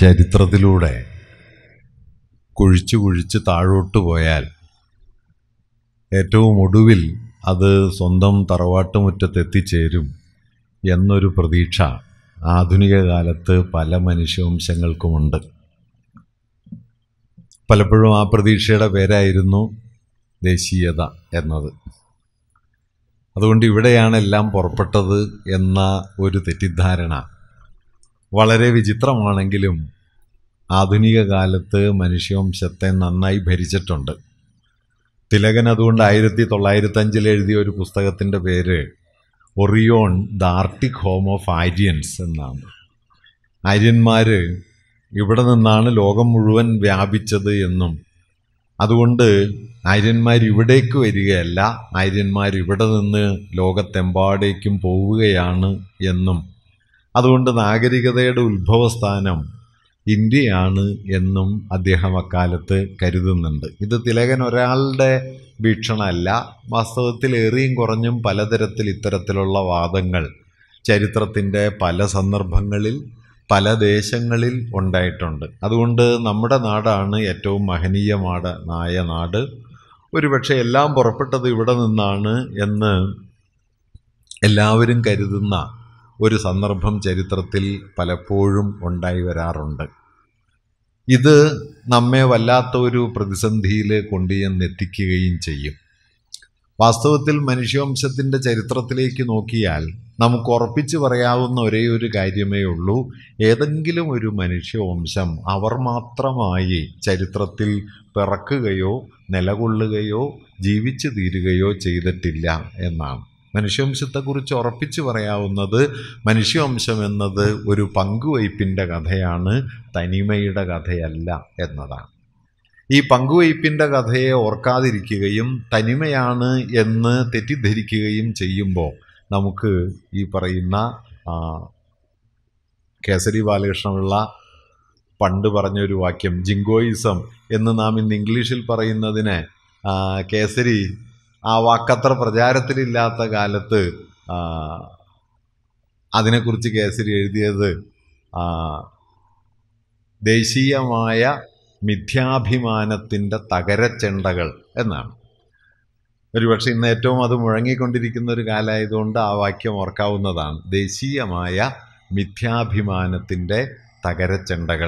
ചരിത്രത്തിലൂടെ കുഴിച്ചു കുഴിച്ച് താഴോട്ട് പോയാൽ ഏറ്റവും ഒടുവിൽ അത് സ്വന്തം തറവാട്ടുമുറ്റത്ത് എത്തിച്ചേരും എന്നൊരു പ്രതീക്ഷ ആധുനിക കാലത്ത് പല മനുഷ്യവംശങ്ങൾക്കുമുണ്ട് പലപ്പോഴും ആ പ്രതീക്ഷയുടെ പേരായിരുന്നു ദേശീയത എന്നത് അതുകൊണ്ട് ഇവിടെയാണ് എല്ലാം പുറപ്പെട്ടത് എന്ന ഒരു തെറ്റിദ്ധാരണ വളരെ വിചിത്രമാണെങ്കിലും ആധുനിക കാലത്ത് മനുഷ്യവംശത്തെ നന്നായി ഭരിച്ചിട്ടുണ്ട് തിലകൻ അതുകൊണ്ട് ആയിരത്തി തൊള്ളായിരത്തഞ്ചിൽ എഴുതിയ ഒരു പുസ്തകത്തിൻ്റെ പേര് Orion the Arctic home of Aryans എന്നാണ് ആര്യന്മാർ ഇവിടെ നിന്നാണ് ലോകം മുഴുവൻ വ്യാപിച്ചത് എന്നും അതുകൊണ്ട് ആര്യന്മാർ ഇവിടേക്ക് വരികയല്ല ആര്യന്മാർ ഇവിടെ നിന്ന് ലോകത്തെമ്പാടേക്കും പോവുകയാണ് എന്നും അതുകൊണ്ട് നാഗരികതയുടെ ഉത്ഭവസ്ഥാനം ഇന്ത്യയാണ് എന്നും അദ്ദേഹം അക്കാലത്ത് കരുതുന്നുണ്ട് ഇത് തിലകൻ ഒരാളുടെ വീക്ഷണമല്ല വാസ്തവത്തിൽ ഏറിയും കുറഞ്ഞും പലതരത്തിൽ ഇത്തരത്തിലുള്ള വാദങ്ങൾ ചരിത്രത്തിൻ്റെ പല സന്ദർഭങ്ങളിൽ പല ദേശങ്ങളിൽ ഉണ്ടായിട്ടുണ്ട് അതുകൊണ്ട് നമ്മുടെ നാടാണ് ഏറ്റവും മഹനീയമായ നായ നാട് ഒരുപക്ഷെ എല്ലാം പുറപ്പെട്ടത് ഇവിടെ നിന്നാണ് എന്ന് എല്ലാവരും കരുതുന്ന ഒരു സന്ദർഭം ചരിത്രത്തിൽ പലപ്പോഴും ഉണ്ടായി വരാറുണ്ട് ഇത് നമ്മെ വല്ലാത്ത ഒരു പ്രതിസന്ധിയിൽ കൊണ്ടുചെന്നെത്തിക്കുകയും ചെയ്യും വാസ്തവത്തിൽ മനുഷ്യവംശത്തിൻ്റെ ചരിത്രത്തിലേക്ക് നോക്കിയാൽ നമുക്ക് ഉറപ്പിച്ചു പറയാവുന്ന ഒരേ ഒരു കാര്യമേ ഉള്ളൂ ഏതെങ്കിലും ഒരു മനുഷ്യവംശം അവർ മാത്രമായി ചരിത്രത്തിൽ പിറക്കുകയോ നിലകൊള്ളുകയോ ജീവിച്ചു തീരുകയോ ചെയ്തിട്ടില്ല എന്നാണ് മനുഷ്യവംശത്തെക്കുറിച്ച് ഉറപ്പിച്ചു പറയാവുന്നത് മനുഷ്യവംശം എന്നത് ഒരു പങ്കുവയ്പ്പിൻ്റെ കഥയാണ് തനിമയുടെ കഥയല്ല എന്നതാണ് ഈ പങ്കുവയ്പ്പിൻ്റെ കഥയെ ഓർക്കാതിരിക്കുകയും തനിമയാണ് എന്ന് തെറ്റിദ്ധരിക്കുകയും ചെയ്യുമ്പോൾ നമുക്ക് ഈ പറയുന്ന കേസരി ബാലകൃഷ്ണപിള്ള പണ്ട് പറഞ്ഞൊരു വാക്യം ജിങ്കോയിസം എന്ന് നാം ഇന്ന് ഇംഗ്ലീഷിൽ പറയുന്നതിന് കേസരി ആ വാക്കത്ര പ്രചാരത്തിലില്ലാത്ത കാലത്ത് അതിനെക്കുറിച്ച് കേസരി എഴുതിയത് ദേശീയമായ മിഥ്യാഭിമാനത്തിൻ്റെ തകരച്ചെണ്ടകൾ എന്നാണ് ഒരുപക്ഷെ ഇന്ന് ഏറ്റവും അത് മുഴങ്ങിക്കൊണ്ടിരിക്കുന്ന ഒരു കാലമായതുകൊണ്ട് ആ വാക്യം ഓർക്കാവുന്നതാണ് ദേശീയമായ മിഥ്യാഭിമാനത്തിൻ്റെ തകരച്ചെണ്ടകൾ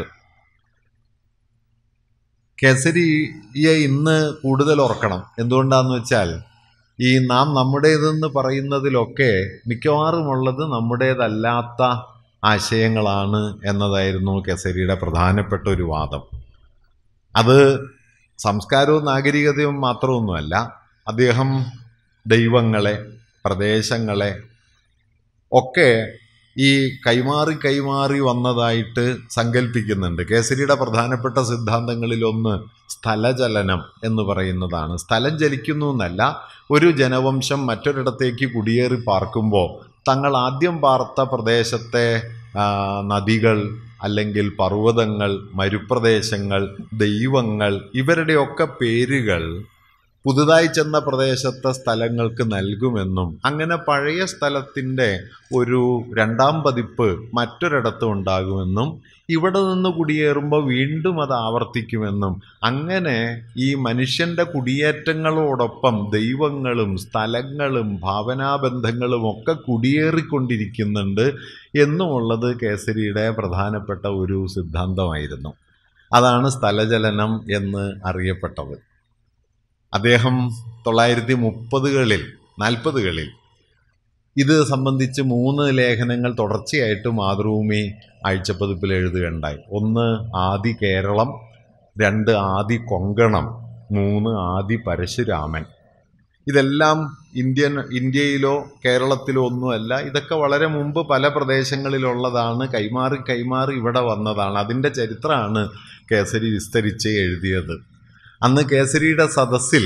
കേസരിയെ ഇന്ന് കൂടുതൽ ഓർക്കണം എന്തുകൊണ്ടാന്ന് വെച്ചാൽ ഈ നാം നമ്മുടേതെന്ന് പറയുന്നതിലൊക്കെ മിക്കവാറുമുള്ളത് നമ്മുടേതല്ലാത്ത ആശയങ്ങളാണ് എന്നതായിരുന്നു കേസരിയുടെ പ്രധാനപ്പെട്ട ഒരു വാദം അത് സംസ്കാരവും നാഗരികതയും മാത്രമൊന്നുമല്ല അദ്ദേഹം ദൈവങ്ങളെ പ്രദേശങ്ങളെ ഒക്കെ ഈ കൈമാറി കൈമാറി വന്നതായിട്ട് സങ്കല്പിക്കുന്നുണ്ട് കേസരിയുടെ പ്രധാനപ്പെട്ട സിദ്ധാന്തങ്ങളിലൊന്ന് സ്ഥലചലനം എന്ന് പറയുന്നതാണ് സ്ഥലം ചലിക്കുന്നു എന്നല്ല ഒരു ജനവംശം മറ്റൊരിടത്തേക്ക് കുടിയേറി പാർക്കുമ്പോൾ തങ്ങൾ ആദ്യം പാർത്ത പ്രദേശത്തെ നദികൾ അല്ലെങ്കിൽ പർവ്വതങ്ങൾ മരുപ്രദേശങ്ങൾ ദൈവങ്ങൾ ഇവരുടെയൊക്കെ പേരുകൾ പുതുതായി ചെന്ന പ്രദേശത്തെ സ്ഥലങ്ങൾക്ക് നൽകുമെന്നും അങ്ങനെ പഴയ സ്ഥലത്തിൻ്റെ ഒരു രണ്ടാം പതിപ്പ് മറ്റൊരിടത്തും ഉണ്ടാകുമെന്നും ഇവിടെ നിന്ന് കുടിയേറുമ്പോൾ വീണ്ടും അത് ആവർത്തിക്കുമെന്നും അങ്ങനെ ഈ മനുഷ്യൻ്റെ കുടിയേറ്റങ്ങളോടൊപ്പം ദൈവങ്ങളും സ്ഥലങ്ങളും ഭാവനാബന്ധങ്ങളും ഒക്കെ കുടിയേറിക്കൊണ്ടിരിക്കുന്നുണ്ട് എന്നുമുള്ളത് കേസരിയുടെ പ്രധാനപ്പെട്ട ഒരു സിദ്ധാന്തമായിരുന്നു അതാണ് സ്ഥലചലനം എന്ന് അറിയപ്പെട്ടത് അദ്ദേഹം തൊള്ളായിരത്തി മുപ്പതുകളിൽ നാൽപ്പതുകളിൽ ഇത് സംബന്ധിച്ച് മൂന്ന് ലേഖനങ്ങൾ തുടർച്ചയായിട്ട് മാതൃഭൂമി ആഴ്ചപ്പതിപ്പിൽ എഴുതുകയുണ്ടായി ഒന്ന് ആദി കേരളം രണ്ട് ആദി കൊങ്കണം മൂന്ന് ആദി പരശുരാമൻ ഇതെല്ലാം ഇന്ത്യൻ ഇന്ത്യയിലോ കേരളത്തിലോ ഒന്നുമല്ല ഇതൊക്കെ വളരെ മുമ്പ് പല പ്രദേശങ്ങളിലുള്ളതാണ് കൈമാറി കൈമാറി ഇവിടെ വന്നതാണ് അതിൻ്റെ ചരിത്രമാണ് കേസരി വിസ്തരിച്ച് എഴുതിയത് അന്ന് കേസരിയുടെ സദസ്സിൽ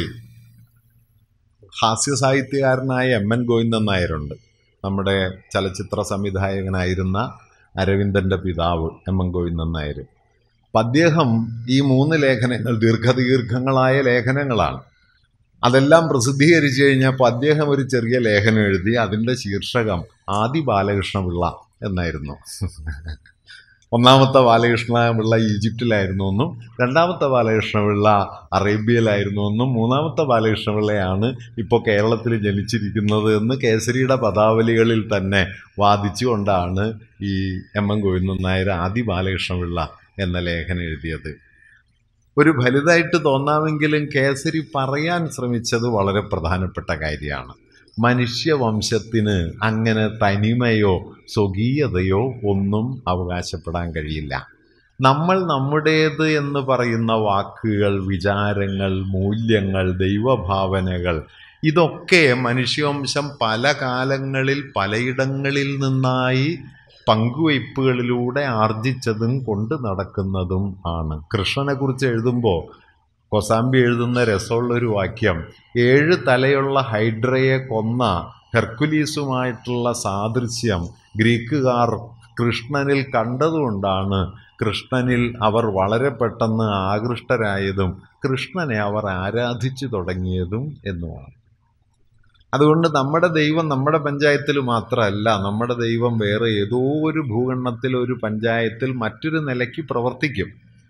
ഹാസ്യ സാഹിത്യകാരനായ എം എൻ ഗോവിന്ദൻ നായരുണ്ട് നമ്മുടെ ചലച്ചിത്ര സംവിധായകനായിരുന്ന അരവിന്ദൻ്റെ പിതാവ് എം എൻ ഗോവിന്ദൻ നായർ അപ്പം അദ്ദേഹം ഈ മൂന്ന് ലേഖനങ്ങൾ ദീർഘദീർഘങ്ങളായ ലേഖനങ്ങളാണ് അതെല്ലാം പ്രസിദ്ധീകരിച്ചു കഴിഞ്ഞപ്പോൾ അദ്ദേഹം ഒരു ചെറിയ ലേഖനം എഴുതി അതിൻ്റെ ശീർഷകം ആദി ബാലകൃഷ്ണപിള്ള എന്നായിരുന്നു ഒന്നാമത്തെ ബാലകൃഷ്ണ പിള്ള ഈജിപ്തിലായിരുന്നു എന്നും രണ്ടാമത്തെ ബാലകൃഷ്ണ പിള്ള അറേബ്യയിലായിരുന്നു എന്നും മൂന്നാമത്തെ ബാലകൃഷ്ണ പിള്ളയാണ് ഇപ്പോൾ കേരളത്തിൽ ജനിച്ചിരിക്കുന്നത് എന്ന് കേസരിയുടെ പദാവലികളിൽ തന്നെ വാദിച്ചുകൊണ്ടാണ് ഈ എം എൻ ഗോവിന്ദൻ നായർ ആദി ബാലകൃഷ്ണ പിള്ള എന്ന ലേഖനം എഴുതിയത് ഒരു ഫലിതായിട്ട് തോന്നാമെങ്കിലും കേസരി പറയാൻ ശ്രമിച്ചത് വളരെ പ്രധാനപ്പെട്ട കാര്യമാണ് മനുഷ്യവംശത്തിന് അങ്ങനെ തനിമയോ സ്വകീയതയോ ഒന്നും അവകാശപ്പെടാൻ കഴിയില്ല നമ്മൾ നമ്മുടേത് എന്ന് പറയുന്ന വാക്കുകൾ വിചാരങ്ങൾ മൂല്യങ്ങൾ ദൈവഭാവനകൾ ഇതൊക്കെ മനുഷ്യവംശം പല കാലങ്ങളിൽ പലയിടങ്ങളിൽ നിന്നായി പങ്കുവയ്പ്പുകളിലൂടെ ആർജിച്ചതും കൊണ്ട് നടക്കുന്നതും ആണ് കൃഷ്ണനെക്കുറിച്ച് എഴുതുമ്പോൾ കൊസാമ്പി എഴുതുന്ന രസമുള്ളൊരു വാക്യം ഏഴ് തലയുള്ള ഹൈഡ്രയെ കൊന്ന ഹെർക്കുലീസുമായിട്ടുള്ള സാദൃശ്യം ഗ്രീക്കുകാർ കൃഷ്ണനിൽ കണ്ടതുകൊണ്ടാണ് കൃഷ്ണനിൽ അവർ വളരെ പെട്ടെന്ന് ആകൃഷ്ടരായതും കൃഷ്ണനെ അവർ ആരാധിച്ചു തുടങ്ങിയതും എന്നുമാണ് അതുകൊണ്ട് നമ്മുടെ ദൈവം നമ്മുടെ പഞ്ചായത്തിൽ മാത്രമല്ല നമ്മുടെ ദൈവം വേറെ ഏതോ ഒരു ഭൂഖണ്ഡത്തിൽ ഒരു പഞ്ചായത്തിൽ മറ്റൊരു നിലയ്ക്ക് പ്രവർത്തിക്കും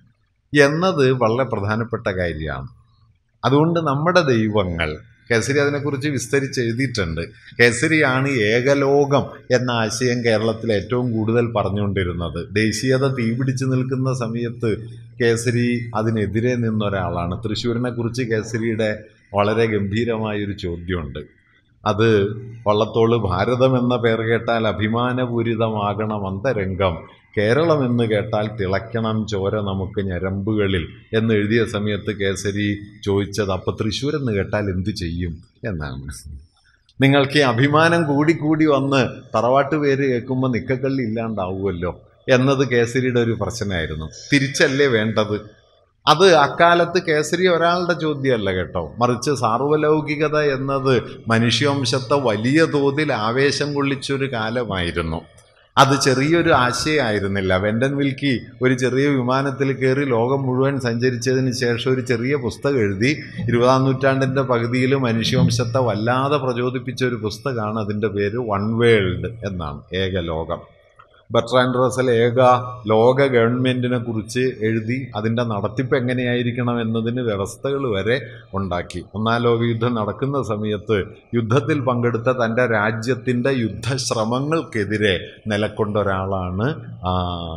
എന്നത് വളരെ പ്രധാനപ്പെട്ട കാര്യമാണ് അതുകൊണ്ട് നമ്മുടെ ദൈവങ്ങൾ കേസരി അതിനെക്കുറിച്ച് വിസ്തരിച്ച് എഴുതിയിട്ടുണ്ട് കേസരിയാണ് ഏകലോകം എന്ന ആശയം കേരളത്തിൽ ഏറ്റവും കൂടുതൽ പറഞ്ഞുകൊണ്ടിരുന്നത് ദേശീയത തീപിടിച്ച് നിൽക്കുന്ന സമയത്ത് കേസരി അതിനെതിരെ നിന്ന ഒരാളാണ് തൃശ്ശൂരിനെ കുറിച്ച് കേസരിയുടെ വളരെ ഗംഭീരമായൊരു ചോദ്യമുണ്ട് അത് വള്ളത്തോള് ഭാരതം എന്ന പേർ കേട്ടാൽ അഭിമാനപൂരിതമാകണം അന്തരംഗം കേരളം എന്ന് കേട്ടാൽ തിളയ്ക്കണം ചോര നമുക്ക് ഞരമ്പുകളിൽ എന്ന് എഴുതിയ സമയത്ത് കേസരി ചോദിച്ചത് അപ്പോൾ തൃശ്ശൂർ എന്ന് കേട്ടാൽ എന്തു ചെയ്യും എന്നാണ് നിങ്ങൾക്ക് ഈ അഭിമാനം കൂടിക്കൂടി വന്ന് തറവാട്ട് പേര് കേൾക്കുമ്പോൾ നിക്കക്കള്ളി ഇല്ലാണ്ടാവുമല്ലോ എന്നത് കേസരിയുടെ ഒരു പ്രശ്നമായിരുന്നു തിരിച്ചല്ലേ വേണ്ടത് അത് അക്കാലത്ത് കേസരി ഒരാളുടെ ചോദ്യമല്ല കേട്ടോ മറിച്ച് സാർവലൗകികത എന്നത് മനുഷ്യവംശത്തെ വലിയ തോതിൽ ആവേശം കൊള്ളിച്ചൊരു കാലമായിരുന്നു അത് ചെറിയൊരു ആശയമായിരുന്നില്ല വെൻഡൻ വിൽക്കി ഒരു ചെറിയ വിമാനത്തിൽ കയറി ലോകം മുഴുവൻ സഞ്ചരിച്ചതിന് ശേഷം ഒരു ചെറിയ പുസ്തകം എഴുതി ഇരുപതാം നൂറ്റാണ്ടിൻ്റെ പകുതിയിൽ മനുഷ്യവംശത്തെ വല്ലാതെ പ്രചോദിപ്പിച്ച ഒരു പുസ്തകമാണ് അതിൻ്റെ പേര് വൺ വേൾഡ് എന്നാണ് ഏക ലോകം ബർട്രാൻഡ് റസൽ ഏക ലോക ഗവൺമെൻറ്റിനെ കുറിച്ച് എഴുതി അതിൻ്റെ നടത്തിപ്പ് എങ്ങനെയായിരിക്കണം എന്നതിന് വ്യവസ്ഥകൾ വരെ ഉണ്ടാക്കി ഒന്നാം ലോകയുദ്ധം നടക്കുന്ന സമയത്ത് യുദ്ധത്തിൽ പങ്കെടുത്ത തൻ്റെ രാജ്യത്തിൻ്റെ യുദ്ധശ്രമങ്ങൾക്കെതിരെ നിലക്കൊണ്ട ഒരാളാണ് ആ,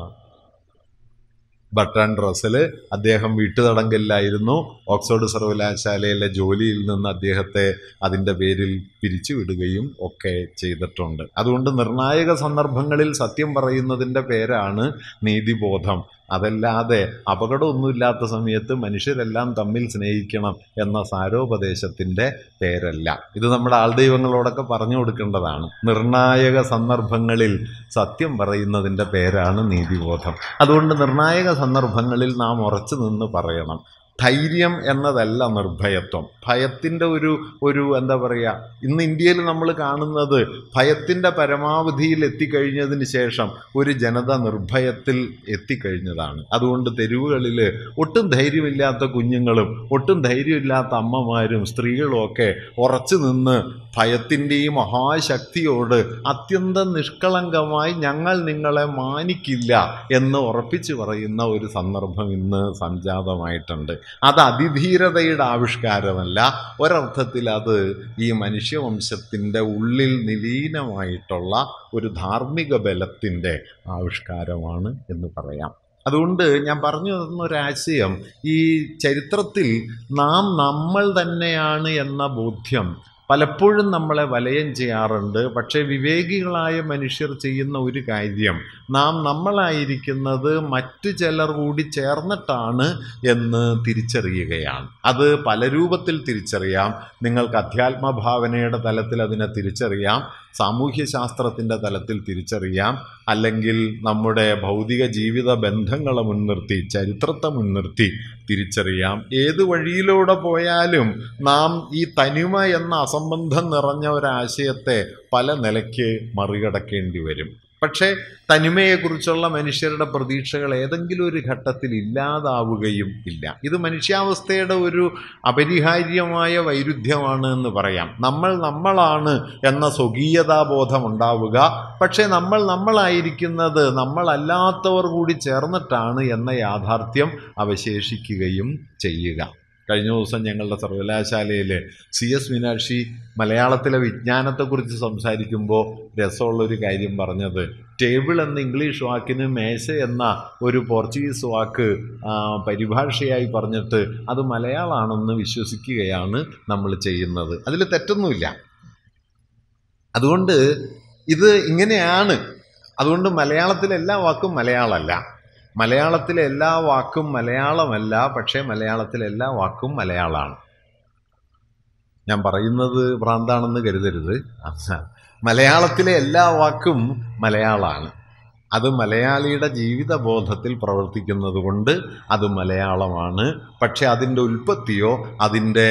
ബർട്രാൻഡ് റസൽ അദ്ദേഹം വീട്ടുതടങ്കലിലായിരുന്നു ഓക്സ്ഫോർഡ് സർവകലാശാലയിലെ ജോലിയിൽ നിന്ന് അദ്ദേഹത്തെ അതിൻ്റെ പേരിൽ പിരിച്ചുവിടുകയും ഒക്കെ ചെയ്തിട്ടുണ്ട് അതുകൊണ്ട് നിർണായക സന്ദർഭങ്ങളിൽ സത്യം പറയുന്നതിൻ്റെ പേരാണ് നീതിബോധം അതല്ലാതെ അപകടമൊന്നുമില്ലാത്ത സമയത്ത് മനുഷ്യരെല്ലാം തമ്മിൽ സ്നേഹിക്കണം എന്ന സാരോപദേശത്തിൻ്റെ പേരല്ല ഇത് നമ്മുടെ ആൾദൈവങ്ങളോടൊക്കെ പറഞ്ഞു കൊടുക്കേണ്ടതാണ് നിർണായക സന്ദർഭങ്ങളിൽ സത്യം പറയുന്നതിൻ്റെ പേരാണ് നീതിബോധം അതുകൊണ്ട് നിർണായക സന്ദർഭങ്ങളിൽ നാം ഉറച്ചു നിന്ന് പറയണം ധൈര്യം എന്നതല്ല നിർഭയത്വം ഭയത്തിൻ്റെ ഒരു ഒരു എന്താ പറയുക ഇന്ന് ഇന്ത്യയിൽ നമ്മൾ കാണുന്നത് ഭയത്തിൻ്റെ പരമാവധിയിൽ എത്തിക്കഴിഞ്ഞതിന് ശേഷം ഒരു ജനത നിർഭയത്തിൽ എത്തിക്കഴിഞ്ഞതാണ് അതുകൊണ്ട് തെരുവുകളിൽ ഒട്ടും ധൈര്യമില്ലാത്ത കുഞ്ഞുങ്ങളും ഒട്ടും ധൈര്യമില്ലാത്ത അമ്മമാരും സ്ത്രീകളും ഒക്കെ ഉറച്ചു നിന്ന് ഭയത്തിൻ്റെയും മഹാശക്തിയോട് അത്യന്തം നിഷ്കളങ്കമായി ഞങ്ങൾ നിങ്ങളെ മാനിക്കില്ല എന്ന് ഉറപ്പിച്ചു പറയുന്ന ഒരു സന്ദർഭം ഇന്ന് സംജാതമായിട്ടുണ്ട് അത് അതിധീരതയുടെ ആവിഷ്കാരമല്ല ഒരർത്ഥത്തിൽ അത് ഈ മനുഷ്യവംശത്തിൻ്റെ ഉള്ളിൽ നിലീനമായിട്ടുള്ള ഒരു ധാർമ്മിക ബലത്തിൻ്റെ ആവിഷ്കാരമാണ് എന്ന് പറയാം അതുകൊണ്ട് ഞാൻ പറഞ്ഞു തന്നൊരാശയം ഈ ചരിത്രത്തിൽ നാം നമ്മൾ തന്നെയാണ് എന്ന ബോധ്യം പലപ്പോഴും നമ്മളെ വലയം ചെയ്യാറുണ്ട് പക്ഷേ വിവേകികളായ മനുഷ്യർ ചെയ്യുന്ന ഒരു കാര്യം നാം നമ്മളായിരിക്കുന്നത് മറ്റു ചിലർ കൂടി ചേർന്നിട്ടാണ് എന്ന് തിരിച്ചറിയുകയാണ് അത് പല രൂപത്തിൽ തിരിച്ചറിയാം നിങ്ങൾക്ക് അധ്യാത്മഭാവനയുടെ തലത്തിൽ അതിനെ തിരിച്ചറിയാം സാമൂഹ്യശാസ്ത്രത്തിൻ്റെ തലത്തിൽ തിരിച്ചറിയാം അല്ലെങ്കിൽ നമ്മുടെ ഭൗതിക ജീവിത ബന്ധങ്ങളെ മുൻനിർത്തി ചരിത്രത്തെ മുൻനിർത്തി തിരിച്ചറിയാം ഏത് വഴിയിലൂടെ പോയാലും നാം ഈ തനിമ എന്ന അസംബന്ധം നിറഞ്ഞ ഒരാശയത്തെ പല നിലയ്ക്ക് മറികടക്കേണ്ടി വരും പക്ഷേ തനിമയെക്കുറിച്ചുള്ള മനുഷ്യരുടെ പ്രതീക്ഷകൾ ഏതെങ്കിലും ഒരു ഘട്ടത്തിൽ ഇല്ലാതാവുകയും ഇല്ല ഇത് മനുഷ്യാവസ്ഥയുടെ ഒരു അപരിഹാര്യമായ വൈരുദ്ധ്യമാണ് എന്ന് പറയാം നമ്മൾ നമ്മളാണ് എന്ന സ്വകീയതാബോധം ഉണ്ടാവുക പക്ഷേ നമ്മൾ നമ്മളായിരിക്കുന്നത് നമ്മളല്ലാത്തവർ കൂടി ചേർന്നിട്ടാണ് എന്ന യാഥാർത്ഥ്യം അവശേഷിക്കുകയും ചെയ്യുക കഴിഞ്ഞ ദിവസം ഞങ്ങളുടെ സർവകലാശാലയിൽ സി എസ് മീനാക്ഷി മലയാളത്തിലെ വിജ്ഞാനത്തെക്കുറിച്ച് സംസാരിക്കുമ്പോൾ രസമുള്ളൊരു കാര്യം പറഞ്ഞത് ടേബിൾ എന്ന ഇംഗ്ലീഷ് വാക്കിന് മേശ എന്ന ഒരു പോർച്ചുഗീസ് വാക്ക് ആ, പരിഭാഷയായി പറഞ്ഞിട്ട് അത് മലയാളമാണെന്ന് വിശ്വസിക്കുകയാണ് നമ്മൾ ചെയ്യുന്നത് അതിൽ തെറ്റൊന്നുമില്ല അതുകൊണ്ട് ഇത് ഇങ്ങനെയാണ് അതുകൊണ്ട് മലയാളത്തിലെ എല്ലാ വാക്കും മലയാളമല്ല മലയാളത്തിലെ എല്ലാ വാക്കും മലയാളമല്ല പക്ഷേ മലയാളത്തിലെ എല്ലാ വാക്കും മലയാളമാണ് ഞാൻ പറയുന്നത് ഭ്രാന്താണെന്ന് കരുതരുത് മലയാളത്തിലെ എല്ലാ വാക്കും മലയാളമാണ് അത് മലയാളിയുടെ ജീവിതബോധത്തിൽ പ്രവർത്തിക്കുന്നത് കൊണ്ട് അത് മലയാളമാണ് പക്ഷെ അതിൻ്റെ ഉൽപ്പത്തിയോ അതിൻ്റെ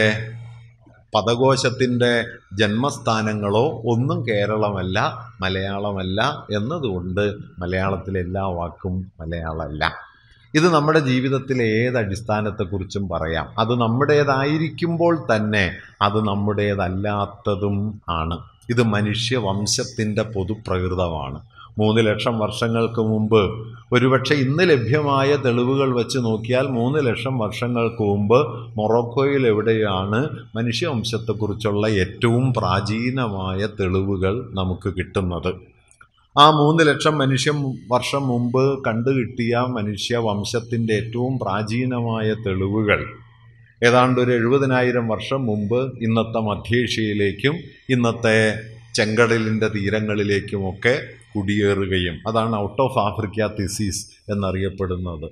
പദകോശത്തിൻ്റെ ജന്മസ്ഥാനങ്ങളോ ഒന്നും കേരളമല്ല മലയാളമല്ല എന്നതുകൊണ്ട് മലയാളത്തിലെ എല്ലാ വാക്കും മലയാളമല്ല ഇത് നമ്മുടെ ജീവിതത്തിലെ ഏത് അടിസ്ഥാനത്തെക്കുറിച്ചും പറയാം അത് നമ്മുടേതായിരിക്കുമ്പോൾ തന്നെ അത് നമ്മുടേതല്ലാത്തതും ആണ് ഇത് മനുഷ്യവംശത്തിൻ്റെ പൊതുപ്രകൃതമാണ് മൂന്ന് ലക്ഷം വർഷങ്ങൾക്ക് മുമ്പ് ഒരുപക്ഷെ ഇന്ന് ലഭ്യമായ തെളിവുകൾ വെച്ച് നോക്കിയാൽ മൂന്ന് ലക്ഷം വർഷങ്ങൾക്ക് മുമ്പ് മൊറോക്കോയിൽ എവിടെയാണ് മനുഷ്യവംശത്തെക്കുറിച്ചുള്ള ഏറ്റവും പ്രാചീനമായ തെളിവുകൾ നമുക്ക് കിട്ടുന്നത് ആ മൂന്ന് ലക്ഷം മനുഷ്യ വർഷം മുമ്പ് കണ്ടുകിട്ടിയ മനുഷ്യവംശത്തിൻ്റെ ഏറ്റവും പ്രാചീനമായ തെളിവുകൾ ഏതാണ്ട് ഒരു എഴുപതിനായിരം വർഷം മുമ്പ് ഇന്നത്തെ മധ്യേഷ്യയിലേക്കും ഇന്നത്തെ ചെങ്കടലിൻ്റെ തീരങ്ങളിലേക്കുമൊക്കെ കുടിയേറുകയും അതാണ് ഔട്ട് ഓഫ് ആഫ്രിക്ക തിസീസ് എന്നറിയപ്പെടുന്നത്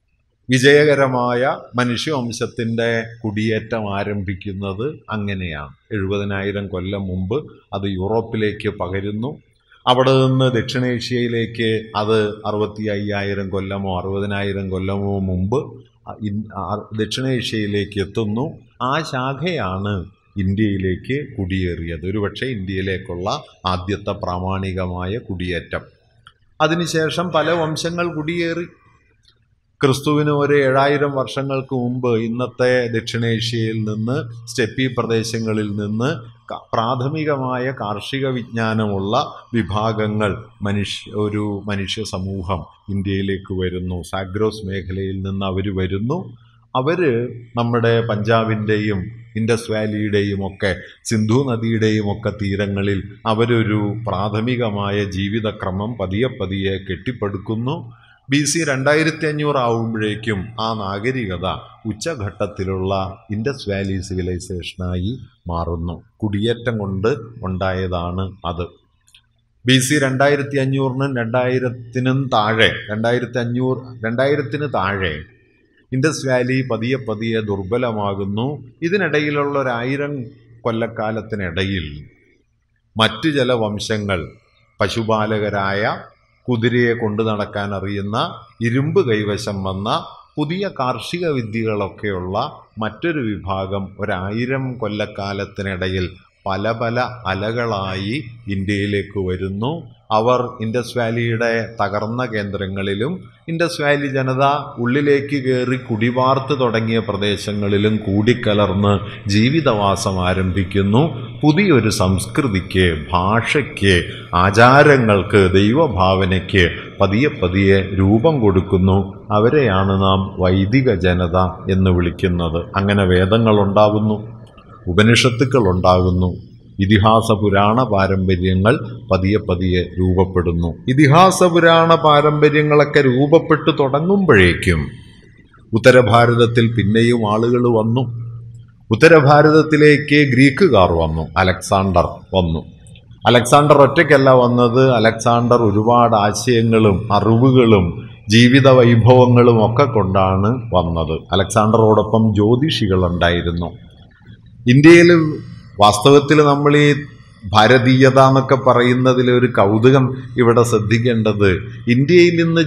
വിജയകരമായ മനുഷ്യവംശത്തിൻ്റെ കുടിയേറ്റം ആരംഭിക്കുന്നത് അങ്ങനെയാണ് എഴുപതിനായിരം കൊല്ലം മുമ്പ് അത് യൂറോപ്പിലേക്ക് പകരുന്നു അവിടെ നിന്ന് ദക്ഷിണേഷ്യയിലേക്ക് അത് അറുപത്തി അയ്യായിരം കൊല്ലമോ അറുപതിനായിരം കൊല്ലമോ മുമ്പ് ഇൻ- ആ- ദക്ഷിണേഷ്യയിലേക്ക് എത്തുന്നു ആ ശാഖയാണ് ഇന്ത്യയിലേക്ക് കുടിയേറിയത് ഒരുപക്ഷെ ഇന്ത്യയിലേക്കുള്ള ആദ്യത്തെ പ്രാമാണികമായ കുടിയേറ്റം അതിനുശേഷം പല വംശങ്ങൾ കുടിയേറി ക്രിസ്തുവിന് ഒരു ഏഴായിരം വർഷങ്ങൾക്ക് മുമ്പ് ഇന്നത്തെ ദക്ഷിണേഷ്യയിൽ നിന്ന് സ്റ്റെപ്പി പ്രദേശങ്ങളിൽ നിന്ന് ക- പ്രാഥമികമായ കാർഷിക വിജ്ഞാനമുള്ള വിഭാഗങ്ങൾ മനുഷ്യ ഒരു മനുഷ്യ സമൂഹം ഇന്ത്യയിലേക്ക് വരുന്നു സാഗ്രോസ് മേഖലയിൽ നിന്ന് അവർ വരുന്നു അവർ നമ്മുടെ പഞ്ചാബിൻ്റെയും ഇൻഡസ് വാലിയുടെയും ഒക്കെ സിന്ധു നദിയുടെയും ഒക്കെ തീരങ്ങളിൽ അവരൊരു പ്രാഥമികമായ ജീവിതക്രമം പതിയെ പതിയെ കെട്ടിപ്പടുക്കുന്നു ബി സി രണ്ടായിരത്തി അഞ്ഞൂറ് ആവുമ്പോഴേക്കും ആ നാഗരികത ഉച്ചഘട്ടത്തിലുള്ള ഇൻഡസ് വാലി സിവിലൈസേഷനായി മാറുന്നു കുടിയേറ്റം കൊണ്ട് ഉണ്ടായതാണ് അത് ബി സി രണ്ടായിരത്തി അഞ്ഞൂറിനും രണ്ടായിരത്തിനും താഴെ രണ്ടായിരത്തി അഞ്ഞൂറ് രണ്ടായിരത്തിന് താഴെ ഇൻഡസ് വാലി പതിയെ പതിയെ ദുർബലമാകുന്നു ഇതിനിടയിലുള്ള ഒരായിരം കൊല്ലക്കാലത്തിനിടയിൽ മറ്റു ചില വംശങ്ങൾ പശുപാലകരായ കുതിരയെ കൊണ്ടു നടക്കാൻ അറിയുന്ന ഇരുമ്പ് കൈവശം വന്ന പുതിയ കാർഷിക വിദ്യകളൊക്കെയുള്ള മറ്റൊരു വിഭാഗം ഒരായിരം കൊല്ലക്കാലത്തിനിടയിൽ പല പല അലകളായി ഇന്ത്യയിലേക്ക് വരുന്നു അവർ ഇൻഡസ് വാലിയുടെ തകർന്ന കേന്ദ്രങ്ങളിലും ഇൻഡസ് വാലി ജനത ഉള്ളിലേക്ക് കയറി കുടിവാർത്ത് തുടങ്ങിയ പ്രദേശങ്ങളിലും കൂടിക്കലർന്ന് ജീവിതവാസം ആരംഭിക്കുന്നു പുതിയൊരു സംസ്കൃതിക്ക് ഭാഷയ്ക്ക് ആചാരങ്ങൾക്ക് ദൈവഭാവനയ്ക്ക് പതിയെ പതിയെ രൂപം കൊടുക്കുന്നു അവരെയാണ് നാം വൈദിക ജനത എന്ന് വിളിക്കുന്നത് അങ്ങനെ വേദങ്ങളുണ്ടാകുന്നു ഉപനിഷത്തുക്കൾ ഉണ്ടാകുന്നു ഇതിഹാസ പുരാണ പാരമ്പര്യങ്ങൾ പതിയെ പതിയെ രൂപപ്പെടുന്നു ഇതിഹാസ പുരാണ പാരമ്പര്യങ്ങളൊക്കെ രൂപപ്പെട്ടു തുടങ്ങുമ്പോഴേക്കും ഉത്തരഭാരതത്തിൽ പിന്നെയും ആളുകൾ വന്നു ഉത്തരഭാരതത്തിലേക്ക് ഗ്രീക്കുകാർ വന്നു അലക്സാണ്ടർ വന്നു അലക്സാണ്ടർ ഒറ്റയ്ക്കല്ല വന്നത് അലക്സാണ്ടർ ഒരുപാട് ആശയങ്ങളും അറിവുകളും ജീവിത വൈഭവങ്ങളും ഒക്കെ കൊണ്ടാണ് വന്നത് അലക്സാണ്ടറോടൊപ്പം ജ്യോതിഷികളുണ്ടായിരുന്നു ഇന്ത്യയിൽ വാസ്തവത്തിൽ നമ്മൾ ഈ ഭാരതീയത എന്നൊക്കെ പറയുന്നതിൽ ഒരു കൗതുകം ഇവിടെ ശ്രദ്ധിക്കേണ്ടത് ഇന്ത്യയിൽ നിന്ന്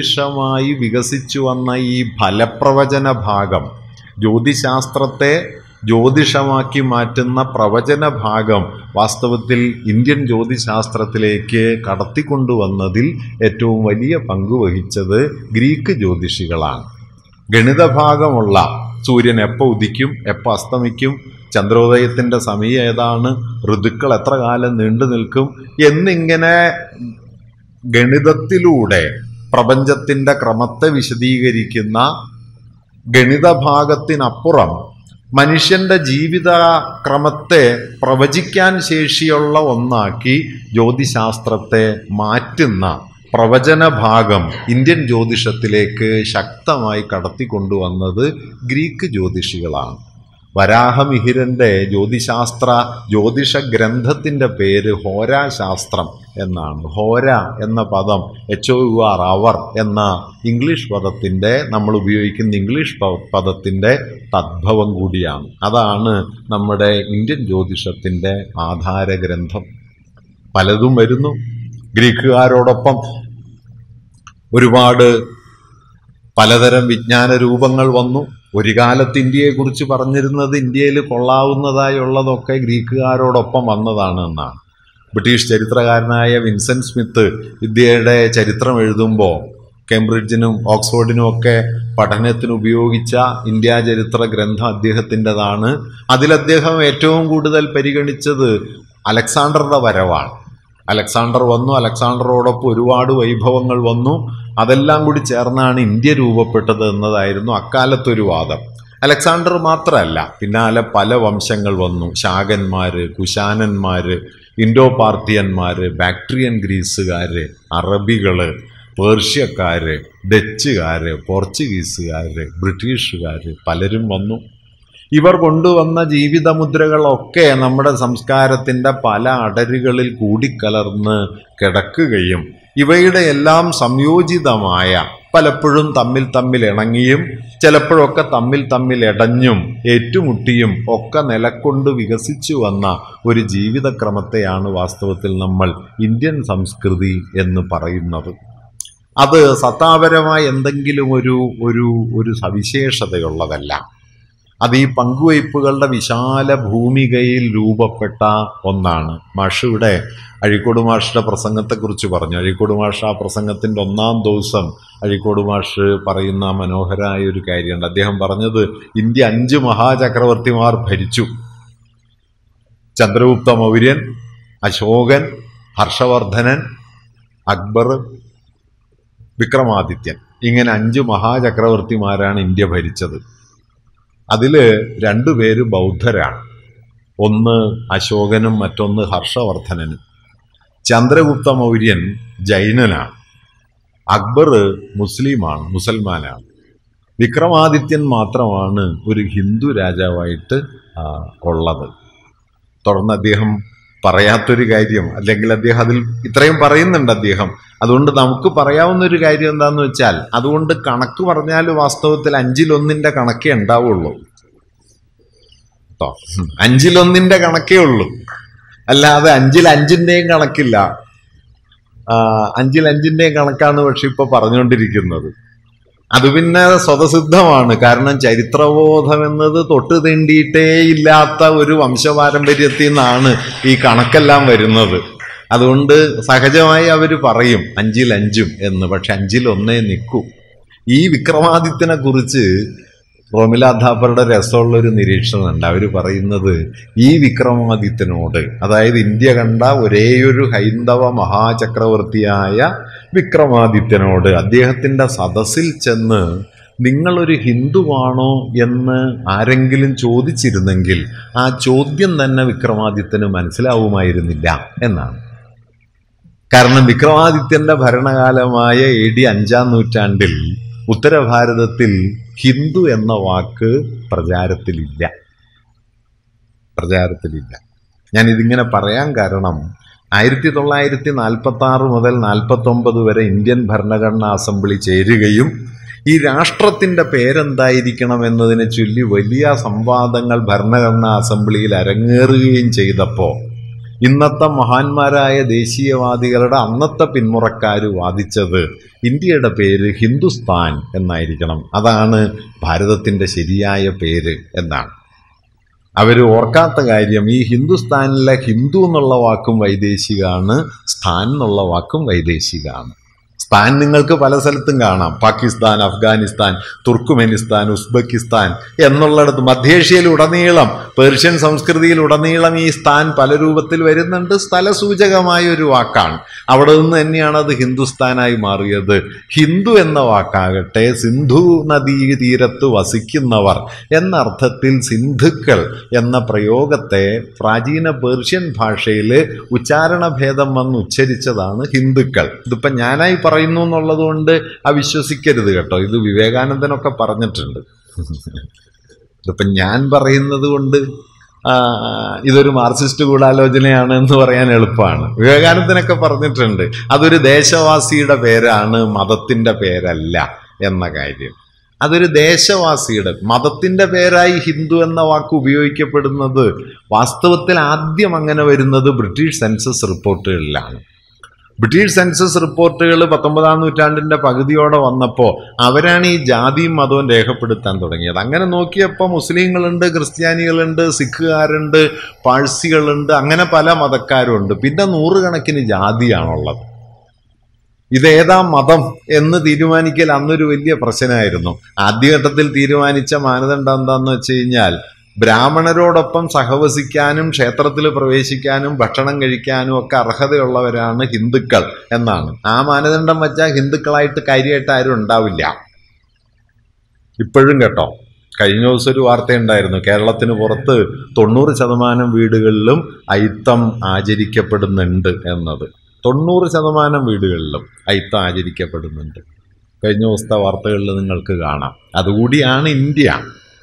ജ്യോതിഷമായി വികസിച്ചു വന്ന ഈ ഫലപ്രവചന ഭാഗം ജ്യോതിശാസ്ത്രത്തെ ജ്യോതിഷമാക്കി മാറ്റുന്ന പ്രവചന ഭാഗം വാസ്തവത്തിൽ ഇന്ത്യൻ ജ്യോതിശാസ്ത്രത്തിലേക്ക് കടത്തിക്കൊണ്ടുവന്നതിൽ ഏറ്റവും വലിയ പങ്ക് വഹിച്ചത് ഗ്രീക്ക് ജ്യോതിഷികളാണ് ഗണിതഭാഗമുള്ള സൂര്യൻ എപ്പോൾ ഉദിക്കും എപ്പോൾ അസ്തമിക്കും ചന്ദ്രോദയത്തിൻ്റെ സമയം ഏതാണ് ഋതുക്കൾ എത്ര കാലം നീണ്ടു നിൽക്കും എന്നിങ്ങനെ ഗണിതത്തിലൂടെ പ്രപഞ്ചത്തിൻ്റെ ക്രമത്തെ വിശദീകരിക്കുന്ന ഗണിതഭാഗത്തിനപ്പുറം മനുഷ്യന്റെ ജീവിത ക്രമത്തെ പ്രവചിക്കാൻ ശേഷിയുള്ള ഒന്നാക്കി ജ്യോതിശാസ്ത്രത്തെ മാറ്റുന്ന പ്രവചന ഭാഗം ഇന്ത്യൻ ജ്യോതിഷത്തിലേക്ക് ശക്തമായി കടത്തിക്കൊണ്ടുവന്നത് ഗ്രീക്ക് ജ്യോതിഷികളാണ് വരാഹമിഹിരന്റെ ജ്യോതിശാസ്ത്ര ജ്യോതിഷ ഗ്രന്ഥത്തിന്റെ പേര് ഹോരാശാസ്ത്രം എന്നാണ് ഹോര എന്ന പദം H O U R hour എന്ന ഇംഗ്ലീഷ് പദത്തിൻ്റെ നമ്മൾ ഉപയോഗിക്കുന്ന ഇംഗ്ലീഷ് പ- പദത്തിൻ്റെ തദ്ഭവം കൂടിയാണ് അതാണ് നമ്മുടെ ഇന്ത്യൻ ജ്യോതിഷത്തിൻ്റെ ആധാര ഗ്രന്ഥം പലതും വരുന്നു ഗ്രീക്കുകാരോടൊപ്പം ഒരുപാട് പലതരം വിജ്ഞാന രൂപങ്ങൾ വന്നു ഒരു കാലത്ത് ഇന്ത്യയെക്കുറിച്ച് പറഞ്ഞിരുന്നത് ഇന്ത്യയിൽ കൊള്ളാവുന്നതായുള്ളതൊക്കെ ഗ്രീക്കുകാരോടൊപ്പം വന്നതാണ് എന്നാണ് ബ്രിട്ടീഷ് ചരിത്രകാരനായ വിൻസെന്റ് സ്മിത്ത് ഇന്ത്യയുടെ ചരിത്രം എഴുതുമ്പോൾ കേംബ്രിഡ്ജിനും ഓക്സ്ഫോർഡിനും ഒക്കെ പഠനത്തിന് ഉപയോഗിച്ച ഇന്ത്യ ചരിത്ര ഗ്രന്ഥം അദ്ദേഹത്തിൻ്റെതാണ് അതിൽ അദ്ദേഹം ഏറ്റവും കൂടുതൽ പരിഗണിച്ചത് അലക്സാണ്ടറുടെ വരവാണ് അലക്സാണ്ടർ വന്നു അലക്സാണ്ടറോടൊപ്പം ഒരുപാട് വൈഭവങ്ങൾ വന്നു അതെല്ലാം കൂടി ചേർന്നാണ് ഇന്ത്യ രൂപപ്പെട്ടത് എന്നതായിരുന്നു അക്കാലത്തൊരു വാദം അലക്സാണ്ടർ മാത്രമല്ല പിന്നാലെ പല വംശങ്ങൾ വന്നു ശാകന്മാര് കുശാനന്മാര് ഇൻഡോ പാർത്തിയന്മാര് ബാക്ട്രിയൻ ഗ്രീസുകാര് അറബികള് പേർഷ്യക്കാര് ഡച്ചുകാര് പോർച്ചുഗീസുകാര് ബ്രിട്ടീഷുകാര് പലരും വന്നു ഇവർ കൊണ്ടുവന്ന ജീവിതമുദ്രകളൊക്കെ നമ്മുടെ സംസ്കാരത്തിൻ്റെ പല അടരുകളിൽ കൂടിക്കലർന്ന് കിടക്കുകയും ഇവയുടെ എല്ലാം സംയോജിതമായ പലപ്പോഴും തമ്മിൽ തമ്മിൽ ഇണങ്ങിയും ചിലപ്പോഴൊക്കെ തമ്മിൽ തമ്മിൽ ഇടഞ്ഞും ഏറ്റുമുട്ടിയും ഒക്കെ നിലക്കൊണ്ട് വികസിച്ചു വന്ന ഒരു ജീവിതക്രമത്തെയാണ് വാസ്തവത്തിൽ നമ്മൾ ഇന്ത്യൻ സംസ്കൃതി എന്ന് പറയുന്നത് അത് സത്താപരമായ എന്തെങ്കിലും ഒരു ഒരു ഒരു സവിശേഷതയുള്ളതല്ല അത് ഈ പങ്കുവയ്പ്പുകളുടെ വിശാല ഭൂമികയിൽ രൂപപ്പെട്ട ഒന്നാണ് മാഷ് ഇവിടെ അഴീക്കോട് മാഷിന്റെ പ്രസംഗത്തെക്കുറിച്ച് പറഞ്ഞു അഴീക്കോട് മാഷ് ആ പ്രസംഗത്തിന്റെ ഒന്നാം ദിവസം അഴീക്കോട് മാഷ് പറയുന്ന മനോഹരമായ ഒരു കാര്യമുണ്ട് അദ്ദേഹം പറഞ്ഞത് ഇന്ത്യ അഞ്ച് മഹാചക്രവർത്തിമാർ ഭരിച്ചു ചന്ദ്രഗുപ്ത മൗര്യൻ അശോകൻ ഹർഷവർദ്ധനൻ അക്ബർ വിക്രമാദിത്യൻ ഇങ്ങനെ അഞ്ച് മഹാചക്രവർത്തിമാരാണ് ഇന്ത്യ ഭരിച്ചത് അതിൽ രണ്ടുപേര് ബൗദ്ധരാണ് ഒന്ന് അശോകനും മറ്റൊന്ന് ഹർഷവർദ്ധനനും ചന്ദ്രഗുപ്ത മൗര്യൻ ജൈനനാണ് അക്ബർ മുസ്ലിമാണ് മുസൽമാനാണ് വിക്രമാദിത്യൻ മാത്രമാണ് ഒരു ഹിന്ദു രാജാവായിട്ട് ആ, ഉള്ളത് തുടർന്ന് അദ്ദേഹം പറയാത്തൊരു കാര്യം അല്ലെങ്കിൽ അദ്ദേഹം അതിൽ ഇത്രയും പറയുന്നുണ്ട് അദ്ദേഹം അതുകൊണ്ട് നമുക്ക് പറയാവുന്ന ഒരു കാര്യം എന്താന്ന് വെച്ചാൽ അതുകൊണ്ട് കണക്ക് പറഞ്ഞാൽ വാസ്തവത്തിൽ അഞ്ചിലൊന്നിന്റെ കണക്കേ ഉണ്ടാവുള്ളൂ കേട്ടോ അഞ്ചിലൊന്നിന്റെ കണക്കേ ഉള്ളൂ അല്ലാതെ അഞ്ചിൽ അഞ്ചിന്റെയും കണക്കില്ല ആ, അഞ്ചിൽ അഞ്ചിന്റെയും കണക്കാണ് പക്ഷെ ഇപ്പൊ പറഞ്ഞുകൊണ്ടിരിക്കുന്നത് അത് പിന്നെ സ്വതസിദ്ധമാണ് കാരണം ചരിത്രബോധം എന്നത് തൊട്ട് തീണ്ടിയിട്ടേ ഇല്ലാത്ത ഒരു വംശപാരമ്പര്യത്തിൽ നിന്നാണ് ഈ കണക്കെല്ലാം വരുന്നത് അതുകൊണ്ട് സഹജമായി അവർ പറയും അഞ്ചിൽ അഞ്ചും എന്ന് പക്ഷെ അഞ്ചിൽ ഒന്നേ നിൽക്കൂ ഈ വിക്രമാദിത്യനെ കുറിച്ച് റോമില ഥാപ്പറുടെ രസമുള്ള ഒരു നിരീക്ഷണമുണ്ട് അവർ പറയുന്നത് ഈ വിക്രമാദിത്യനോട് അതായത് ഇന്ത്യ കണ്ട ഒരേയൊരു ഹൈന്ദവ മഹാചക്രവർത്തിയായ വിക്രമാദിത്യനോട് അദ്ദേഹത്തിൻ്റെ സദസ്സിൽ ചെന്ന് നിങ്ങളൊരു ഹിന്ദുവാണോ എന്ന് ആരെങ്കിലും ചോദിച്ചിരുന്നെങ്കിൽ ആ ചോദ്യം തന്നെ വിക്രമാദിത്യന് മനസ്സിലാവുമായിരുന്നില്ല എന്നാണ് കാരണം വിക്രമാദിത്യന്റെ ഭരണകാലമായ എ ഡി അഞ്ചാം നൂറ്റാണ്ടിൽ ഉത്തരഭാരതത്തിൽ ഹിന്ദു എന്ന വാക്ക് പ്രചാരത്തിലില്ല പ്രചാരത്തിലില്ല ഞാൻ ഇതിങ്ങനെ പറയാൻ കാരണം ആയിരത്തി തൊള്ളായിരത്തി നാൽപ്പത്തി ആറ് മുതൽ നാൽപ്പത്തൊമ്പത് വരെ ഇന്ത്യൻ ഭരണഘടനാ അസംബ്ലി ചേരുകയും ഈ രാഷ്ട്രത്തിന്റെ പേരെന്തായിരിക്കണം എന്നതിനെ ചൊല്ലി വലിയ സംവാദങ്ങൾ ഭരണഘടനാ അസംബ്ലിയിൽ അരങ്ങേറുകയും ചെയ്തപ്പോൾ ഇന്നത്തെ മഹാന്മാരായ ദേശീയവാദികളുടെ അന്നത്തെ പിന്മുറക്കാർ വാദിച്ചത് ഇന്ത്യയുടെ പേര് ഹിന്ദുസ്ഥാൻ എന്നായിരിക്കണം അതാണ് ഭാരതത്തിൻ്റെ ശരിയായ പേര് എന്നാണ് അവർ ഓർക്കാത്ത കാര്യം ഈ ഹിന്ദുസ്ഥാനിലെ ഹിന്ദു എന്നുള്ള വാക്കും വൈദേശികമാണ് സ്ഥാൻ എന്നുള്ള വാക്കും വൈദേശികമാണ് സ്ഥാൻ നിങ്ങൾക്ക് പല സ്ഥലത്തും കാണാം പാകിസ്ഥാൻ അഫ്ഗാനിസ്ഥാൻ തുർക്കുമെനിസ്ഥാൻ ഉസ്ബെക്കിസ്ഥാൻ എന്നുള്ളിടത്ത് മധ്യേഷ്യയിൽ ഉടനീളം പേർഷ്യൻ സംസ്കൃതിയിൽ ഉടനീളം ഈ സ്ഥാൻ പല രൂപത്തിൽ വരുന്നുണ്ട് സ്ഥലസൂചകമായ ഒരു വാക്കാണ് അവിടെ നിന്ന് തന്നെയാണ് അത് ഹിന്ദുസ്ഥാനായി മാറിയത് ഹിന്ദു എന്ന വാക്കാകട്ടെ സിന്ധു നദീ തീരത്ത് വസിക്കുന്നവർ എന്ന അർത്ഥത്തിൽ സിന്ധുക്കൾ എന്ന പ്രയോഗത്തെ പ്രാചീന പേർഷ്യൻ ഭാഷയിൽ ഉച്ചാരണ ഭേദം വന്ന് ഉച്ചരിച്ചതാണ് ഹിന്ദുക്കൾ ഇതിപ്പം ഞാനായി പറയുന്നു എന്നുള്ളത് കൊണ്ട് അവിശ്വസിക്കരുത് കേട്ടോ ഇത് വിവേകാനന്ദനൊക്കെ പറഞ്ഞിട്ടുണ്ട് ഇതിപ്പം ഞാൻ പറയുന്നത് കൊണ്ട് ആ, ഇതൊരു മാർക്സിസ്റ്റ് ഗൂഢാലോചനയാണ് എന്ന് പറയാൻ എളുപ്പമാണ് വിവേകാനന്ദനൊക്കെ പറഞ്ഞിട്ടുണ്ട് അതൊരു ദേശവാസിയുടെ പേരാണ് മതത്തിന്റെ പേരല്ല എന്ന കാര്യം അതൊരു ദേശവാസിയുടെ മതത്തിന്റെ പേരായി ഹിന്ദു എന്ന വാക്ക് ഉപയോഗിക്കപ്പെടുന്നത് വാസ്തവത്തിൽ ആദ്യം അങ്ങനെ വരുന്നത് ബ്രിട്ടീഷ് സെൻസസ് റിപ്പോർട്ടുകളിലാണ് ബ്രിട്ടീഷ് സെൻസസ് റിപ്പോർട്ടുകൾ പത്തൊമ്പതാം നൂറ്റാണ്ടിന്റെ പകുതിയോടെ വന്നപ്പോൾ അവരാണ് ഈ ജാതിയും മതവും രേഖപ്പെടുത്താൻ തുടങ്ങിയത് അങ്ങനെ നോക്കിയപ്പോൾ മുസ്ലിങ്ങളുണ്ട് ക്രിസ്ത്യാനികളുണ്ട് സിഖുകാരുണ്ട് പാഴ്സികളുണ്ട് അങ്ങനെ പല മതക്കാരുണ്ട് പിന്നെ നൂറുകണക്കിന് ജാതിയാണുള്ളത് ഇതേതാ മതം എന്ന് തീരുമാനിക്കൽ അന്നൊരു വലിയ പ്രശ്നമായിരുന്നു ആദ്യഘട്ടത്തിൽ തീരുമാനിച്ച മാനദണ്ഡം എന്താന്ന് വെച്ച് കഴിഞ്ഞാൽ ബ്രാഹ്മണരോടൊപ്പം സഹവസിക്കാനും ക്ഷേത്രത്തിൽ പ്രവേശിക്കാനും ഭക്ഷണം കഴിക്കാനും ഒക്കെ അർഹതയുള്ളവരാണ് ഹിന്ദുക്കൾ എന്നാണ് ആ മാനദണ്ഡം വെച്ചാൽ ഹിന്ദുക്കളായിട്ട് കാര്യമായിട്ട് ആരും ഉണ്ടാവില്ല ഇപ്പോഴും കേട്ടോ കഴിഞ്ഞ ദിവസം ഒരു വാർത്തയുണ്ടായിരുന്നു കേരളത്തിന് പുറത്ത് തൊണ്ണൂറ് ശതമാനം വീടുകളിലും അയിത്തം ആചരിക്കപ്പെടുന്നുണ്ട് എന്നത് തൊണ്ണൂറ് ശതമാനം വീടുകളിലും അയിത്തം ആചരിക്കപ്പെടുന്നുണ്ട് കഴിഞ്ഞ ദിവസത്തെ വാർത്തകളിൽ നിങ്ങൾക്ക് കാണാം അതുകൂടിയാണ് ഇന്ത്യ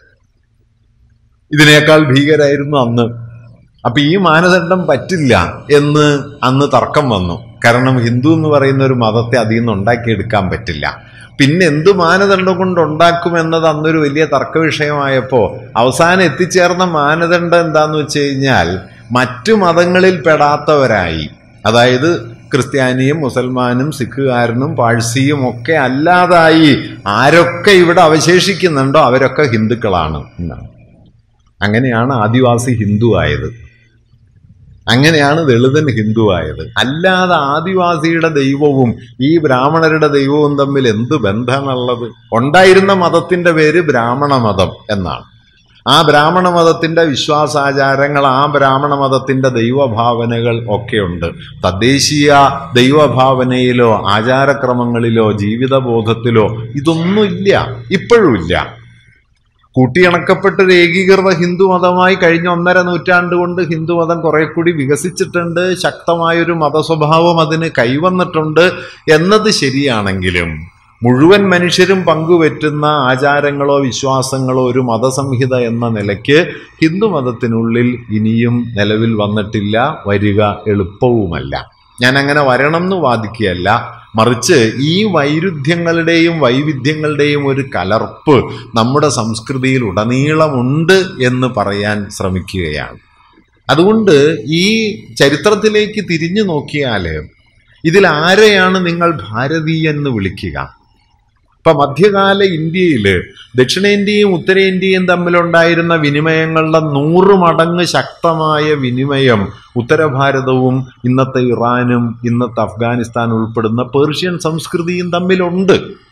ഇതിനേക്കാൾ ഭീകരായിരുന്നു അന്ന് അപ്പൊ ഈ മാനദണ്ഡം പറ്റില്ല എന്ന് അന്ന് തർക്കം വന്നു കാരണം ഹിന്ദു എന്ന് പറയുന്ന ഒരു മതത്തെ അതിൽ നിന്ന് ഉണ്ടാക്കിയെടുക്കാൻ പറ്റില്ല പിന്നെ എന്ത് മാനദണ്ഡം കൊണ്ട് ഉണ്ടാക്കുമെന്നത് അന്നൊരു വലിയ തർക്ക വിഷയമായപ്പോൾ അവസാനം എത്തിച്ചേർന്ന മാനദണ്ഡം എന്താന്ന് വെച്ച് കഴിഞ്ഞാൽ മറ്റു മതങ്ങളിൽ പെടാത്തവരായി അതായത് ക്രിസ്ത്യാനിയും മുസൽമാനും സിഖുകാരനും പാഴ്സിയും ഒക്കെ അല്ലാതായി ആരൊക്കെ ഇവിടെ അവശേഷിക്കുന്നുണ്ടോ അവരൊക്കെ ഹിന്ദുക്കളാണ് എന്നാണ് അങ്ങനെയാണ് ആദിവാസി ഹിന്ദു ആയത് അങ്ങനെയാണ് ദളിതൻ ഹിന്ദു ആയത് അല്ലാതെ ആദിവാസിയുടെ ദൈവവും ഈ ബ്രാഹ്മണരുടെ ദൈവവും തമ്മിൽ എന്ത് ബന്ധമാണുള്ളത് ഉണ്ടായിരുന്ന മതത്തിന്റെ പേര് ബ്രാഹ്മണ മതം എന്നാണ് ആ ബ്രാഹ്മണ മതത്തിന്റെ വിശ്വാസാചാരങ്ങൾ ആ ബ്രാഹ്മണ മതത്തിന്റെ ദൈവഭാവനകൾ ഒക്കെയുണ്ട് തദ്ദേശീയ ദൈവഭാവനയിലോ ആചാരക്രമങ്ങളിലോ ജീവിതബോധത്തിലോ ഇതൊന്നുമില്ല ഇപ്പോഴും ഇല്ല കൂട്ടിയിണക്കപ്പെട്ടൊരു ഏകീകൃത ഹിന്ദു മതമായി കഴിഞ്ഞ ഒന്നര നൂറ്റാണ്ട് കൊണ്ട് ഹിന്ദുമതം കുറെ കൂടി വികസിച്ചിട്ടുണ്ട് ശക്തമായൊരു മതസ്വഭാവം അതിന് കൈവന്നിട്ടുണ്ട് എന്നത് ശരിയാണെങ്കിലും മുഴുവൻ മനുഷ്യരും പങ്കുപറ്റുന്ന ആചാരങ്ങളോ വിശ്വാസങ്ങളോ ഒരു മതസംഹിത എന്ന നിലയ്ക്ക് ഹിന്ദുമതത്തിനുള്ളിൽ ഇനിയും നിലവിൽ വന്നിട്ടില്ല വരിക എളുപ്പവുമല്ല ഞാൻ അങ്ങനെ വരണം എന്ന് വാദിക്കുകയല്ല മറിച്ച് ഈ വൈരുദ്ധ്യങ്ങളുടെയും വൈവിധ്യങ്ങളുടെയും ഒരു കലർപ്പ് നമ്മുടെ സംസ്കൃതിയിൽ ഉടനീളമുണ്ട് എന്ന് പറയാൻ ശ്രമിക്കുകയാണ് അതുകൊണ്ട് ഈ ചരിത്രത്തിലേക്ക് തിരിഞ്ഞു നോക്കിയാൽ ഇതിൽ ആരെയാണ് നിങ്ങൾ ഭാരതീയൻ എന്ന് വിളിക്കുക ഇപ്പൊ മധ്യകാല ഇന്ത്യയിൽ ദക്ഷിണേന്ത്യയും ഉത്തരേന്ത്യയും തമ്മിലുണ്ടായിരുന്ന വിനിമയങ്ങളുടെ നൂറ് മടങ്ങ് ശക്തമായ വിനിമയം ഉത്തരഭാരതവും ഇന്നത്തെ ഇറാനും ഇന്നത്തെ അഫ്ഗാനിസ്ഥാൻ ഉൾപ്പെടുന്ന പേർഷ്യൻ സംസ്കൃതിയും തമ്മിലുണ്ട്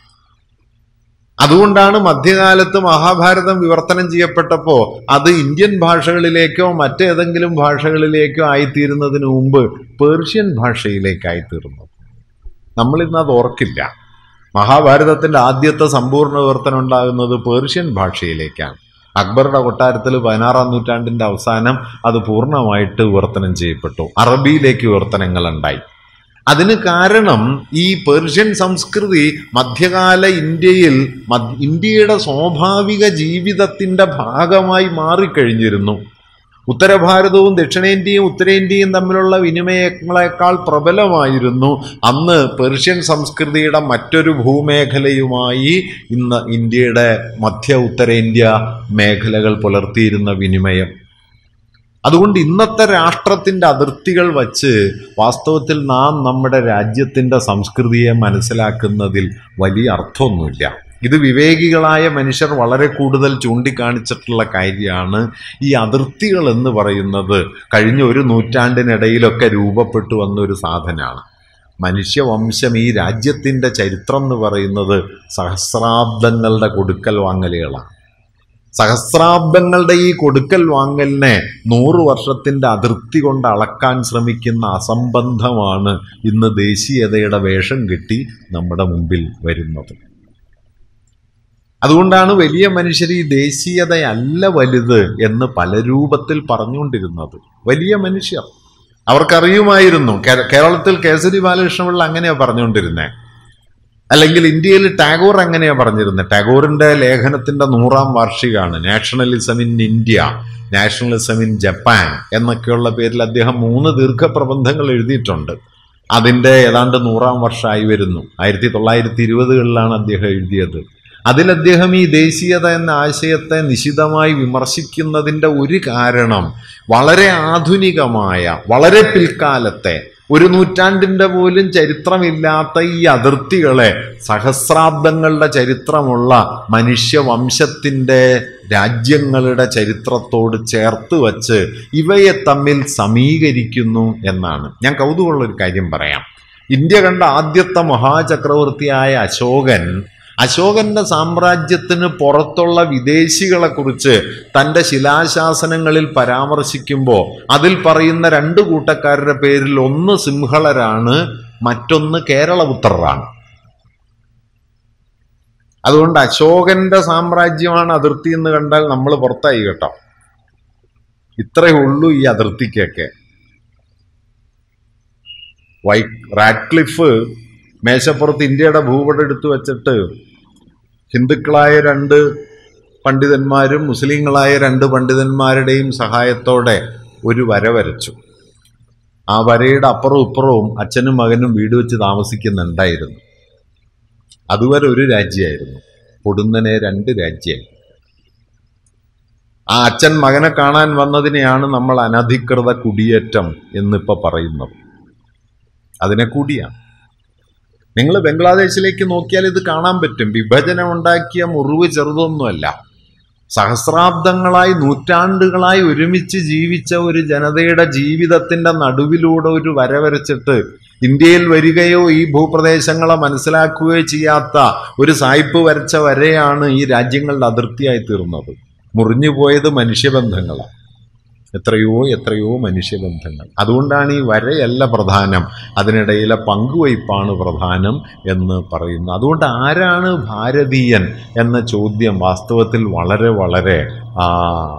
അതുകൊണ്ടാണ് മധ്യകാലത്ത് മഹാഭാരതം വിവർത്തനം ചെയ്യപ്പെട്ടപ്പോൾ അത് ഇന്ത്യൻ ഭാഷകളിലേക്കോ മറ്റേതെങ്കിലും ഭാഷകളിലേക്കോ ആയിത്തീരുന്നതിന് മുമ്പ് പേർഷ്യൻ ഭാഷയിലേക്കായിത്തീർന്നു നമ്മളിന്ന് അത് ഓർക്കില്ല മഹാഭാരതത്തിന്റെ ആദ്യത്തെ സമ്പൂർണ്ണ വിവർത്തനം ഉണ്ടാകുന്നത് പേർഷ്യൻ ഭാഷയിലേക്കാണ് അക്ബറുടെ കൊട്ടാരത്തിൽ പതിനാറാം നൂറ്റാണ്ടിന്റെ അവസാനം അത് പൂർണ്ണമായിട്ട് വിവർത്തനം ചെയ്യപ്പെട്ടു അറബിയിലേക്ക് വിവർത്തനങ്ങൾ ഉണ്ടായി അതിന് കാരണം ഈ പേർഷ്യൻ സംസ്കൃതി മധ്യകാല ഇന്ത്യയിൽ മദ്- ഇന്ത്യയുടെ സ്വാഭാവിക ജീവിതത്തിന്റെ ഭാഗമായി മാറിക്കഴിഞ്ഞിരുന്നു ഉത്തരഭാരതവും ദക്ഷിണേന്ത്യയും ഉത്തരേന്ത്യയും തമ്മിലുള്ള വിനിമയങ്ങളെക്കാൾ പ്രബലമായിരുന്നു അന്ന് പേർഷ്യൻ സംസ്കൃതിയുടെ മറ്റൊരു ഭൂമേഖലയുമായി ഇന്ന് ഇന്ത്യയുടെ മധ്യ ഉത്തരേന്ത്യ മേഖലകൾ പുലർത്തിയിരുന്ന വിനിമയം അതുകൊണ്ട് ഇന്നത്തെ രാഷ്ട്രത്തിന്റെ അതിർത്തികൾ വച്ച് വാസ്തവത്തിൽ നാം നമ്മുടെ രാജ്യത്തിന്റെ സംസ്കൃതിയെ മനസ്സിലാക്കുന്നതിൽ വലിയ അർത്ഥമൊന്നുമില്ല ഇത് വിവേകികളായ മനുഷ്യർ വളരെ കൂടുതൽ ചൂണ്ടിക്കാണിച്ചിട്ടുള്ള കാര്യമാണ് ഈ അതിർത്തികൾ എന്ന് പറയുന്നത് കഴിഞ്ഞ ഒരു നൂറ്റാണ്ടിനിടയിലൊക്കെ രൂപപ്പെട്ടു വന്ന ഒരു സാധനമാണ് മനുഷ്യവംശം ഈ രാജ്യത്തിൻ്റെ ചരിത്രം എന്ന് പറയുന്നത് സഹസ്രാബ്ദങ്ങളുടെ കൊടുക്കൽ വാങ്ങലുകളാണ് സഹസ്രാബ്ദങ്ങളുടെ ഈ കൊടുക്കൽ വാങ്ങലിനെ നൂറ് വർഷത്തിൻ്റെ അതിർത്തി കൊണ്ട് അളക്കാൻ ശ്രമിക്കുന്ന അസംബന്ധമാണ് ഇന്ന് ദേശീയതയുടെ വേഷം കെട്ടി നമ്മുടെ മുമ്പിൽ വരുന്നത് അതുകൊണ്ടാണ് വലിയ മനുഷ്യർ ഈ ദേശീയതയല്ല വലുത് എന്ന് പല രൂപത്തിൽ പറഞ്ഞുകൊണ്ടിരുന്നത് വലിയ മനുഷ്യർ അവർക്കറിയുമായിരുന്നു കേ- കേരളത്തിൽ കേസരി ബാലകൃഷ്ണപിള്ള അങ്ങനെയാ പറഞ്ഞുകൊണ്ടിരുന്നത് അല്ലെങ്കിൽ ഇന്ത്യയിൽ ടാഗോർ എങ്ങനെയാ പറഞ്ഞിരുന്നത് ടാഗോറിന്റെ ലേഖനത്തിന്റെ നൂറാം വാർഷികമാണ് nationalism in India nationalism in Japan എന്നൊക്കെയുള്ള പേരിൽ അദ്ദേഹം മൂന്ന് ദീർഘപ്രബന്ധങ്ങൾ എഴുതിയിട്ടുണ്ട് അതിന്റെ ഏതാണ്ട് നൂറാം വർഷമായി വരുന്നു ആയിരത്തി തൊള്ളായിരത്തി ഇരുപതുകളിലാണ് അദ്ദേഹം എഴുതിയത് അതിൽ അദ്ദേഹം ഈ ദേശീയത എന്ന ആശയത്തെ നിശിതമായി വിമർശിക്കുന്നതിൻ്റെ ഒരു കാരണം വളരെ ആധുനികമായ വളരെ പിൽക്കാലത്തെ ഒരു നൂറ്റാണ്ടിൻ്റെ പോലും ചരിത്രമില്ലാത്ത ഈ അതിർത്തികളെ സഹസ്രാബ്ദങ്ങളുടെ ചരിത്രമുള്ള മനുഷ്യവംശത്തിൻ്റെ രാജ്യങ്ങളുടെ ചരിത്രത്തോട് ചേർത്ത് വച്ച് ഇവയെ തമ്മിൽ സമീകരിക്കുന്നു എന്നാണ് ഞാൻ കൗതുകമുള്ള ഒരു കാര്യം പറയാം ഇന്ത്യ കണ്ട ആദ്യത്തെ മഹാചക്രവർത്തിയായ അശോകൻ അശോകന്റെ സാമ്രാജ്യത്തിന് പുറത്തുള്ള വിദേശികളെ കുറിച്ച് തൻ്റെ ശിലാശാസനങ്ങളിൽ പരാമർശിക്കുമ്പോൾ അതിൽ പറയുന്ന രണ്ട് കൂട്ടക്കാരുടെ പേരിൽ ഒന്ന് സിംഹളരാണ് മറ്റൊന്ന് കേരളപുത്രരാണ് അതുകൊണ്ട് അശോകന്റെ സാമ്രാജ്യമാണ് അതിർത്തി എന്ന് കണ്ടാൽ നമ്മൾ പുറത്തായി കേട്ടോ ഇത്രയേ ഉള്ളൂ ഈ അതിർത്തിക്കൊക്കെ വൈ റാഡ്ക്ലിഫ് മേശപ്പുറത്ത് ഇന്ത്യയുടെ ഭൂപടം എടുത്തു വച്ചിട്ട് ഹിന്ദുക്കളായ രണ്ട് പണ്ഡിതന്മാരും മുസ്ലിങ്ങളായ രണ്ട് പണ്ഡിതന്മാരുടെയും സഹായത്തോടെ ഒരു വര വരച്ചു ആ വരയുടെ അപ്പുറവും ഇപ്പുറവും അച്ഛനും മകനും വീട് വെച്ച് താമസിക്കുന്നുണ്ടായിരുന്നു അതുവരെ ഒരു രാജ്യമായിരുന്നു പൊടുന്നനെ രണ്ട് രാജ്യമായി ആ അച്ഛൻ മകനെ കാണാൻ വന്നതിനെയാണ് നമ്മൾ അനധികൃത കുടിയേറ്റം എന്നിപ്പോ പറയുന്നത് അതിനെ കൂടിയാണ് നിങ്ങൾ ബംഗ്ലാദേശിലേക്ക് നോക്കിയാൽ ഇത് കാണാൻ പറ്റും വിഭജനം ഉണ്ടാക്കിയ മുറിവ് ചെറുതൊന്നുമല്ല സഹസ്രാബ്ദങ്ങളായി നൂറ്റാണ്ടുകളായി ഒരുമിച്ച് ജീവിച്ച ഒരു ജനതയുടെ ജീവിതത്തിന്റെ നടുവിലൂടെ ഒരു വര വരച്ചിട്ട് ഇന്ത്യയിൽ വരികയോ ഈ ഭൂപ്രദേശങ്ങളെ മനസ്സിലാക്കുകയോ ചെയ്യാത്ത ഒരു സായിപ്പ് വരച്ച വരെയാണ് ഈ രാജ്യങ്ങളുടെ അതിർത്തിയായി തീർന്നത് മുറിഞ്ഞുപോയത് മനുഷ്യബന്ധങ്ങളാണ് എത്രയോ എത്രയോ മനുഷ്യബന്ധങ്ങൾ അതുകൊണ്ടാണ് ഈ വരയല്ല പ്രധാനം അതിനിടയിലെ പങ്കുവയ്പ്പാണ് പ്രധാനം എന്ന് പറയുന്നു അതുകൊണ്ട് ആരാണ് ഭാരതീയൻ എന്ന ചോദ്യം വാസ്തവത്തിൽ വളരെ വളരെ ആ,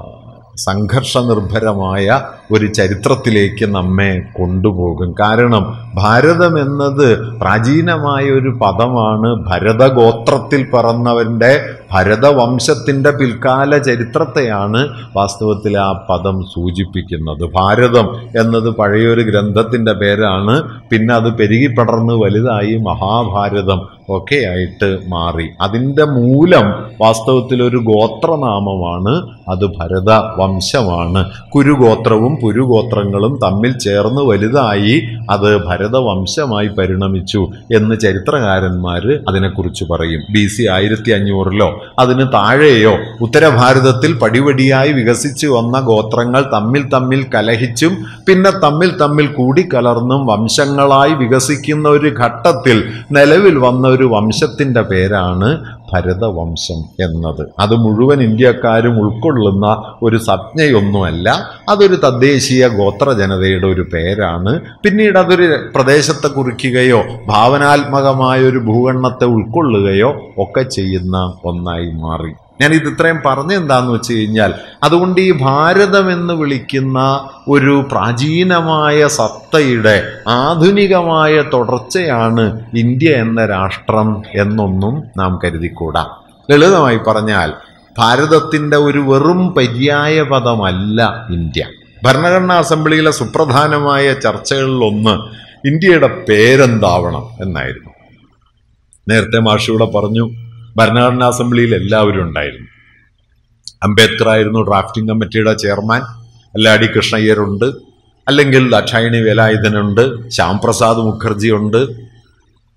സംഘർഷനിർഭരമായ ഒരു ചരിത്രത്തിലേക്ക് നമ്മെ കൊണ്ടുപോകും കാരണം ഭാരതം എന്നത് പ്രാചീനമായ ഒരു പദമാണ് ഭരതഗോത്രത്തിൽ പറന്നവൻ്റെ ഭരതവംശത്തിൻ്റെ പിൽക്കാല ചരിത്രത്തെയാണ് വാസ്തവത്തിൽ ആ പദം സൂചിപ്പിക്കുന്നത് ഭാരതം എന്നത് പഴയൊരു ഗ്രന്ഥത്തിൻ്റെ പേരാണ് പിന്നെ അത് പെരുകിപ്പടർന്ന് വലുതായി മഹാഭാരതം ഒക്കെ ആയിട്ട് മാറി അതിൻ്റെ മൂലം വാസ്തവത്തിൽ ഒരു ഗോത്രനാമമാണ് അത് ഭരത വംശമാണ് കുരുഗോത്രവും പുരുഗോത്രങ്ങളും തമ്മിൽ ചേർന്ന് വലുതായി അത് ഭരതവംശമായി പരിണമിച്ചു എന്ന് ചരിത്രകാരന്മാർ അതിനെക്കുറിച്ച് പറയും ബി സി ആയിരത്തി അഞ്ഞൂറിലോ അതിന് താഴെയോ ഉത്തരഭാരതത്തിൽ പടിപടിയായി വികസിച്ചു വന്ന ഗോത്രങ്ങൾ തമ്മിൽ തമ്മിൽ കലഹിച്ചും പിന്നെ തമ്മിൽ തമ്മിൽ കൂടിക്കലർന്നും വംശങ്ങളായി വികസിക്കുന്ന ഒരു ഘട്ടത്തിൽ നിലവിൽ വന്ന ഒരു വംശത്തിൻ്റെ പേരാണ് ഭരതവംശം എന്നത് അത് മുഴുവൻ ഇന്ത്യക്കാരും ഉൾക്കൊള്ളുന്ന ഒരു സംജ്ഞയൊന്നുമല്ല അതൊരു തദ്ദേശീയ ഗോത്ര ജനതയുടെ ഒരു പേരാണ് പിന്നീട് അതൊരു പ്രദേശത്തെ കുറിക്കുകയോ ഭാവനാത്മകമായ ഒരു ഭൂഖണ്ഡത്തെ ഉൾക്കൊള്ളുകയോ ഒക്കെ ചെയ്യുന്ന ഒന്നായി മാറി ഞാൻ ഇത് ഇത്രയും പറഞ്ഞെന്താന്ന് വെച്ച് കഴിഞ്ഞാൽ അതുകൊണ്ട് ഈ ഭാരതം എന്ന് വിളിക്കുന്ന ഒരു പ്രാചീനമായ സത്തയുടെ ആധുനികമായ തുടർച്ചയാണ് ഇന്ത്യ എന്ന രാഷ്ട്രം എന്നൊന്നും നാം കരുതിക്കൂടാ ലളിതമായി പറഞ്ഞാൽ ഭാരതത്തിൻ്റെ ഒരു വെറും പര്യായ പദമല്ല ഇന്ത്യ ഭരണഘടനാ അസംബ്ലിയിലെ സുപ്രധാനമായ ചർച്ചകളിലൊന്ന് ഇന്ത്യയുടെ പേരെന്താവണം എന്നായിരുന്നു നേരത്തെ മാഷിവിടെ പറഞ്ഞു ഭരണഘടനാ അസംബ്ലിയിൽ എല്ലാവരും ഉണ്ടായിരുന്നു അംബേദ്കർ ആയിരുന്നു ഡ്രാഫ്റ്റിംഗ് കമ്മിറ്റിയുടെ ചെയർമാൻ അല്ലാടി കൃഷ്ണയ്യരുണ്ട് അല്ലെങ്കിൽ ദക്ഷായണി വേലായുധനുണ്ട് ശ്യാംപ്രസാദ് മുഖർജി ഉണ്ട്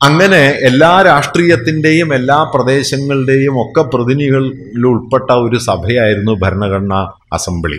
അങ്ങനെ എല്ലാ രാഷ്ട്രീയത്തിൻ്റെയും എല്ലാ പ്രദേശങ്ങളുടെയും ഒക്കെ പ്രതിനിധികളിൽ ഉൾപ്പെട്ട ഒരു സഭയായിരുന്നു ഭരണഘടനാ അസംബ്ലി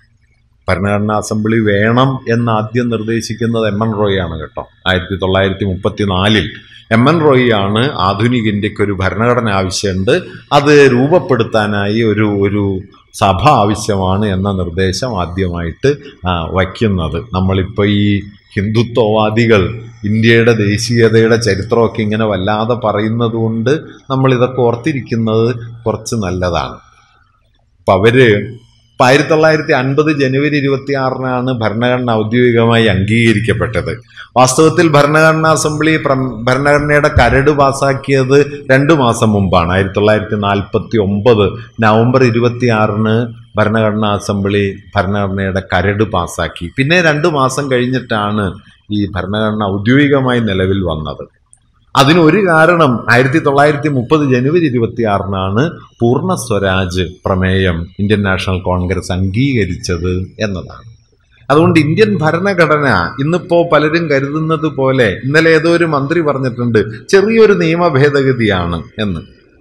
ഭരണഘടനാ അസംബ്ലി വേണം എന്ന് ആദ്യം നിർദ്ദേശിക്കുന്നത് എം എൻ റോയ് ആണ് കേട്ടോ ആയിരത്തി തൊള്ളായിരത്തി മുപ്പത്തി നാലിൽ എം എൻ റോയ് ആണ് ആധുനിക ഇന്ത്യക്ക് ഒരു ഭരണഘടന ആവശ്യമുണ്ട് അത് രൂപപ്പെടുത്താനായി ഒരു ഒരു സഭ ആവശ്യമാണ് എന്ന നിർദ്ദേശം ആദ്യമായിട്ട് ആ, വയ്ക്കുന്നത് നമ്മളിപ്പോൾ ഈ ഹിന്ദുത്വവാദികൾ ഇന്ത്യയുടെ ദേശീയതയുടെ ചരിത്രമൊക്കെ ഇങ്ങനെ വല്ലാതെ പറയുന്നത് കൊണ്ട് നമ്മളിതൊക്കെ ഓർത്തിരിക്കുന്നത് കുറച്ച് നല്ലതാണ് അപ്പം അവര് ഇപ്പം ആയിരത്തി തൊള്ളായിരത്തി അൻപത് ജനുവരി ഇരുപത്തി ആറിനാണ് ഭരണഘടന ഔദ്യോഗികമായി അംഗീകരിക്കപ്പെട്ടത് വാസ്തവത്തിൽ ഭരണഘടനാ അസംബ്ലി പ്ര- ഭരണഘടനയുടെ കരട് പാസാക്കിയത് രണ്ട് മാസം മുമ്പാണ് ആയിരത്തി തൊള്ളായിരത്തി നാൽപ്പത്തി ഒമ്പത് നവംബർ ഇരുപത്തി ആറിന് ഭരണഘടനാ അസംബ്ലി ഭരണഘടനയുടെ കരട് പാസാക്കി പിന്നെ രണ്ട് മാസം കഴിഞ്ഞിട്ടാണ് ഈ ഭരണഘടന ഔദ്യോഗികമായി നിലവിൽ വന്നത് അതിനൊരു കാരണം ആയിരത്തി തൊള്ളായിരത്തി മുപ്പത് ജനുവരി ഇരുപത്തി ആറിനാണ് പൂർണ്ണ സ്വരാജ് പ്രമേയം ഇന്ത്യൻ നാഷണൽ കോൺഗ്രസ് അംഗീകരിച്ചത് എന്നതാണ് അതുകൊണ്ട് ഇന്ത്യൻ ഭരണഘടന ഇന്നിപ്പോ പലരും കരുതുന്നത് പോലെ ഇന്നലെ ഏതോ ഒരു മന്ത്രി പറഞ്ഞിട്ടുണ്ട് ചെറിയൊരു നിയമ ഭേദഗതിയാണ് എന്ന്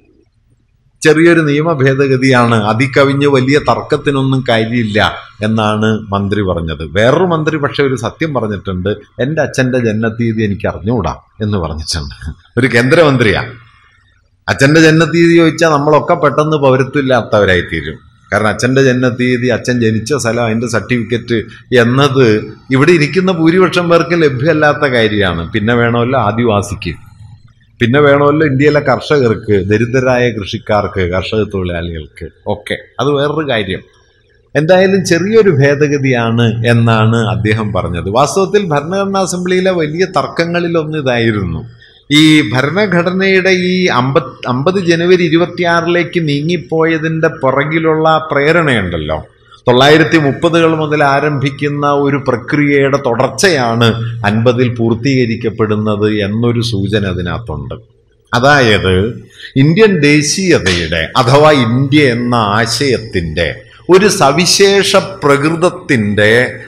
ചെറിയൊരു നിയമ ഭേദഗതിയാണ് അതികവിഞ്ഞ് വലിയ തർക്കത്തിനൊന്നും കാര്യമില്ല എന്നാണ് മന്ത്രി പറഞ്ഞത് വേറൊരു മന്ത്രി പക്ഷെ ഒരു സത്യം പറഞ്ഞിട്ടുണ്ട് എൻ്റെ അച്ഛൻ്റെ ജന്മത്തീയതി എനിക്ക് അറിഞ്ഞുകൂടാ എന്ന് പറഞ്ഞിട്ടുണ്ട് ഒരു കേന്ദ്രമന്ത്രിയാ അച്ഛൻ്റെ ജന്മത്തീയതി ചോദിച്ചാൽ നമ്മളൊക്കെ പെട്ടെന്ന് പൗരത്വമില്ലാത്തവരായി തീരും കാരണം അച്ഛൻ്റെ ജന്മത്തീയതി അച്ഛൻ ജനിച്ച സ്ഥലം അതിൻ്റെ സർട്ടിഫിക്കറ്റ് എന്നത് ഇവിടെ ഇരിക്കുന്ന ഭൂരിപക്ഷം പേർക്ക് ലഭ്യമല്ലാത്ത കാര്യമാണ് പിന്നെ വേണമല്ലോ ആദിവാസിക്ക് പിന്നെ വേണമല്ലോ ഇന്ത്യയിലെ കർഷകർക്ക് ദരിദ്രരായ കൃഷിക്കാർക്ക് കർഷക തൊഴിലാളികൾക്ക് ഒക്കെ അത് വേറൊരു കാര്യം എന്തായാലും ചെറിയൊരു ഭേദഗതിയാണ് എന്നാണ് അദ്ദേഹം പറഞ്ഞത് വാസ്തവത്തിൽ ഭരണഘടനാ അസംബ്ലിയിലെ വലിയ തർക്കങ്ങളിലൊന്ന് ഇതായിരുന്നു ഈ ഭരണഘടനയുടെ ഈ അമ്പത് അമ്പത് ജനുവരി ഇരുപത്തിയാറിലേക്ക് നീങ്ങിപ്പോയതിൻ്റെ പുറകിലുള്ള പ്രേരണയുണ്ടല്ലോ തൊള്ളായിരത്തി മുപ്പതുകൾ മുതൽ ആരംഭിക്കുന്ന ഒരു പ്രക്രിയയുടെ തുടർച്ചയാണ് അൻപതിൽ പൂർത്തീകരിക്കപ്പെടുന്നത് എന്നൊരു സൂചന അതിനകത്തുണ്ട് അതായത് ഇന്ത്യൻ ദേശീയതയുടെ അഥവാ ഇന്ത്യ എന്ന ആശയത്തിൻ്റെ ഒരു സവിശേഷ പ്രകൃതത്തിൻ്റെ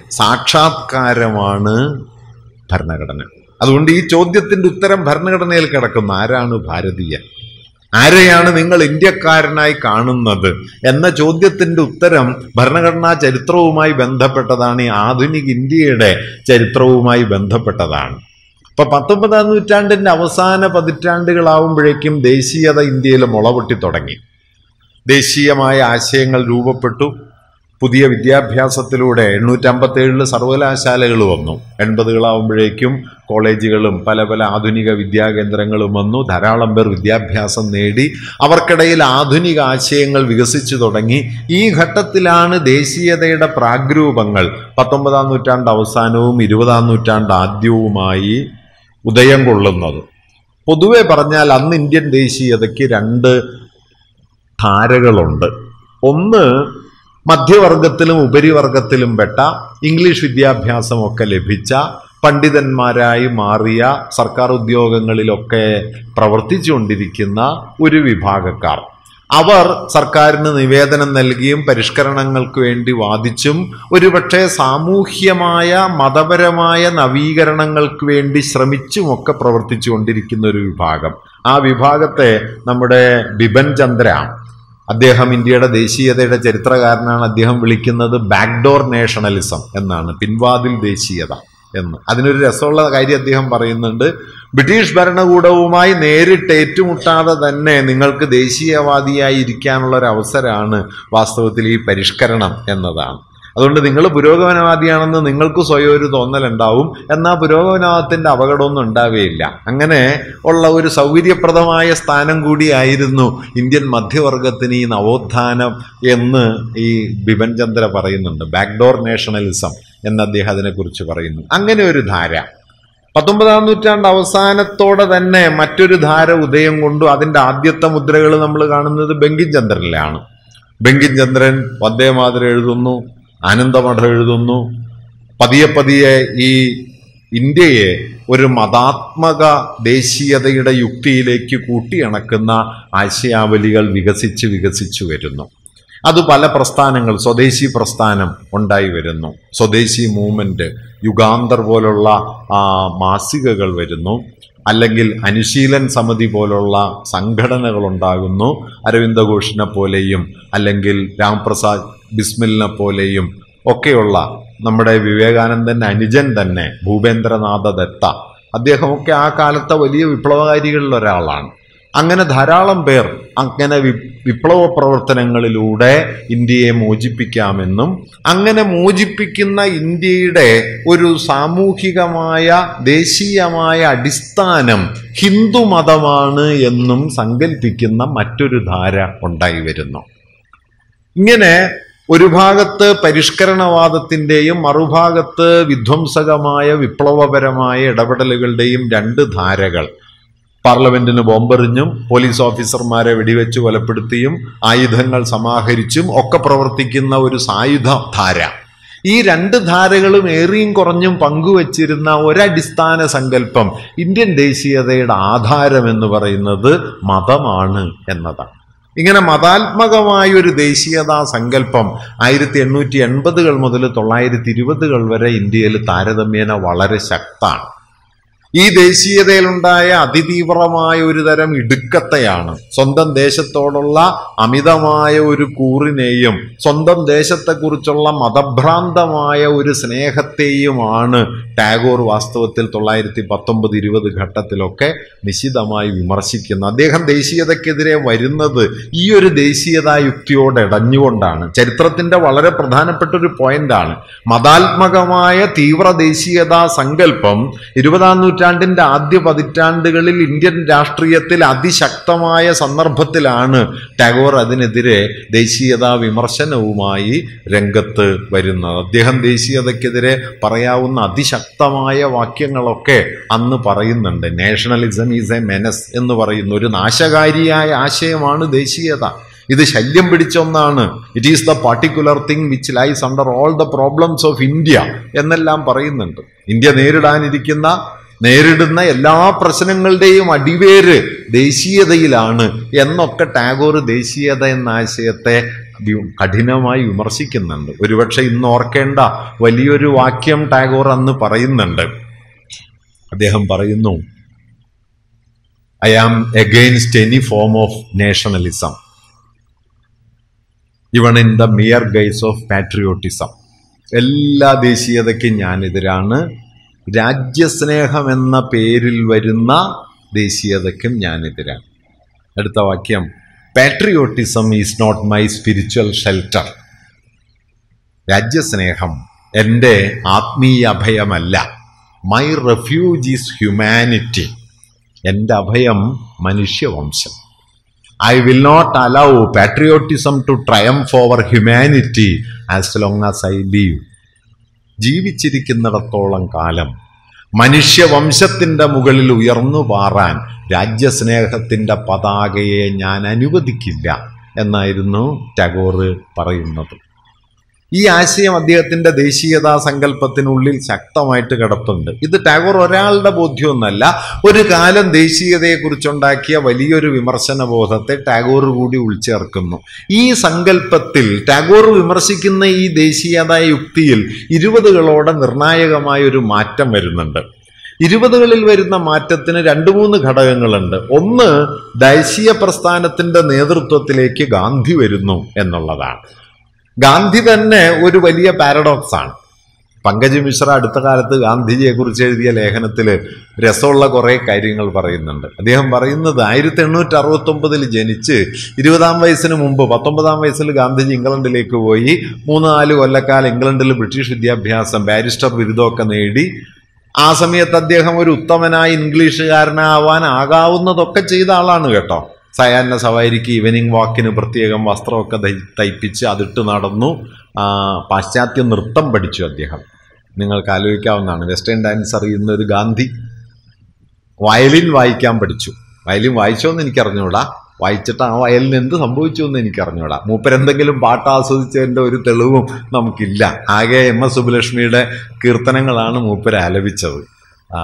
സാക്ഷാത്കാരമാണ് ഭരണഘടന അതുകൊണ്ട് ഈ ചോദ്യത്തിൻ്റെ ഉത്തരം ഭരണഘടനയിൽ കിടക്കുന്ന ആരാണ് ഭാരതീയൻ ആരെയാണ് നിങ്ങൾ ഇന്ത്യക്കാരനായി കാണുന്നത് എന്ന ചോദ്യത്തിന്റെ ഉത്തരം ഭരണഘടനാ ചരിത്രവുമായി ബന്ധപ്പെട്ടതാണ് ഈ ആധുനിക ഇന്ത്യയുടെ ചരിത്രവുമായി ബന്ധപ്പെട്ടതാണ് ഇപ്പൊ പത്തൊമ്പതാം നൂറ്റാണ്ടിന്റെ അവസാന പതിറ്റാണ്ടുകളാവുമ്പോഴേക്കും ദേശീയത ഇന്ത്യയിൽ മുളപൊട്ടി തുടങ്ങി ദേശീയമായ ആശയങ്ങൾ രൂപപ്പെട്ടു പുതിയ വിദ്യാഭ്യാസത്തിലൂടെ എണ്ണൂറ്റമ്പത്തി ഏഴില് സർവകലാശാലകൾ വന്നു എൺപതുകളാവുമ്പോഴേക്കും കോളേജുകളും പല പല ആധുനിക വിദ്യാകേന്ദ്രങ്ങളും വന്നു ധാരാളം പേർ വിദ്യാഭ്യാസം നേടി അവർക്കിടയിൽ ആധുനിക ആശയങ്ങൾ വികസിച്ചു തുടങ്ങി ഈ ഘട്ടത്തിലാണ് ദേശീയതയുടെ പ്രാഗ്രൂപങ്ങൾ പത്തൊമ്പതാം നൂറ്റാണ്ട് അവസാനവും ഇരുപതാം നൂറ്റാണ്ട് ആദ്യവുമായി ഉദയം കൊള്ളുന്നത് പൊതുവെ പറഞ്ഞാൽ അന്ന് ഇന്ത്യൻ ദേശീയതയ്ക്ക് രണ്ട് ധാരകളുണ്ട് ഒന്ന് മധ്യവർഗത്തിലും ഉപരിവർഗത്തിലും പെട്ട ഇംഗ്ലീഷ് വിദ്യാഭ്യാസമൊക്കെ ലഭിച്ച പണ്ഡിതന്മാരായി മാറിയ സർക്കാർ ഉദ്യോഗങ്ങളിലൊക്കെ പ്രവർത്തിച്ചുകൊണ്ടിരിക്കുന്ന ഒരു വിഭാഗക്കാർ അവർ സർക്കാരിന് നിവേദനം നൽകിയും പരിഷ്കരണങ്ങൾക്ക് വേണ്ടി വാദിച്ചും ഒരുപക്ഷെ സാമൂഹ്യമായ മതപരമായ നവീകരണങ്ങൾക്ക് വേണ്ടി ശ്രമിച്ചുമൊക്കെ പ്രവർത്തിച്ചുകൊണ്ടിരിക്കുന്ന ഒരു വിഭാഗം ആ വിഭാഗത്തെ നമ്മുടെ ബിപൻ ചന്ദ്ര അദ്ദേഹം ഇന്ത്യയുടെ ദേശീയതയുടെ ചരിത്രകാരനാണ് അദ്ദേഹം വിളിക്കുന്നത് ബാക്ക്ഡോർ നേഷണലിസം എന്നാണ് പിൻവാതിൽ ദേശീയത എന്ന് അതിനൊരു രസമുള്ള കാര്യം അദ്ദേഹം പറയുന്നുണ്ട് ബ്രിട്ടീഷ് ഭരണകൂടവുമായി നേരിട്ട് ഏറ്റുമുട്ടാതെ തന്നെ നിങ്ങൾക്ക് ദേശീയവാദിയായി ഇരിക്കാനുള്ള ഒരു അവസരമാണ് വാസ്തവത്തിൽ ഈ പരിഷ്കരണം എന്നതാണ് അതുകൊണ്ട് നിങ്ങൾ പുരോഗമനവാദിയാണെന്ന് നിങ്ങൾക്ക് സ്വയം ഒരു തോന്നലുണ്ടാവും എന്നാൽ പുരോഗമനവാദത്തിന്റെ അപകടമൊന്നും ഉണ്ടാവുകയില്ല അങ്ങനെ ഉള്ള ഒരു സൗകര്യപ്രദമായ സ്ഥാനം കൂടിയായിരുന്നു ഇന്ത്യൻ മധ്യവർഗത്തിന് ഈ നവോത്ഥാനം എന്ന് ഈ ബിപൻ ചന്ദ്ര പറയുന്നുണ്ട് ബാക്ക്ഡോർ നേഷണലിസം എന്ന് അദ്ദേഹം അതിനെക്കുറിച്ച് പറയുന്നു അങ്ങനെ ഒരു ധാര പത്തൊമ്പതാം നൂറ്റാണ്ട് അവസാനത്തോടെ തന്നെ മറ്റൊരു ധാര ഉദയം കൊണ്ടു അതിൻ്റെ ആദ്യത്തെ മുദ്രകൾ നമ്മൾ കാണുന്നത് ബങ്കിം ചന്ദ്രനിലാണ് ബങ്കിം ചന്ദ്രൻ വന്ദേമാതരം എഴുതുന്നു ആനന്ദമഠം എഴുതുന്നു പതിയെ പതിയെ ഈ ഇന്ത്യയെ ഒരു മതാത്മക ദേശീയതയുടെ യുക്തിയിലേക്ക് കൂട്ടിയിണക്കുന്ന ആശയാവലികൾ വികസിച്ച് വികസിച്ചു വരുന്നു അത് പല പ്രസ്ഥാനങ്ങൾ സ്വദേശി പ്രസ്ഥാനം ഉണ്ടായി വരുന്നു സ്വദേശി മൂവ്മെന്റ് യുഗാന്തർ പോലുള്ള ആ, മാസികകൾ വരുന്നു അല്ലെങ്കിൽ അനുശീലൻ സമിതി പോലുള്ള സംഘടനകൾ ഉണ്ടാകുന്നു അരവിന്ദ ഘോഷിനെ പോലെയും അല്ലെങ്കിൽ രാംപ്രസാദ് ബിസ്മിലിനെ പോലെയും ഒക്കെയുള്ള നമ്മുടെ വിവേകാനന്ദന്റെ അനുജൻ തന്നെ ഭൂപേന്ദ്രനാഥ ദത്ത അദ്ദേഹമൊക്കെ ആ കാലത്തെ വലിയ വിപ്ലവകാരികളിൽ ഒരാളാണ് അങ്ങനെ ധാരാളം പേർ അങ്ങനെ വി വിപ്ലവ പ്രവർത്തനങ്ങളിലൂടെ ഇന്ത്യയെ മോചിപ്പിക്കാമെന്നും അങ്ങനെ മോചിപ്പിക്കുന്ന ഇന്ത്യയുടെ ഒരു സാമൂഹികമായ ദേശീയമായ അടിസ്ഥാനം ഹിന്ദു മതമാണ് എന്നും സങ്കല്പിക്കുന്ന മറ്റൊരു ധാര ഉണ്ടായി വരുന്നു ഇങ്ങനെ ഒരു ഭാഗത്ത് പരിഷ്കരണവാദത്തിന്റെയും മറുഭാഗത്ത് വിധ്വംസകമായ വിപ്ലവപരമായ ഇടപെടലുകളുടെയും രണ്ട് ധാരകൾ പാർലമെന്റിന് ബോംബെറിഞ്ഞും പോലീസ് ഓഫീസർമാരെ വെടിവെച്ച് കൊലപ്പെടുത്തിയും ആയുധങ്ങൾ സമാഹരിച്ചും ഒക്കെ പ്രവർത്തിക്കുന്ന ഒരു സായുധ ധാര ഈ രണ്ട് ധാരകളും ഏറിയും കുറഞ്ഞും പങ്കുവച്ചിരുന്ന ഒരടിസ്ഥാന സങ്കല്പം ഇന്ത്യൻ ദേശീയതയുടെ ആധാരം എന്ന് പറയുന്നത് മതമാണ് എന്നതാണ് ഇങ്ങനെ മതാത്മകമായ ഒരു ദേശീയതാ സങ്കല്പം ആയിരത്തി എണ്ണൂറ്റി എൺപതുകൾ മുതൽ തൊള്ളായിരത്തി ഇരുപതുകൾ വരെ ഇന്ത്യയിൽ താരതമ്യേന വളരെ ശക്താണ് ഈ ദേശീയതയിലുണ്ടായ അതിതീവ്രമായ ഒരു തരം ഇടുക്കത്തെയാണ് സ്വന്തം ദേശത്തോടുള്ള അമിതമായ ഒരു കൂറിനെയും സ്വന്തം ദേശത്തെക്കുറിച്ചുള്ള മതഭ്രാന്തമായ ഒരു സ്നേഹത്തെയുമാണ് ടാഗോർ വാസ്തവത്തിൽ തൊള്ളായിരത്തി പത്തൊമ്പത് ഇരുപത് ഘട്ടത്തിലൊക്കെ നിശിതമായി വിമർശിക്കുന്നത് അദ്ദേഹം ദേശീയതയ്ക്കെതിരെ വരുന്നത് ഈ ഒരു ദേശീയതാ യുക്തിയോട് ഇടഞ്ഞുകൊണ്ടാണ് ചരിത്രത്തിന്റെ വളരെ പ്രധാനപ്പെട്ട ഒരു പോയിന്റാണ് മതാത്മകമായ തീവ്ര ദേശീയതാ സങ്കല്പം ഇരുപതാം നൂറ്റാണ്ടിന്റെ ആദ്യ പതിറ്റാണ്ടുകളിൽ ഇന്ത്യൻ രാഷ്ട്രീയത്തിൽ അതിശക്തമായ സന്ദർഭത്തിലാണ് ടാഗോർ അതിനെതിരെ ദേശീയതാ വിമർശനവുമായി രംഗത്ത് വരുന്നത് അദ്ദേഹം ദേശീയതയ്ക്കെതിരെ പറയാവുന്ന അതിശക്തമായ വാക്യങ്ങളൊക്കെ അന്ന് പറയുന്നുണ്ട് നാഷണലിസം ഈസ് എ മെനസ് എന്ന് പറയുന്ന ഒരു നാശകാരിയായ ആശയമാണ് ദേശീയത ഇത് ശല്യം പിടിച്ച ഒന്നാണ് it is the particular thing which lies under all the problems of India എന്നെല്ലാം പറയുന്നുണ്ട് ഇന്ത്യ നേരിടാനിരിക്കുന്ന നേരിടുന്ന എല്ലാ പ്രശ്നങ്ങളുടെയും അടിവേര് ദേശീയതയിലാണ് എന്നൊക്കെ ടാഗോർ ദേശീയത എന്ന ആശയത്തെ വി- കഠിനമായി വിമർശിക്കുന്നുണ്ട് ഒരുപക്ഷെ ഇന്ന് ഓർക്കേണ്ട വലിയൊരു വാക്യം ടാഗോർ അന്ന് പറയുന്നുണ്ട് അദ്ദേഹം പറയുന്നു I am against any form of nationalism even in the mere guise of patriotism എല്ലാ ദേശീയതയ്ക്കും ഞാനെതിരാണ് രാജ്യസ്നേഹം എന്ന പേരിൽ വരുന്ന ദേശീയതയ്ക്കും ഞാനെതിരാണ് അടുത്ത വാക്യം patriotism is not my spiritual shelter രാജ്യസ്നേഹം എൻ്റെ ആത്മീയ അഭയമല്ല മൈ റെഫ്യൂജ് ഈസ് ഹ്യൂമാനിറ്റി എൻ്റെ അഭയം മനുഷ്യവംശം I will not allow patriotism to triumph over humanity as long as I live ജീവിച്ചിരിക്കുന്നിടത്തോളം കാലം മനുഷ്യവംശത്തിൻ്റെ മുകളിൽ ഉയർന്നു പാറാൻ രാജ്യസ്നേഹത്തിൻ്റെ പതാകയെ ഞാൻ അനുവദിക്കില്ല എന്നായിരുന്നു ടാഗോർ പറയുന്നത് ഈ ആശയം അദ്ദേഹത്തിന്റെ ദേശീയതാ സങ്കല്പത്തിനുള്ളിൽ ശക്തമായിട്ട് കിടപ്പുണ്ട് ഇത് ടാഗോർ ഒരാളുടെ ബോധ്യമൊന്നല്ല ഒരു കാലം ദേശീയതയെക്കുറിച്ചുണ്ടാക്കിയ വലിയൊരു വിമർശന ബോധത്തെ ടാഗോർ കൂടി ഉൾച്ചേർക്കുന്നു ഈ സങ്കല്പത്തിൽ ടാഗോർ വിമർശിക്കുന്ന ഈ ദേശീയതാ യുക്തിയിൽ ഇരുപതുകളോടെ നിർണായകമായ ഒരു മാറ്റം വരുന്നുണ്ട് ഇരുപതുകളിൽ വരുന്ന മാറ്റത്തിന് രണ്ട് മൂന്ന് ഘടകങ്ങളുണ്ട് ഒന്ന് ദേശീയ പ്രസ്ഥാനത്തിന്റെ നേതൃത്വത്തിലേക്ക് ഗാന്ധി വരുന്നു എന്നുള്ളതാണ് ഗാന്ധി തന്നെ ഒരു വലിയ പാരഡോക്സ് ആണ് പങ്കജ് മിശ്ര അടുത്ത കാലത്ത് ഗാന്ധിജിയെ കുറിച്ച് എഴുതിയ ലേഖനത്തിൽ രസമുള്ള കുറേ കാര്യങ്ങൾ പറയുന്നുണ്ട് അദ്ദേഹം പറയുന്നത് ആയിരത്തി എണ്ണൂറ്റി അറുപത്തി ഒമ്പതിൽ ജനിച്ച് ഇരുപതാം വയസ്സിന് മുമ്പ് പത്തൊമ്പതാം വയസ്സിൽ ഗാന്ധിജി ഇംഗ്ലണ്ടിലേക്ക് പോയി മൂന്ന് നാല് കൊല്ലക്കാലം ഇംഗ്ലണ്ടിൽ ബ്രിട്ടീഷ് വിദ്യാഭ്യാസം ബാരിസ്റ്റർ ബിരുദമൊക്കെ നേടി ആ സമയത്ത് അദ്ദേഹം ഒരു ഉത്തമനായ ഇംഗ്ലീഷുകാരനാവാൻ ആകാവുന്നതൊക്കെ ചെയ്ത ആളാണ് കേട്ടോ സയാന്ന സവാരിക്ക് ഈവനിങ് വാക്കിന് പ്രത്യേകം വസ്ത്രമൊക്കെ ധൈ- തയ്പ്പിച്ച് അതിട്ട് നടന്നു ആ, പാശ്ചാത്യ നൃത്തം പഠിച്ചു അദ്ദേഹം നിങ്ങൾക്ക് ആലോചിക്കാവുന്നതാണ് വെസ്റ്റേൺ ഡാൻസ് അറിയുന്ന ഒരു ഗാന്ധി വയലിൻ വായിക്കാൻ പഠിച്ചു വയലിൻ വായിച്ചോന്ന് എനിക്ക് അറിഞ്ഞൂടാ വായിച്ചിട്ട് ആ വയലിന് എന്ത് സംഭവിച്ചു എന്ന് എനിക്ക് അറിഞ്ഞൂടാ മൂപ്പരെന്തെങ്കിലും പാട്ട് ആസ്വദിച്ചതിൻ്റെ ഒരു തെളിവും നമുക്കില്ല ആകെ എം എസ് സുബലക്ഷ്മിയുടെ കീർത്തനങ്ങളാണ് മൂപ്പർ ആലപിച്ചത് ആ,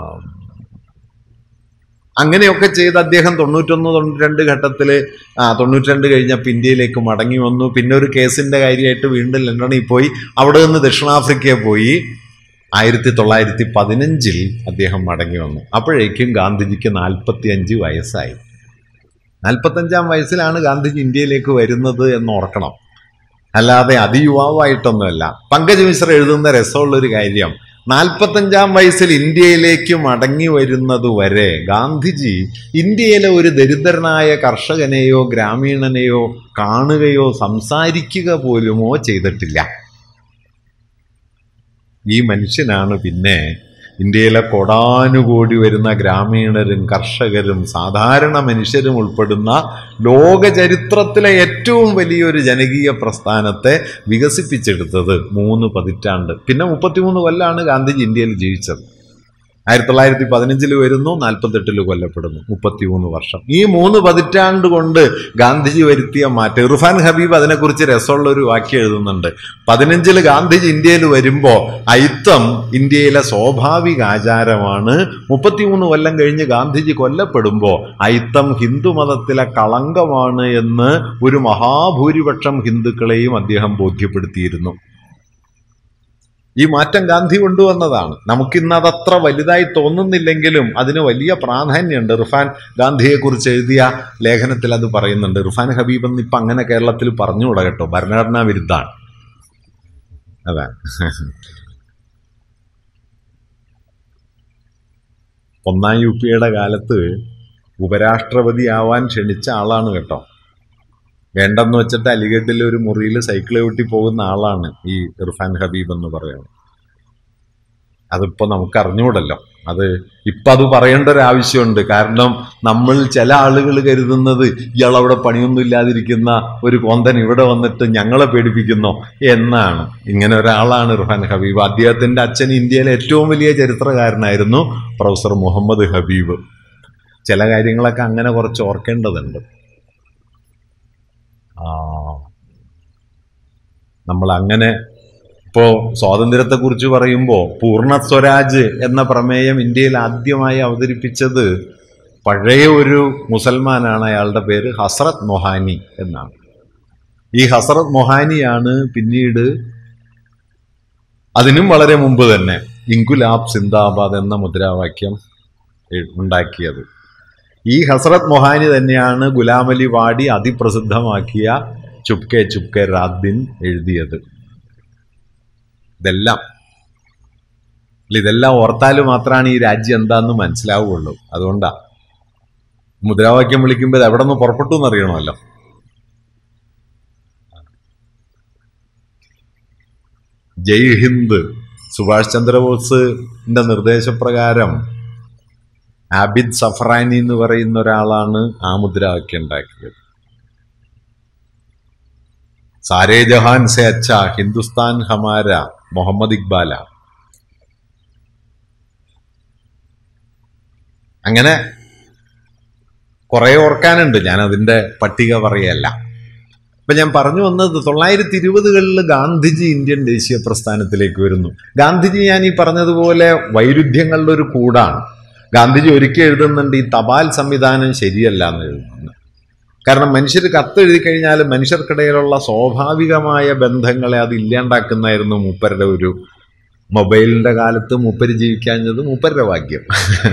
അങ്ങനെയൊക്കെ ചെയ്ത് അദ്ദേഹം തൊണ്ണൂറ്റൊന്ന് തൊണ്ണൂറ്റിരണ്ട് ഘട്ടത്തിൽ തൊണ്ണൂറ്റിരണ്ട് കഴിഞ്ഞപ്പോൾ ഇന്ത്യയിലേക്ക് മടങ്ങി വന്നു പിന്നെ ഒരു കേസിന്റെ കാര്യമായിട്ട് വീണ്ടും ലണ്ടനിൽ പോയി അവിടെ നിന്ന് ദക്ഷിണാഫ്രിക്കയിൽ പോയി ആയിരത്തി തൊള്ളായിരത്തി പതിനഞ്ചിൽ അദ്ദേഹം മടങ്ങി വന്നു അപ്പോഴേക്കും ഗാന്ധിജിക്ക് നാൽപ്പത്തി അഞ്ച് വയസ്സായി നാൽപ്പത്തഞ്ചാം വയസ്സിലാണ് ഗാന്ധിജി ഇന്ത്യയിലേക്ക് വരുന്നത് എന്ന് ഓർക്കണം അല്ലാതെ അതിയുവാവായിട്ടൊന്നുമല്ല പങ്കജ് മിശ്ര എഴുതുന്ന രസമുള്ളൊരു കാര്യം നാൽപ്പത്തഞ്ചാം വയസ്സിൽ ഇന്ത്യയിലേക്ക് മടങ്ങി വരുന്നത് വരെ ഗാന്ധിജി ഇന്ത്യയിലെ ഒരു ദരിദ്രനായ കർഷകനെയോ ഗ്രാമീണനെയോ കാണുകയോ സംസാരിക്കുക പോലുമോ ചെയ്തിട്ടില്ല ഈ മനുഷ്യനാണ് പിന്നെ ഇന്ത്യയിലെ കൊടാനുകൂടി വരുന്ന ഗ്രാമീണരും കർഷകരും സാധാരണ മനുഷ്യരും ഉൾപ്പെടുന്ന ലോക ചരിത്രത്തിലെ ഏറ്റവും വലിയൊരു ജനകീയ പ്രസ്ഥാനത്തെ വികസിപ്പിച്ചെടുത്തത് മൂന്ന് പതിറ്റാണ്ട് പിന്നെ മുപ്പത്തിമൂന്ന് കൊല്ലാണ് ഗാന്ധിജി ഇന്ത്യയിൽ ജീവിച്ചത് ആയിരത്തി തൊള്ളായിരത്തി പതിനഞ്ചിൽ വരുന്നു നാൽപ്പത്തെട്ടിൽ കൊല്ലപ്പെടുന്നു മുപ്പത്തിമൂന്ന് വർഷം ഈ മൂന്ന് പതിറ്റാണ്ട് കൊണ്ട് ഗാന്ധിജി വരുത്തിയ മാറ്റം ഇർഫാൻ ഹബീബ് അതിനെക്കുറിച്ച് രസമുള്ള ഒരു വാക്യം എഴുതുന്നുണ്ട് പതിനഞ്ചിൽ ഗാന്ധിജി ഇന്ത്യയിൽ വരുമ്പോൾ അയിത്തം ഇന്ത്യയിലെ സ്വാഭാവിക ആചാരമാണ് മുപ്പത്തിമൂന്ന് കൊല്ലം കഴിഞ്ഞ് ഗാന്ധിജി കൊല്ലപ്പെടുമ്പോൾ അയിത്തം ഹിന്ദുമതത്തിലെ കളങ്കമാണ് എന്ന് ഒരു മഹാഭൂരിപക്ഷം ഹിന്ദുക്കളെയും അദ്ദേഹം ബോധ്യപ്പെടുത്തിയിരുന്നു ഈ മാറ്റം ഗാന്ധി കൊണ്ടുവന്നതാണ് നമുക്കിന്ന് അതത്ര വലുതായി തോന്നുന്നില്ലെങ്കിലും അതിന് വലിയ പ്രാധാന്യമുണ്ട് ഇർഫാൻ ഗാന്ധിയെക്കുറിച്ച് എഴുതിയ ലേഖനത്തിൽ അത് പറയുന്നുണ്ട് ഇർഫാൻ ഹബീബ് എന്ന് ഇപ്പം അങ്ങനെ കേരളത്തിൽ പറഞ്ഞുകൂടാ കേട്ടോ ഭരണഘടനാ വിരുദ്ധാണ് അതെ ഒന്നാം യു പിയുടെ കാലത്ത് ഉപരാഷ്ട്രപതി ആവാൻ ക്ഷണിച്ച ആളാണ് കേട്ടോ വേണ്ടെന്ന് വെച്ചിട്ട് അലിഗഡിൽ ഒരു മുറിയിൽ സൈക്കിൾ ചവിട്ടി പോകുന്ന ആളാണ് ഈ ഇർഫാൻ ഹബീബ് എന്ന് പറയുന്നത് അതിപ്പോൾ നമുക്ക് അറിഞ്ഞുകൂടല്ലോ അത് ഇപ്പം അത് പറയേണ്ട ഒരു ആവശ്യമുണ്ട് കാരണം നമ്മൾ ചില ആളുകൾ കരുതുന്നത് ഇയാൾ അവിടെ പണിയൊന്നും ഇല്ലാതിരിക്കുന്ന ഒരു കോന്തൻ ഇവിടെ വന്നിട്ട് ഞങ്ങളെ പേടിപ്പിക്കുന്നോ എന്നാണ് ഇങ്ങനെ ഒരാളാണ് ഇർഫാൻ ഹബീബ് അദ്ദേഹത്തിൻ്റെ അച്ഛൻ ഇന്ത്യയിലെ ഏറ്റവും വലിയ ചരിത്രകാരനായിരുന്നു പ്രൊഫസർ മുഹമ്മദ് ഹബീബ് ചില കാര്യങ്ങളൊക്കെ അങ്ങനെ കുറച്ച് ഓർക്കേണ്ടതുണ്ട് നമ്മൾ അങ്ങനെ ഇപ്പോൾ സ്വാതന്ത്ര്യത്തെക്കുറിച്ച് പറയുമ്പോൾ പൂർണ്ണ സ്വരാജ് എന്ന പ്രമേയം ഇന്ത്യയിൽ ആദ്യമായി അവതരിപ്പിച്ചത് പഴയ ഒരു മുസൽമാനാണ് അയാളുടെ പേര് ഹസ്രത് മൊഹാനി എന്നാണ് ഈ ഹസ്രത് മൊഹാനിയാണ് പിന്നീട് അതിനും വളരെ മുമ്പ് തന്നെ ഇൻകുലാബ് സിന്ദാബാദ് എന്ന മുദ്രാവാക്യം ഉണ്ടാക്കിയത് ഈ ഹസ്രത് മൊഹാനി തന്നെയാണ് ഗുലാമലി വാടി അതിപ്രസിദ്ധമാക്കിയ ചുപ്കെ ചുപ്കെ രാത് ദിൻ എഴുതിയത് ഇതെല്ലാം ഇതെല്ലാം ഓർത്താൽ മാത്രമാണ് ഈ രാജ്യം എന്താന്ന് മനസ്സിലാവുകയുള്ളൂ അതുകൊണ്ടാ മുദ്രാവാക്യം വിളിക്കുമ്പോൾ ഇത് എവിടെ നിന്ന് പുറപ്പെട്ടു എന്നറിയണമല്ലോ ജയ് ഹിന്ദ് സുഭാഷ് ചന്ദ്രബോസിന്റെ നിർദ്ദേശപ്രകാരം ആബിദ് സഫറാനി എന്ന് പറയുന്ന ഒരാളാണ് ആ മുദ്രാവാക്യം ഉണ്ടാക്കിയത് സാരേ ജഹാൻ സെ അച്ഛ ഹിന്ദുസ്ഥാൻ ഹമാര മുഹമ്മദ് ഇക്ബാല അങ്ങനെ കുറെ ഓർക്കാനുണ്ട് ഞാൻ അതിന്റെ പട്ടിക പറയല്ല അപ്പൊ ഞാൻ പറഞ്ഞു വന്നത് തൊള്ളായിരത്തി ഇരുപതുകളിൽ ഗാന്ധിജി ഇന്ത്യൻ ദേശീയ പ്രസ്ഥാനത്തിലേക്ക് വരുന്നു ഗാന്ധിജി ഞാൻ ഈ പറഞ്ഞതുപോലെ വൈരുദ്ധ്യങ്ങളുടെ ഒരു കൂടാണ് ഗാന്ധിജി ഒരിക്കൽ എഴുതുന്നുണ്ട് ഈ തപാൽ സംവിധാനം ശരിയല്ല എന്ന് എഴുതുന്നു കാരണം മനുഷ്യർ കത്തെഴുതി കഴിഞ്ഞാൽ മനുഷ്യർക്കിടയിലുള്ള സ്വാഭാവികമായ ബന്ധങ്ങളെ അത് ഇല്ലാണ്ടാക്കുന്നതായിരുന്നു മൂപ്പരുടെ ഒരു മൊബൈലിന്റെ കാലത്ത് മൂപ്പര് ജീവിക്കാഞ്ഞത് മൂപ്പരുടെ ഭാഗ്യം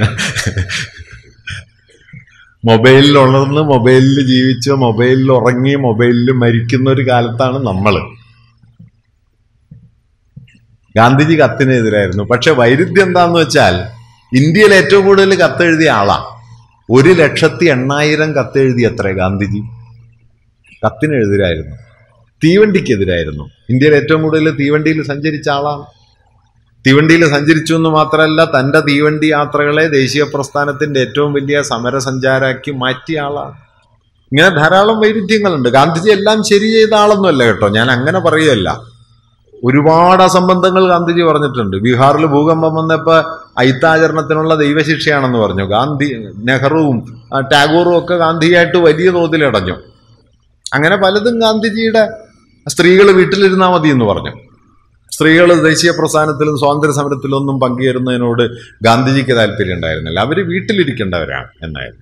മൊബൈലിൽ ഉണർന്ന് മൊബൈലിൽ ജീവിച്ച് മൊബൈലിൽ ഉറങ്ങി മൊബൈലിൽ മരിക്കുന്ന ഒരു കാലത്താണ് നമ്മൾ ഗാന്ധിജി കത്തിനെതിരായിരുന്നു പക്ഷെ വൈരുദ്ധ്യം എന്താന്ന് വെച്ചാൽ ഇന്ത്യയിൽ ഏറ്റവും കൂടുതൽ കത്തെഴുതിയ ആളാ ഒരു ലക്ഷത്തി എണ്ണായിരം കത്തെഴുതി അത്ര ഗാന്ധിജി കത്തിനെതിരായിരുന്നു തീവണ്ടിക്കെതിരായിരുന്നു ഇന്ത്യയിൽ ഏറ്റവും കൂടുതൽ തീവണ്ടിയിൽ സഞ്ചരിച്ച ആളാണ് തീവണ്ടിയിൽ സഞ്ചരിച്ചു എന്ന് മാത്രമല്ല തൻ്റെ തീവണ്ടി യാത്രകളെ ദേശീയ പ്രസ്ഥാനത്തിന്റെ ഏറ്റവും വലിയ സമരസഞ്ചാരാക്കി മാറ്റിയ ആളാണ് ഇങ്ങനെ ധാരാളം വൈരുദ്ധ്യങ്ങളുണ്ട് ഗാന്ധിജി എല്ലാം ശരി ചെയ്ത ആളൊന്നുമല്ല കേട്ടോ ഞാൻ അങ്ങനെ പറയുകയല്ല ഒരുപാട് അസംബന്ധങ്ങൾ ഗാന്ധിജി പറഞ്ഞിട്ടുണ്ട് ബീഹാറിൽ ഭൂകമ്പം വന്നപ്പോൾ അയിത്താചരണത്തിനുള്ള ദൈവശിക്ഷയാണെന്ന് പറഞ്ഞു ഗാന്ധി നെഹ്റുവും ടാഗോറും ഒക്കെ ഗാന്ധിയായിട്ട് വലിയ തോതിൽ ഇടഞ്ഞു അങ്ങനെ പലതും ഗാന്ധിജിയുടെ സ്ത്രീകൾ വീട്ടിലിരുന്നാൽ മതി എന്ന് പറഞ്ഞു സ്ത്രീകൾ ദേശീയ പ്രസ്ഥാനത്തിലും സ്വാതന്ത്ര്യ സമരത്തിലൊന്നും പങ്കുചേരുന്നതിനോട് ഗാന്ധിജിക്ക് താല്പര്യം ഉണ്ടായിരുന്നില്ല അവർ വീട്ടിലിരിക്കേണ്ടവരാണ് എന്നായിരുന്നു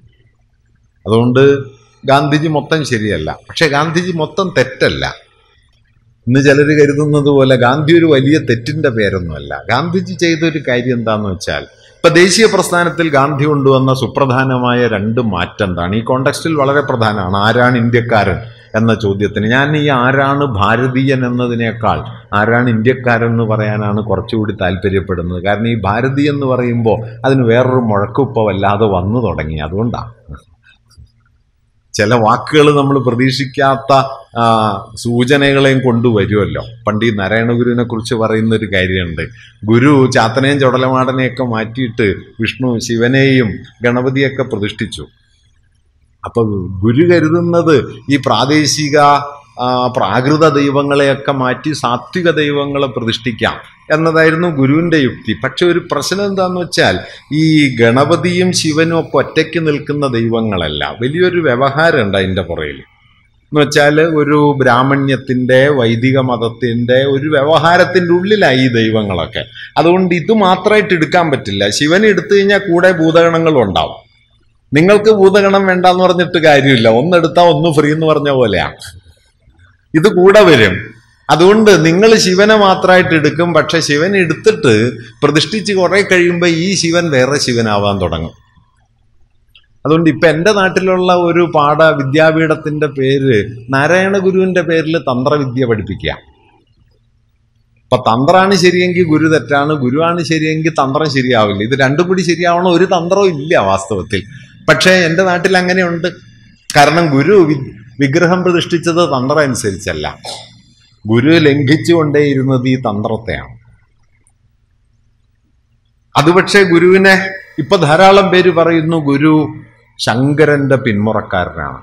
അതുകൊണ്ട് ഗാന്ധിജി മൊത്തം ശരിയല്ല പക്ഷെ ഗാന്ധിജി മൊത്തം തെറ്റല്ല ഇന്ന് ചിലർ കരുതുന്നത് പോലെ ഗാന്ധി ഒരു വലിയ തെറ്റിന്റെ പേരൊന്നുമല്ല ഗാന്ധിജി ചെയ്തൊരു കാര്യം എന്താന്ന് വെച്ചാൽ ഇപ്പൊ ദേശീയ പ്രസ്ഥാനത്തിൽ ഗാന്ധി കൊണ്ടുവന്ന സുപ്രധാനമായ രണ്ട് മാറ്റം എന്താണ് ഈ കോണ്ടക്സ്റ്റിൽ വളരെ പ്രധാനമാണ് ആരാണ് ഇന്ത്യക്കാരൻ എന്ന ചോദ്യത്തിന് ഞാൻ ഈ ആരാണ് ഭാരതീയൻ എന്നതിനേക്കാൾ ആരാണ് ഇന്ത്യക്കാരൻ എന്ന് പറയാനാണ് കുറച്ചുകൂടി താല്പര്യപ്പെടുന്നത് കാരണം ഈ ഭാരതീയൻ എന്ന് പറയുമ്പോൾ അതിന് വേറൊരു മുഴക്കിപ്പോൾ വല്ലാതെ വന്നു തുടങ്ങി അതുകൊണ്ടാണ് ചില വാക്കുകൾ നമ്മൾ പ്രതീക്ഷിക്കാത്ത ആ, സൂചനകളെയും കൊണ്ടുവരുമല്ലോ പണ്ട് ഈ നാരായണഗുരുവിനെ കുറിച്ച് പറയുന്ന ഒരു കാര്യമുണ്ട് ഗുരു ചാത്തനെയും ചുടലമാടനെയൊക്കെ മാറ്റിയിട്ട് വിഷ്ണു ശിവനെയും ഗണപതിയൊക്കെ പ്രതിഷ്ഠിച്ചു അപ്പൊ ഗുരു കരുതുന്നത് ഈ പ്രാദേശിക ആ, പ്രാകൃത ദൈവങ്ങളെയൊക്കെ മാറ്റി സാത്വിക ദൈവങ്ങളെ പ്രതിഷ്ഠിക്കാം എന്നതായിരുന്നു ഗുരുവിന്റെ യുക്തി പക്ഷെ ഒരു പ്രശ്നം എന്താന്ന് വെച്ചാൽ ഈ ഗണപതിയും ശിവനും ഒക്കെ ഒറ്റയ്ക്ക് നിൽക്കുന്ന ദൈവങ്ങളല്ല വലിയൊരു വ്യവഹാരം ഉണ്ട് അതിൻ്റെ പുറയിൽ എന്ന് വെച്ചാൽ ഒരു ബ്രാഹ്മണ്യത്തിൻ്റെ വൈദിക മതത്തിൻ്റെ ഒരു വ്യവഹാരത്തിൻ്റെ ഉള്ളിലായി ഈ ദൈവങ്ങളൊക്കെ അതുകൊണ്ട് ഇത് മാത്രമായിട്ട് എടുക്കാൻ പറ്റില്ല ശിവൻ എടുത്തു കഴിഞ്ഞാൽ കൂടെ ഭൂതഗണങ്ങളും ഉണ്ടാവും നിങ്ങൾക്ക് ഭൂതഗണം വേണ്ടാന്ന് പറഞ്ഞിട്ട് കാര്യമില്ല ഒന്നെടുത്താൽ ഒന്ന് ഫ്രീ എന്ന് പറഞ്ഞ പോലെയാണ് ഇത് കൂടെ വരും അതുകൊണ്ട് നിങ്ങൾ ശിവനെ മാത്രമായിട്ട് എടുക്കും പക്ഷെ ശിവൻ എടുത്തിട്ട് പ്രതിഷ്ഠിച്ച് കുറെ കഴിയുമ്പോൾ ഈ ശിവൻ വേറെ ശിവനാവാൻ തുടങ്ങും അതുകൊണ്ട് ഇപ്പൊ എൻ്റെ നാട്ടിലുള്ള ഒരു പാഠ വിദ്യാപീഠത്തിന്റെ പേര് നാരായണ ഗുരുവിന്റെ പേരിൽ തന്ത്രവിദ്യ പഠിപ്പിക്കുക ഇപ്പൊ തന്ത്രമാണ് ശരിയെങ്കിൽ ഗുരു തെറ്റാണ് ഗുരുവാണ് ശരിയെങ്കിൽ തന്ത്രം ശരിയാവില്ല ഇത് രണ്ടും കൂടി ശരിയാവണം ഒരു തന്ത്രവും ഇല്ല വാസ്തവത്തിൽ പക്ഷേ എൻ്റെ നാട്ടിൽ അങ്ങനെയുണ്ട് കാരണം ഗുരു വി- വിഗ്രഹം പ്രതിഷ്ഠിച്ചത് തന്ത്രം അനുസരിച്ചല്ല ഗുരു ലംഘിച്ചുകൊണ്ടേയിരുന്നത് ഈ തന്ത്രത്തെയാണ് അത് പക്ഷേ ഗുരുവിനെ ഇപ്പൊ ധാരാളം പേര് പറയുന്നു ഗുരു ശങ്കരന്റെ പിന്മുറക്കാരനാണ്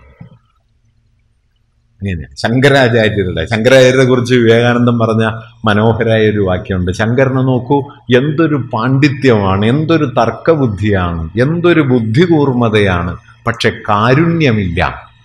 അങ്ങനെ ശങ്കരാചാര്യരുടെ ശങ്കരാചാര്യരെ കുറിച്ച് വിവേകാനന്ദൻ പറഞ്ഞ മനോഹരായ ഒരു വാക്യമുണ്ട് ശങ്കരനെ നോക്കൂ എന്തൊരു പാണ്ഡിത്യമാണ് എന്തൊരു തർക്കബുദ്ധിയാണ് എന്തൊരു ബുദ്ധികൂർമ്മതയാണ് പക്ഷെ കാരുണ്യമില്ല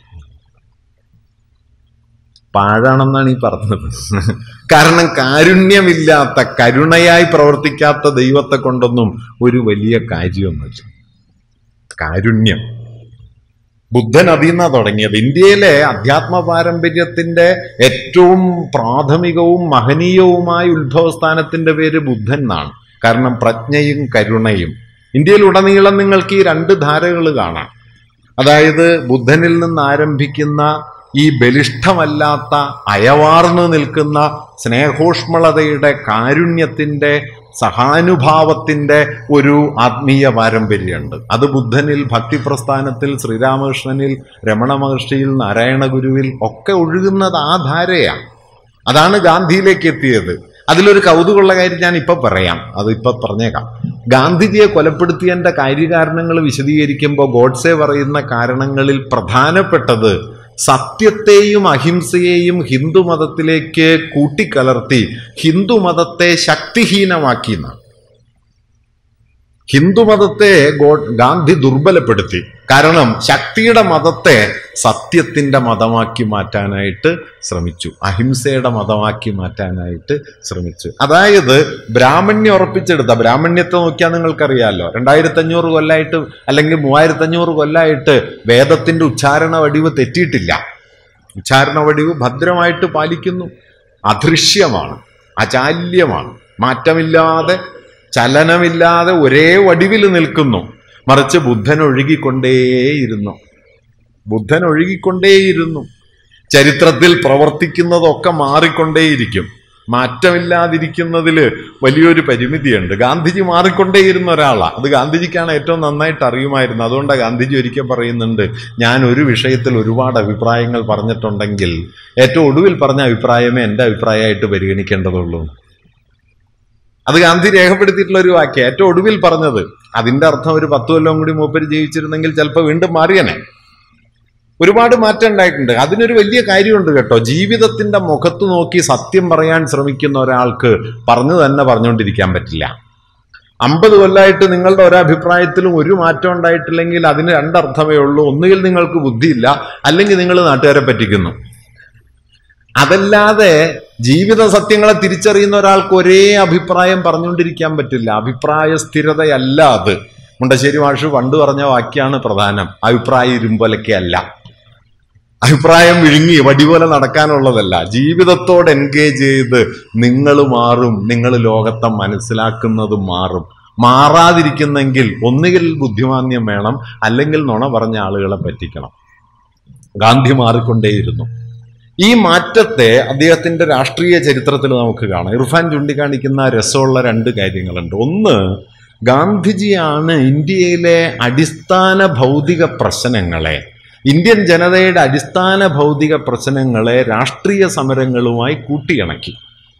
പാഴാണെന്നാണ് ഈ പറഞ്ഞത് കാരണം കാരുണ്യമില്ലാത്ത കരുണയായി പ്രവർത്തിക്കാത്ത ദൈവത്തെ കൊണ്ടൊന്നും ഒരു വലിയ കാര്യമൊന്നുമില്ല കാരുണ്യം ബുദ്ധൻ അതിൽ നിന്നാണ് തുടങ്ങിയത് ഇന്ത്യയിലെ അധ്യാത്മ പാരമ്പര്യത്തിന്റെ ഏറ്റവും പ്രാഥമികവും മഹനീയവുമായ ഉത്ഭവസ്ഥാനത്തിന്റെ പേര് ബുദ്ധൻ എന്നാണ് കാരണം പ്രജ്ഞയും കരുണയും ഇന്ത്യയിലുടനീളം നിങ്ങൾക്ക് ഈ രണ്ട് ധാരകൾ കാണാം അതായത് ബുദ്ധനിൽ നിന്ന് ആരംഭിക്കുന്ന ഈ ബലിഷ്ഠമല്ലാത്ത അയവാർന്നു നിൽക്കുന്ന സ്നേഹോഷ്മളതയുടെ കാരുണ്യത്തിൻ്റെ സഹാനുഭാവത്തിൻ്റെ ഒരു ആത്മീയ പാരമ്പര്യമുണ്ട് അത് ബുദ്ധനിൽ ഭക്തിപ്രസ്ഥാനത്തിൽ ശ്രീരാമകൃഷ്ണനിൽ രമണ മഹർഷിയിൽ നാരായണ ഗുരുവിൽ ഒക്കെ ഒഴുകുന്നത് ആ ധാരയാണ് അതാണ് ഗാന്ധിയിലേക്ക് എത്തിയത് അതിലൊരു കൗതുകമുള്ള കാര്യം ഞാൻ ഇപ്പൊ പറയാം അത് ഇപ്പൊ പറഞ്ഞേക്കാം ഗാന്ധിജിയെ കൊലപ്പെടുത്തിയതിന്റെ കാര്യകാരണങ്ങൾ വിശദീകരിക്കുമ്പോൾ ഗോഡ്സെ പറയുന്ന കാരണങ്ങളിൽ പ്രധാനപ്പെട്ടത് സത്യത്തെയും അഹിംസയെയും ഹിന്ദുമതത്തിലേക്ക് കൂട്ടിക്കലർത്തി ഹിന്ദുമതത്തെ ശക്തിഹീനമാക്കി എന്നാണ് ഹിന്ദുമതത്തെ ഗോ- ഗാന്ധി ദുർബലപ്പെടുത്തി കാരണം ശക്തിയുടെ മതത്തെ സത്യത്തിന്റെ മതമാക്കി മാറ്റാനായിട്ട് ശ്രമിച്ചു അഹിംസയുടെ മതമാക്കി മാറ്റാനായിട്ട് ശ്രമിച്ചു അതായത് ബ്രാഹ്മണ്യം ഉറപ്പിച്ചെടുത്ത ബ്രാഹ്മണ്യത്തെ നോക്കിയാൽ നിങ്ങൾക്കറിയാലോ രണ്ടായിരത്തി അഞ്ഞൂറ് കൊല്ലായിട്ട് അല്ലെങ്കിൽ മൂവായിരത്തി അഞ്ഞൂറ് കൊല്ലായിട്ട് വേദത്തിന്റെ ഉച്ചാരണ വടിവ് തെറ്റിയിട്ടില്ല ഉച്ചാരണ വടിവ് ഭദ്രമായിട്ട് പാലിക്കുന്നു അദൃശ്യമാണ് അചാല്യമാണ് മാറ്റമില്ലാതെ ചലനമില്ലാതെ ഒരേ വടിവിൽ നിൽക്കുന്നു മറിച്ച് ബുദ്ധൻ ഒഴുകിക്കൊണ്ടേയിരുന്നു ബുദ്ധൻ ഒഴുകിക്കൊണ്ടേയിരുന്നു ചരിത്രത്തിൽ പ്രവർത്തിക്കുന്നതൊക്കെ മാറിക്കൊണ്ടേയിരിക്കും മാറ്റമില്ലാതിരിക്കുന്നതിൽ വലിയൊരു പരിമിതിയുണ്ട് ഗാന്ധിജി മാറിക്കൊണ്ടേയിരുന്ന ഒരാളാണ് അത് ഗാന്ധിജിക്കാണ് ഏറ്റവും നന്നായിട്ട് അറിയുമായിരുന്നു അതുകൊണ്ടാണ് ഗാന്ധിജി ഒരിക്കൽ പറയുന്നുണ്ട് ഞാൻ ഒരു വിഷയത്തിൽ ഒരുപാട് അഭിപ്രായങ്ങൾ പറഞ്ഞിട്ടുണ്ടെങ്കിൽ ഏറ്റവും ഒടുവിൽ പറഞ്ഞ അഭിപ്രായമേ എൻ്റെ അഭിപ്രായമായിട്ട് പരിഗണിക്കേണ്ടതുള്ളൂ അത് ഗാന്ധി രേഖപ്പെടുത്തിയിട്ടുള്ള ഒരു വാക്യം ഏറ്റവും ഒടുവിൽ പറഞ്ഞത് അതിന്റെ അർത്ഥം ഒരു പത്ത് കൊല്ലം കൂടി മൂപ്പര് ജീവിച്ചിരുന്നെങ്കിൽ ചിലപ്പോൾ വീണ്ടും മാറിയനെ ഒരുപാട് മാറ്റം ഉണ്ടായിട്ടുണ്ട് അതിനൊരു വലിയ കാര്യമുണ്ട് കേട്ടോ ജീവിതത്തിന്റെ മുഖത്ത് നോക്കി സത്യം പറയാൻ ശ്രമിക്കുന്ന ഒരാൾക്ക് പറഞ്ഞു തന്നെ പറഞ്ഞുകൊണ്ടിരിക്കാൻ പറ്റില്ല അമ്പത് കൊല്ലമായിട്ട് നിങ്ങളുടെ ഒരഭിപ്രായത്തിലും ഒരു മാറ്റം ഉണ്ടായിട്ടില്ലെങ്കിൽ അതിന് രണ്ടർത്ഥമേ ഉള്ളൂ ഒന്നുകിൽ നിങ്ങൾക്ക് ബുദ്ധിയില്ല അല്ലെങ്കിൽ നിങ്ങൾ നാട്ടുകാരെ പറ്റിക്കുന്നു അതല്ലാതെ ജീവിത സത്യങ്ങളെ തിരിച്ചറിയുന്ന ഒരാൾക്ക് ഒരേ അഭിപ്രായം പറഞ്ഞുകൊണ്ടിരിക്കാൻ പറ്റില്ല അഭിപ്രായ സ്ഥിരതയല്ല അത് മുണ്ടശ്ശേരി മാഷ് പണ്ട് പറഞ്ഞ വാക്യാണ് പ്രധാനം അഭിപ്രായ ഇരുമ്പൊലക്കെ അല്ല അഭിപ്രായം വിഴുങ്ങി വടി പോലെ നടക്കാനുള്ളതല്ല ജീവിതത്തോട് എൻഗേജ് ചെയ്ത് നിങ്ങൾ മാറും നിങ്ങൾ ലോകത്തെ മനസ്സിലാക്കുന്നത് മാറും മാറാതിരിക്കുന്നെങ്കിൽ ഒന്നുകിൽ ബുദ്ധിമാന്യം വേണം അല്ലെങ്കിൽ നുണ പറഞ്ഞ ആളുകളെ പറ്റിക്കണം ഗാന്ധി മാറിക്കൊണ്ടേയിരുന്നു ഈ മാറ്റത്തെ അദ്ദേഹത്തിന്റെ രാഷ്ട്രീയ ചരിത്രത്തിൽ നമുക്ക് കാണാം ഇർഫാൻ ചൂണ്ടിക്കാണിക്കുന്ന രസമുള്ള രണ്ട് കാര്യങ്ങളുണ്ട് ഒന്ന് ഗാന്ധിജിയാണ് ഇന്ത്യയിലെ അടിസ്ഥാന ഭൗതിക പ്രശ്നങ്ങളെ ഇന്ത്യൻ ജനതയുടെ അടിസ്ഥാന ഭൗതിക പ്രശ്നങ്ങളെ രാഷ്ട്രീയ സമരങ്ങളുമായി കൂട്ടിയിണക്കി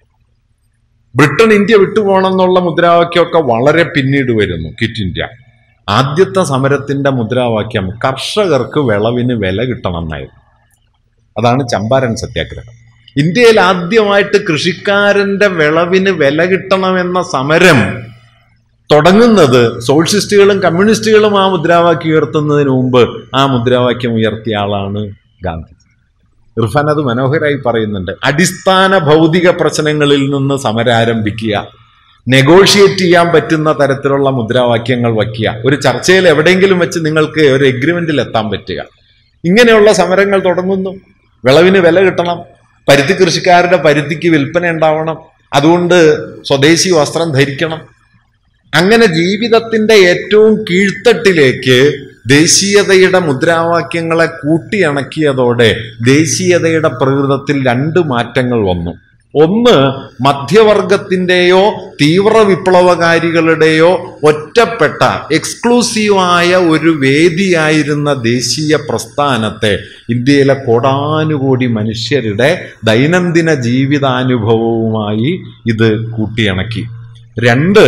ബ്രിട്ടൻ ഇന്ത്യ വിട്ടുപോകണമെന്നുള്ള മുദ്രാവാക്യമൊക്കെ വളരെ പിന്നീട് വരുന്നു ക്വിറ്റ് ഇന്ത്യ ആദ്യത്തെ സമരത്തിന്റെ മുദ്രാവാക്യം കർഷകർക്ക് വിളവിന് വില കിട്ടണം എന്നായിരുന്നു അതാണ് ചമ്പാരൻ സത്യാഗ്രഹം ഇന്ത്യയിൽ ആദ്യമായിട്ട് കൃഷിക്കാരന്റെ വിളവിന് വില കിട്ടണമെന്ന സമരം തുടങ്ങുന്നത് സോഷ്യലിസ്റ്റുകളും കമ്മ്യൂണിസ്റ്റുകളും ആ മുദ്രാവാക്യം ഉയർത്തുന്നതിന് മുമ്പ് ആ മുദ്രാവാക്യം ഉയർത്തിയ ആളാണ് ഗാന്ധി ഇർഫാൻ അത് മനോഹരായി പറയുന്നുണ്ട് അടിസ്ഥാന ഭൗതിക പ്രശ്നങ്ങളിൽ നിന്ന് സമരാരംഭിക്കുക നെഗോഷിയേറ്റ് ചെയ്യാൻ പറ്റുന്ന തരത്തിലുള്ള മുദ്രാവാക്യങ്ങൾ വയ്ക്കുക ഒരു ചർച്ചയിൽ എവിടെയെങ്കിലും വെച്ച് നിങ്ങൾക്ക് ഒരു എഗ്രിമെന്റിൽ എത്താൻ പറ്റുക ഇങ്ങനെയുള്ള സമരങ്ങൾ തുടങ്ങുന്നു വിളവിന് വില കിട്ടണം പരുത്തി കൃഷിക്കാരുടെ പരുത്തിക്ക് വിൽപ്പന ഉണ്ടാവണം അതുകൊണ്ട് സ്വദേശി വസ്ത്രം ധരിക്കണം അങ്ങനെ ജീവിതത്തിന്റെ ഏറ്റവും കീഴ്ത്തട്ടിലേക്ക് ദേശീയതയുടെ മുദ്രാവാക്യങ്ങളെ കൂട്ടിയിണക്കിയതോടെ ദേശീയതയുടെ പ്രകൃതത്തിൽ രണ്ട് മാറ്റങ്ങൾ വന്നു ഒന്ന് മധ്യവർഗത്തിന്റെയോ തീവ്ര വിപ്ലവകാരികളുടെയോ ഒറ്റപ്പെട്ട എക്സ്ക്ലൂസീവായ ഒരു വേദിയായിരുന്ന ദേശീയ പ്രസ്ഥാനത്തെ ഇന്ത്യയിലെ കോടാനുകോടി മനുഷ്യരുടെ ദൈനംദിന ജീവിതാനുഭവവുമായി ഇത് കൂട്ടിയിണക്കി രണ്ട്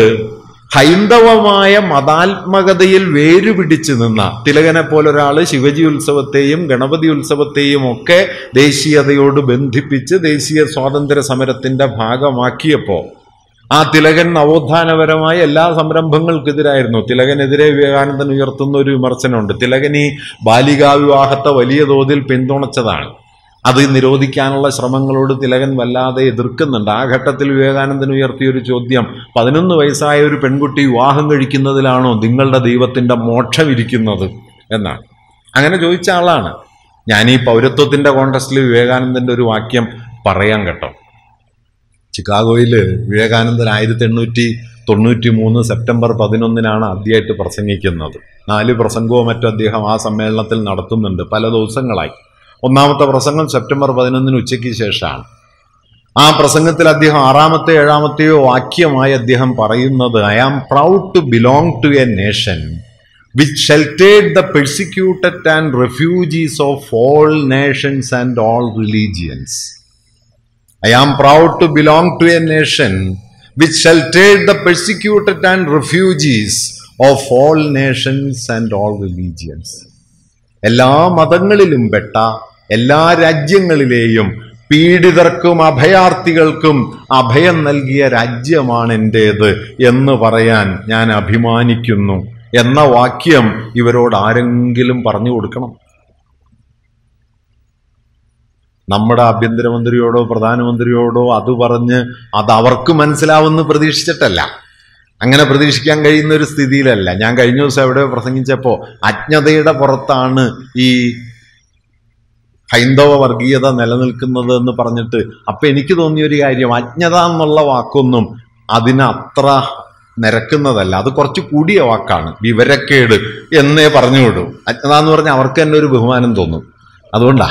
ഹൈന്ദവമായ മതാത്മകതയിൽ വേരുപിടിച്ചു നിന്ന തിലകനെ പോലൊരാള് ശിവജി ഉത്സവത്തെയും ഗണപതി ഉത്സവത്തെയും ഒക്കെ ദേശീയതയോട് ബന്ധിപ്പിച്ച് ദേശീയ സ്വാതന്ത്ര്യ സമരത്തിന്റെ ഭാഗമാക്കിയപ്പോ ആ തിലകൻ നവോത്ഥാനപരമായ എല്ലാ സംരംഭങ്ങൾക്കെതിരായിരുന്നു തിലകനെതിരെ വിവേകാനന്ദൻ ഉയർത്തുന്ന ഒരു വിമർശനമുണ്ട് തിലകൻ ഈ ബാലികാ വിവാഹത്തെ വലിയ തോതിൽ പിന്തുണച്ചതാണ് അത് നിരോധിക്കാനുള്ള ശ്രമങ്ങളോട് തിലകൻ വല്ലാതെ എതിർക്കുന്നുണ്ട് ആ ഘട്ടത്തിൽ വിവേകാനന്ദൻ ഉയർത്തിയ ഒരു ചോദ്യം പതിനൊന്ന് വയസ്സായ ഒരു പെൺകുട്ടി വിവാഹം കഴിക്കുന്നതിലാണോ നിങ്ങളുടെ ദൈവത്തിന്റെ മോക്ഷം ഇരിക്കുന്നത് എന്നാണ് അങ്ങനെ ചോദിച്ച ആളാണ് ഞാൻ ഈ പൗരത്വത്തിന്റെ കോൺടസ്റ്റിൽ വിവേകാനന്ദന്റെ ഒരു വാക്യം പറയാൻ കേട്ടോ ചിക്കാഗോയിൽ വിവേകാനന്ദൻ ആയിരത്തി എണ്ണൂറ്റി തൊണ്ണൂറ്റി മൂന്ന് സെപ്റ്റംബർ പതിനൊന്നിനാണ് ആദ്യമായിട്ട് പ്രസംഗിക്കുന്നത് നാല് പ്രസംഗവും മറ്റും അദ്ദേഹം ആ സമ്മേളനത്തിൽ നടത്തുന്നുണ്ട് പല ദിവസങ്ങളായി ഒന്നാമത്തെ പ്രസംഗം സെപ്റ്റംബർ പതിനൊന്നിന് ഉച്ചയ്ക്ക് ശേഷമാണ് ആ പ്രസംഗത്തിൽ അദ്ദേഹം ആറാമത്തെ ഏഴാമത്തെയോ വാക്യമായി അദ്ദേഹം പറയുന്നത് I am proud to belong to a nation which sheltered the persecuted and refugees of all nations and all religions I am proud to belong to a nation which sheltered the persecuted and refugees of all nations and all religions. എല്ലാ മതങ്ങളിലും പെട്ട എല്ലാ രാജ്യങ്ങളിലെയും പീഡിതർക്കും അഭയാർത്ഥികൾക്കും അഭയം നൽകിയ രാജ്യമാണ് എൻ്റേത് എന്ന് പറയാൻ ഞാൻ അഭിമാനിക്കുന്നു എന്ന വാക്യം ഇവരോട് ആരെങ്കിലും പറഞ്ഞു കൊടുക്കണം നമ്മുടെ ആഭ്യന്തരമന്ത്രിയോടോ പ്രധാനമന്ത്രിയോടോ അത് പറഞ്ഞ് അത് അവർക്ക് മനസ്സിലാവുമെന്ന് പ്രതീക്ഷിച്ചിട്ടല്ല അങ്ങനെ പ്രതീക്ഷിക്കാൻ കഴിയുന്ന ഒരു സ്ഥിതിയിലല്ല ഞാൻ കഴിഞ്ഞ ദിവസം എവിടെ പ്രസംഗിച്ചപ്പോൾ അജ്ഞതയുടെ പുറത്താണ് ഈ ഹൈന്ദവ വർഗീയത നിലനിൽക്കുന്നത് എന്ന് പറഞ്ഞിട്ട് അപ്പൊ എനിക്ക് തോന്നിയ ഒരു കാര്യം അജ്ഞത എന്നുള്ള വാക്കൊന്നും അതിന് അത്ര നിരക്കുന്നതല്ല അത് കുറച്ച് കൂടിയ വാക്കാണ് വിവരക്കേട് എന്നേ പറഞ്ഞു വിടും അജ്ഞത എന്ന് പറഞ്ഞാൽ അവർക്ക് തന്നെ ഒരു ബഹുമാനം തോന്നും അതുകൊണ്ടാ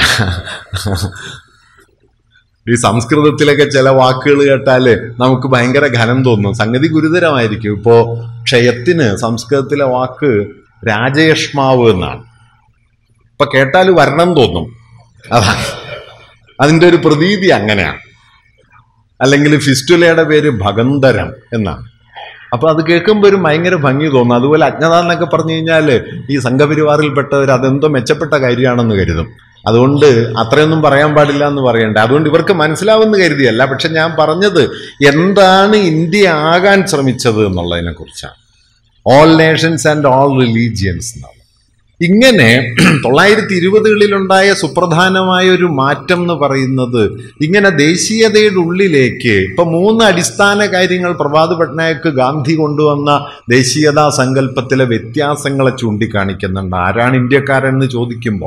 ഈ സംസ്കൃതത്തിലൊക്കെ ചില വാക്കുകൾ കേട്ടാല് നമുക്ക് ഭയങ്കര ഘനം തോന്നും സംഗതി ഗുരുതരമായിരിക്കും ഇപ്പോ ക്ഷയത്തിന് സംസ്കൃതത്തിലെ വാക്ക് രാജയഷ്മാവ് എന്നാണ് ഇപ്പൊ കേട്ടാൽ വരണം തോന്നും അതാണ് അതിന്റെ ഒരു പ്രതീതി അങ്ങനെയാണ് അല്ലെങ്കിൽ ഫിസ്റ്റുലയുടെ പേര് ഭഗന്തരം എന്നാണ് അപ്പൊ അത് കേൾക്കുമ്പോൾ ഒരു ഭയങ്കര ഭംഗി തോന്നും അതുപോലെ അജ്ഞത എന്നൊക്കെ പറഞ്ഞു കഴിഞ്ഞാൽ ഈ സംഘപരിവാറിൽപ്പെട്ടവർ അതെന്തോ മെച്ചപ്പെട്ട കാര്യമാണെന്ന് കരുതും അതുകൊണ്ട് അത്രയൊന്നും പറയാൻ പാടില്ല എന്ന് പറയണ്ട അതുകൊണ്ട് ഇവർക്ക് മനസ്സിലാവുമെന്ന് കരുതിയല്ല പക്ഷെ ഞാൻ പറഞ്ഞത് എന്താണ് ഇന്ത്യ ആകാൻ ശ്രമിച്ചത് എന്നുള്ളതിനെ കുറിച്ചാണ് all nations and all religions എന്നാണ് ഇങ്ങനെ തൊള്ളായിരത്തി ഇരുപതുകളിലുണ്ടായ സുപ്രധാനമായ ഒരു മാറ്റം എന്ന് പറയുന്നത് ഇങ്ങനെ ദേശീയതയുടെ ഉള്ളിലേക്ക് ഇപ്പൊ മൂന്ന് അടിസ്ഥാന കാര്യങ്ങൾ പ്രഭാത് പട്നായക്ക് ഗാന്ധി കൊണ്ടുവന്ന ദേശീയതാ സങ്കല്പത്തിലെ വ്യത്യാസങ്ങളെ ചൂണ്ടിക്കാണിക്കുന്നുണ്ട് ആരാണ് ഇന്ത്യക്കാരെന്ന് ചോദിക്കുമ്പോൾ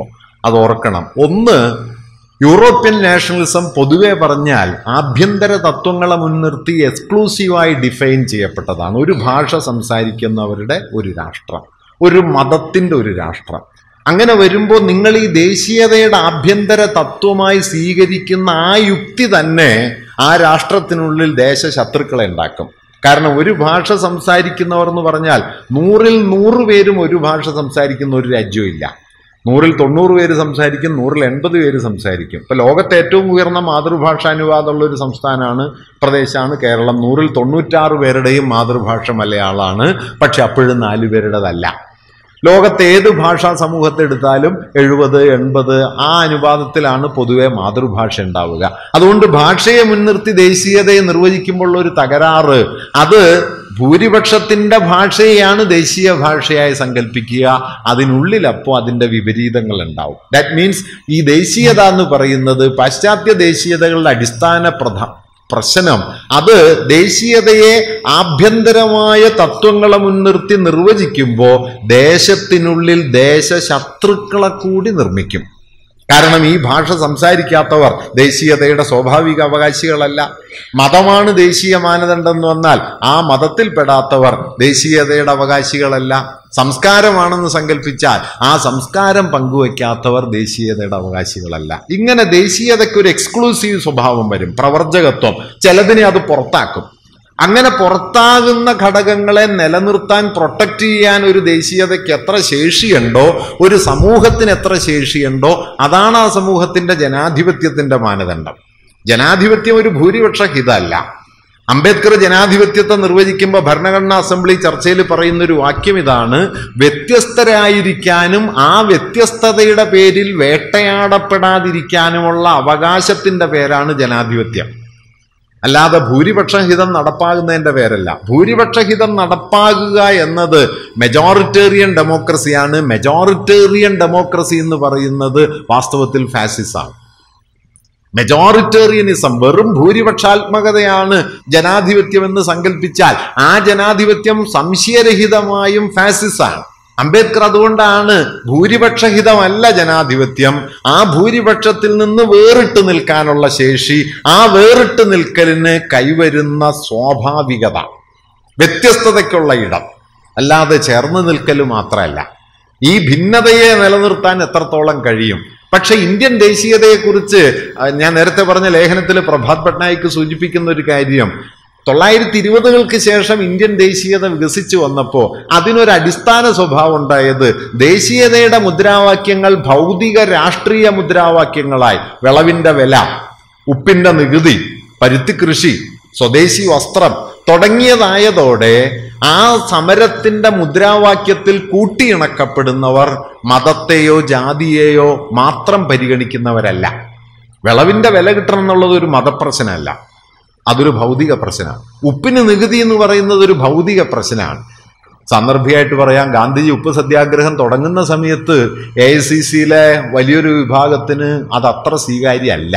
അത് ഓർക്കണം ഒന്ന് യൂറോപ്യൻ നാഷണലിസം പൊതുവെ പറഞ്ഞാൽ ആഭ്യന്തര തത്വങ്ങളെ മുൻനിർത്തി എക്സ്ക്ലൂസീവായി ഡിഫൈൻ ചെയ്യപ്പെട്ടതാണ് ഒരു ഭാഷ സംസാരിക്കുന്നവരുടെ ഒരു രാഷ്ട്രം ഒരു മതത്തിൻ്റെ ഒരു രാഷ്ട്രം അങ്ങനെ വരുമ്പോൾ നിങ്ങൾ ഈ ദേശീയതയുടെ ആഭ്യന്തര തത്വമായി സ്വീകരിക്കുന്ന ആ യുക്തി തന്നെ ആ രാഷ്ട്രത്തിനുള്ളിൽ ദേശശത്രുക്കളെ ഉണ്ടാക്കും കാരണം ഒരു ഭാഷ സംസാരിക്കുന്നവർ എന്ന് പറഞ്ഞാൽ നൂറിൽ നൂറ് പേരും ഒരു ഭാഷ സംസാരിക്കുന്ന ഒരു രാജ്യവും ഇല്ല നൂറിൽ തൊണ്ണൂറ് പേര് സംസാരിക്കും നൂറിൽ എൺപത് പേര് സംസാരിക്കും ഇപ്പം ലോകത്തെ ഏറ്റവും ഉയർന്ന മാതൃഭാഷ അനുവാദമുള്ള ഒരു സംസ്ഥാനമാണ് പ്രദേശമാണ് കേരളം നൂറിൽ തൊണ്ണൂറ്റാറ് പേരുടെയും മാതൃഭാഷ മലയാളമാണ് പക്ഷെ അപ്പോഴും നാല് പേരുടേതല്ല ലോകത്തെ ഏത് ഭാഷാ സമൂഹത്തെ എടുത്താലും എഴുപത് എൺപത് ആ അനുപാതത്തിലാണ് പൊതുവെ മാതൃഭാഷ ഉണ്ടാവുക അതുകൊണ്ട് ഭാഷയെ മുൻനിർത്തി ദേശീയതയെ നിർവചിക്കുമ്പോൾ ഒരു തകരാറ് അത് ഭൂരിപക്ഷത്തിന്റെ ഭാഷയെയാണ് ദേശീയ ഭാഷയായി സങ്കല്പിക്കുക അതിനുള്ളിൽ അപ്പോൾ അതിൻ്റെ വിപരീതങ്ങൾ ഉണ്ടാവും ദാറ്റ് മീൻസ് ഈ ദേശീയത എന്ന് പറയുന്നത് പാശ്ചാത്യ ദേശീയതകളുടെ അടിസ്ഥാന പ്രധാ പ്രശ്നം അത് ദേശീയതയെ ആഭ്യന്തരമായ തത്വങ്ങളെ മുൻനിർത്തി നിർവചിക്കുമ്പോൾ ദേശത്തിനുള്ളിൽ ദേശശത്രുക്കളെ കൂടി നിർമ്മിക്കും കാരണം ഈ ഭാഷ സംസാരിക്കാത്തവർ ദേശീയതയുടെ സ്വാഭാവിക അവകാശികളല്ല മതമാണ് ദേശീയ മാനദണ്ഡം എന്ന് വന്നാൽ ആ മതത്തിൽപ്പെടാത്തവർ ദേശീയതയുടെ അവകാശികളല്ല സംസ്കാരമാണെന്ന് സങ്കല്പിച്ചാൽ ആ സംസ്കാരം പങ്കുവയ്ക്കാത്തവർ ദേശീയതയുടെ അവകാശികളല്ല ഇങ്ങനെ ദേശീയതയ്ക്ക് ഒരു എക്സ്ക്ലൂസീവ് സ്വഭാവം വരും പ്രവർജകത്വം ചിലതിനെ അത് പുറത്താക്കും അങ്ങനെ പുറത്താകുന്ന ഘടകങ്ങളെ നിലനിർത്താൻ പ്രൊട്ടക്റ്റ് ചെയ്യാൻ ഒരു ദേശീയതയ്ക്ക് എത്ര ശേഷിയുണ്ടോ ഒരു സമൂഹത്തിന് എത്ര ശേഷിയുണ്ടോ അതാണ് ആ സമൂഹത്തിന്റെ ജനാധിപത്യത്തിന്റെ മാനദണ്ഡം ജനാധിപത്യം ഒരു ഭൂരിപക്ഷ ഹിതമല്ല അംബേദ്കർ ജനാധിപത്യത്തെ നിർവചിക്കുമ്പോൾ ഭരണഘടനാ അസംബ്ലി ചർച്ചയിൽ പറയുന്ന ഒരു വാക്യം ഇതാണ് വ്യത്യസ്തരായിരിക്കാനും ആ വ്യത്യസ്തതയുടെ പേരിൽ വേട്ടയാടപ്പെടാതിരിക്കാനുമുള്ള അവകാശത്തിന്റെ പേരാണ് ജനാധിപത്യം അല്ലാതെ ഭൂരിപക്ഷ ഹിതം നടപ്പാകുന്നതിന്റെ പേരല്ല ഭൂരിപക്ഷ ഹിതം നടപ്പാകുക എന്നത് മെജോറിറ്റേറിയൻ ഡെമോക്രസിയാണ് മെജോറിറ്റേറിയൻ ഡെമോക്രസി എന്ന് പറയുന്നത് വാസ്തവത്തിൽ ഫാസിസാണ് മെജോറിറ്റേറിയനിസം വെറും ഭൂരിപക്ഷാത്മകതയാണ് ജനാധിപത്യം എന്ന് സങ്കല്പിച്ചാൽ ആ ജനാധിപത്യം സംശയരഹിതമായും ഫാസിസാണ് അംബേദ്കർ അതുകൊണ്ടാണ് ഭൂരിപക്ഷഹിതമല്ല ജനാധിപത്യം ആ ഭൂരിപക്ഷത്തിൽ നിന്ന് വേറിട്ട് നിൽക്കാനുള്ള ശേഷി ആ വേറിട്ട് നിൽക്കലിന് കൈവരുന്ന സ്വാഭാവികത വ്യത്യസ്തതയ്ക്കുള്ള ഇടം അല്ലാതെ ചേർന്ന് നിൽക്കൽ മാത്രമല്ല ഈ ഭിന്നതയെ നിലനിർത്താൻ എത്രത്തോളം കഴിയും പക്ഷെ ഇന്ത്യൻ ദേശീയതയെക്കുറിച്ച് അഹ് ഞാൻ നേരത്തെ പറഞ്ഞ ലേഖനത്തിൽ പ്രഭാത് പട്നായിക്ക് സൂചിപ്പിക്കുന്ന ഒരു കാര്യം തൊള്ളായിരത്തി ഇരുപതുകൾക്ക് ശേഷം ഇന്ത്യൻ ദേശീയത വികസിച്ചു വന്നപ്പോൾ അതിനൊരു അടിസ്ഥാന സ്വഭാവം ഉണ്ടായത് ദേശീയതയുടെ മുദ്രാവാക്യങ്ങൾ ഭൗതിക രാഷ്ട്രീയ മുദ്രാവാക്യങ്ങളായി വിളവിന്റെ വില ഉപ്പിന്റെ നികുതി പരുത്തി കൃഷി സ്വദേശി വസ്ത്രം തുടങ്ങിയതായതോടെ ആ സമരത്തിന്റെ മുദ്രാവാക്യത്തിൽ കൂട്ടിയിണക്കപ്പെടുന്നവർ മതത്തെയോ ജാതിയെയോ മാത്രം പരിഗണിക്കുന്നവരല്ല വിളവിന്റെ വില കിട്ടണം എന്നുള്ളത് ഒരു മതപ്രശ്നമല്ല അതൊരു ഭൗതിക പ്രശ്നമാണ് ഉപ്പിന് നികുതി എന്ന് പറയുന്നത് ഒരു ഭൗതിക പ്രശ്നമാണ് സന്ദർഭികമായിട്ട് പറയാം ഗാന്ധിജി ഉപ്പ് സത്യാഗ്രഹം തുടങ്ങുന്ന സമയത്ത് എ ഐ സി സിയിലെ വലിയൊരു വിഭാഗത്തിന് അത് അത്ര സ്വീകാര്യമല്ല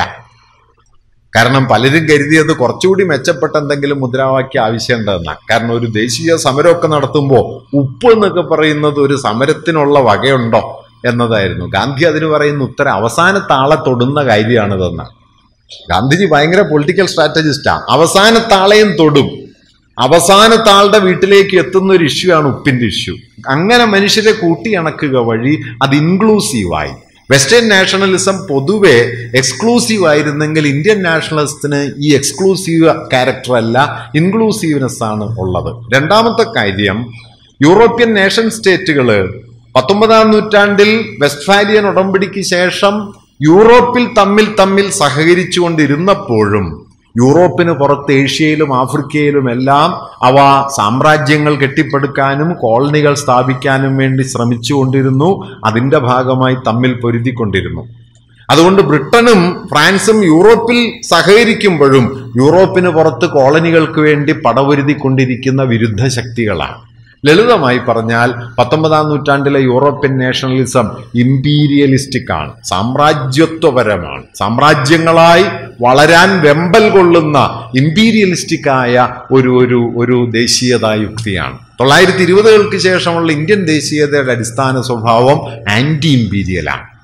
കാരണം പലരും കരുതിയത് കുറച്ചുകൂടി മെച്ചപ്പെട്ട എന്തെങ്കിലും മുദ്രാവാക്യം ആവശ്യമുണ്ടെന്നാണ് കാരണം ഒരു ദേശീയ സമരമൊക്കെ നടത്തുമ്പോൾ ഉപ്പ് എന്നൊക്കെ പറയുന്നത് ഒരു സമരത്തിനുള്ള വകയുണ്ടോ എന്നതായിരുന്നു ഗാന്ധി അതിന് പറയുന്ന ഉത്തരം അവസാനത്തെ ആളെ തൊടുന്ന കാര്യമാണിതെന്നാണ് ഗാന്ധിജി ഭയങ്കര പൊളിറ്റിക്കൽ സ്ട്രാറ്റജിസ്റ്റാണ് അവസാനത്തെ ആളെയും തൊടും അവസാനത്തെ ആളുടെ വീട്ടിലേക്ക് എത്തുന്ന ഒരു ഇഷ്യൂ ആണ് ഉപ്പിന്റെ ഇഷ്യൂ അങ്ങനെ മനുഷ്യരെ കൂട്ടിയിണക്കുക വഴി അത് ഇൻക്ലൂസീവായി വെസ്റ്റേൺ നാഷണലിസം പൊതുവെ എക്സ്ക്ലൂസീവ് ആയിരുന്നെങ്കിൽ ഇന്ത്യൻ നാഷണലിസത്തിന് ഈ എക്സ്ക്ലൂസീവ് ക്യാരക്ടർ അല്ല ഇൻക്ലൂസീവ്നെസ് ആണ് ഉള്ളത് രണ്ടാമത്തെ കാര്യം യൂറോപ്യൻ നേഷൻ സ്റ്റേറ്റുകൾ പത്തൊമ്പതാം നൂറ്റാണ്ടിൽ വെസ്റ്റ്ഫാലിയൻ ഉടമ്പടിക്ക് ശേഷം യൂറോപ്പിൽ തമ്മിൽ തമ്മിൽ സഹകരിച്ചുകൊണ്ടിരുന്നപ്പോഴും യൂറോപ്പിന് പുറത്ത് ഏഷ്യയിലും ആഫ്രിക്കയിലും എല്ലാം അവ സാമ്രാജ്യങ്ങൾ കെട്ടിപ്പടുക്കാനും കോളനികൾ സ്ഥാപിക്കാനും വേണ്ടി ശ്രമിച്ചുകൊണ്ടിരുന്നു അതിൻ്റെ ഭാഗമായി തമ്മിൽ പൊരുതിക്കൊണ്ടിരുന്നു അതുകൊണ്ട് ബ്രിട്ടനും ഫ്രാൻസും യൂറോപ്പിൽ സഹകരിക്കുമ്പോഴും യൂറോപ്പിന് പുറത്ത് കോളനികൾക്ക് വേണ്ടി പടപൊരുതിക്കൊണ്ടിരിക്കുന്ന വിരുദ്ധ ശക്തികളാണ് ലളിതമായി പറഞ്ഞാൽ പത്തൊമ്പതാം നൂറ്റാണ്ടിലെ യൂറോപ്യൻ നാഷണലിസം ഇമ്പീരിയലിസ്റ്റിക് ആണ് സാമ്രാജ്യത്വപരമാണ് സാമ്രാജ്യങ്ങളായി വളരാൻ വെമ്പൽ കൊള്ളുന്ന ഇമ്പീരിയലിസ്റ്റിക് ആയ ഒരു ഒരു ഒരു ദേശീയതാ യുക്തിയാണ് തൊള്ളായിരത്തി ഇരുപതുകൾക്ക് ശേഷമുള്ള ഇന്ത്യൻ ദേശീയതയുടെ അടിസ്ഥാന സ്വഭാവം ആന്റി ഇമ്പീരിയലാണ്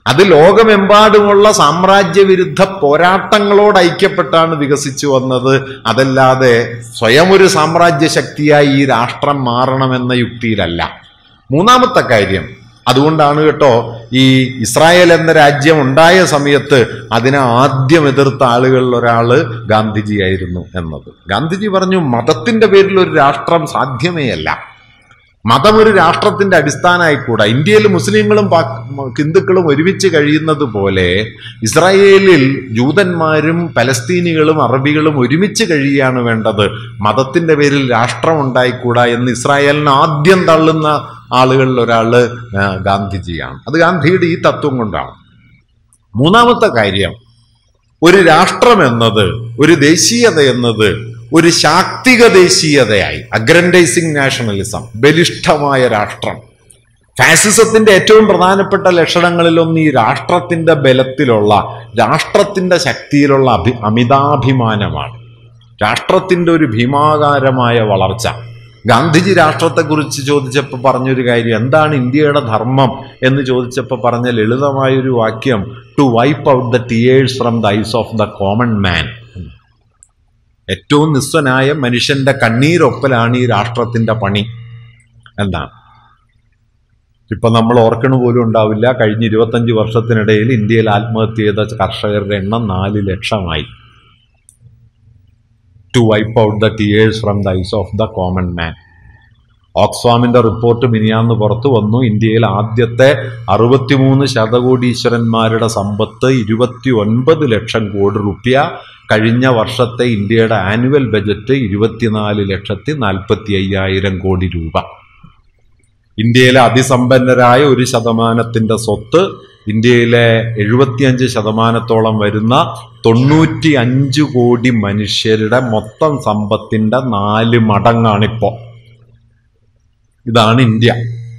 അത് ലോകമെമ്പാടുമുള്ള സാമ്രാജ്യവിരുദ്ധ പോരാട്ടങ്ങളോട് ഐക്യപ്പെട്ടാണ് വികസിച്ചു വന്നത് അതല്ലാതെ സ്വയം ഒരു സാമ്രാജ്യ ശക്തിയായി ഈ രാഷ്ട്രം മാറണമെന്ന യുക്തിയിലല്ല മൂന്നാമത്തെ കാര്യം അതുകൊണ്ടാണ് കേട്ടോ ഈ ഇസ്രായേൽ എന്ന രാജ്യം ഉണ്ടായ സമയത്ത് അതിനെ ആദ്യം എതിർത്ത ആളുകളിൽ ഒരാള് ഗാന്ധിജിയായിരുന്നു എന്നത് ഗാന്ധിജി പറഞ്ഞു മതത്തിന്റെ പേരിൽ ഒരു രാഷ്ട്രം സാധ്യമേ അല്ല മതം ഒരു രാഷ്ട്രത്തിന്റെ അടിസ്ഥാനമായിക്കൂടാ ഇന്ത്യയിൽ മുസ്ലിങ്ങളും പാക് ഹിന്ദുക്കളും ഒരുമിച്ച് കഴിയുന്നത് പോലെ ഇസ്രായേലിൽ ജൂതന്മാരും പലസ്തീനികളും അറബികളും ഒരുമിച്ച് കഴിയുകയാണ് വേണ്ടത് മതത്തിന്റെ പേരിൽ രാഷ്ട്രം ഉണ്ടായിക്കൂടാ എന്ന് ഇസ്രായേലിന് ആദ്യം തള്ളുന്ന ആളുകളിൽ ഒരാള് ആ, ഗാന്ധിജിയാണ് അത് ഗാന്ധിയുടെ ഈ തത്വം കൊണ്ടാണ് മൂന്നാമത്തെ കാര്യം ഒരു രാഷ്ട്രം എന്നത് ഒരു ദേശീയത എന്നത് ഒരു ശാക്തിക ദേശീയതയായി അഗ്രൻഡൈസിങ് നാഷണലിസം ബലിഷ്ഠമായ രാഷ്ട്രം ഫാസിസത്തിന്റെ ഏറ്റവും പ്രധാനപ്പെട്ട ലക്ഷണങ്ങളിലൊന്ന് ഈ രാഷ്ട്രത്തിന്റെ ബലത്തിലുള്ള രാഷ്ട്രത്തിന്റെ ശക്തിയിലുള്ള അഭി അമിതാഭിമാനമാണ് രാഷ്ട്രത്തിന്റെ ഒരു ഭീമാകാരമായ വളർച്ച ഗാന്ധിജി രാഷ്ട്രത്തെക്കുറിച്ച് ചോദിച്ചപ്പോൾ പറഞ്ഞൊരു കാര്യം എന്താണ് ഇന്ത്യയുടെ ധർമ്മം എന്ന് ചോദിച്ചപ്പോൾ പറഞ്ഞ ലളിതമായൊരു വാക്യം to wipe out the tears from the eyes of the common man ഏറ്റവും നിസ്വനായ മനുഷ്യന്റെ കണ്ണീരൊപ്പലാണ് ഈ രാഷ്ട്രത്തിന്റെ പണി എന്താണ് ഇപ്പൊ നമ്മൾ ഓർക്കണ പോലും ഉണ്ടാവില്ല കഴിഞ്ഞ ഇരുപത്തഞ്ച് വർഷത്തിനിടയിൽ ഇന്ത്യയിൽ ആത്മഹത്യ ചെയ്ത കർഷകരുടെ എണ്ണം നാല് ലക്ഷമായി to wipe out the tears from the eyes of the common man ഓക്സ്ഫാമിന്റെ റിപ്പോർട്ട് മിനിയാന്ന് പുറത്തു വന്നു ഇന്ത്യയിൽ ആദ്യത്തെ അറുപത്തിമൂന്ന് ശതകോടീശ്വരന്മാരുടെ സമ്പത്ത് ഇരുപത്തി ഒൻപത് ലക്ഷം കോടി റുപ്യ കഴിഞ്ഞ വർഷത്തെ ഇന്ത്യയുടെ ആനുവൽ ബജറ്റ് ഇരുപത്തിനാല് ലക്ഷത്തി നാൽപ്പത്തി അയ്യായിരം കോടി രൂപ ഇന്ത്യയിലെ അതിസമ്പന്നരായ ഒരു ശതമാനത്തിന്റെ സ്വത്ത് ഇന്ത്യയിലെ എഴുപത്തിയഞ്ച് ശതമാനത്തോളം വരുന്ന തൊണ്ണൂറ്റി അഞ്ച് കോടി മനുഷ്യരുടെ മൊത്തം സമ്പത്തിന്റെ നാല് മടങ്ങാണിപ്പോ ഇതാണ് ഇന്ത്യ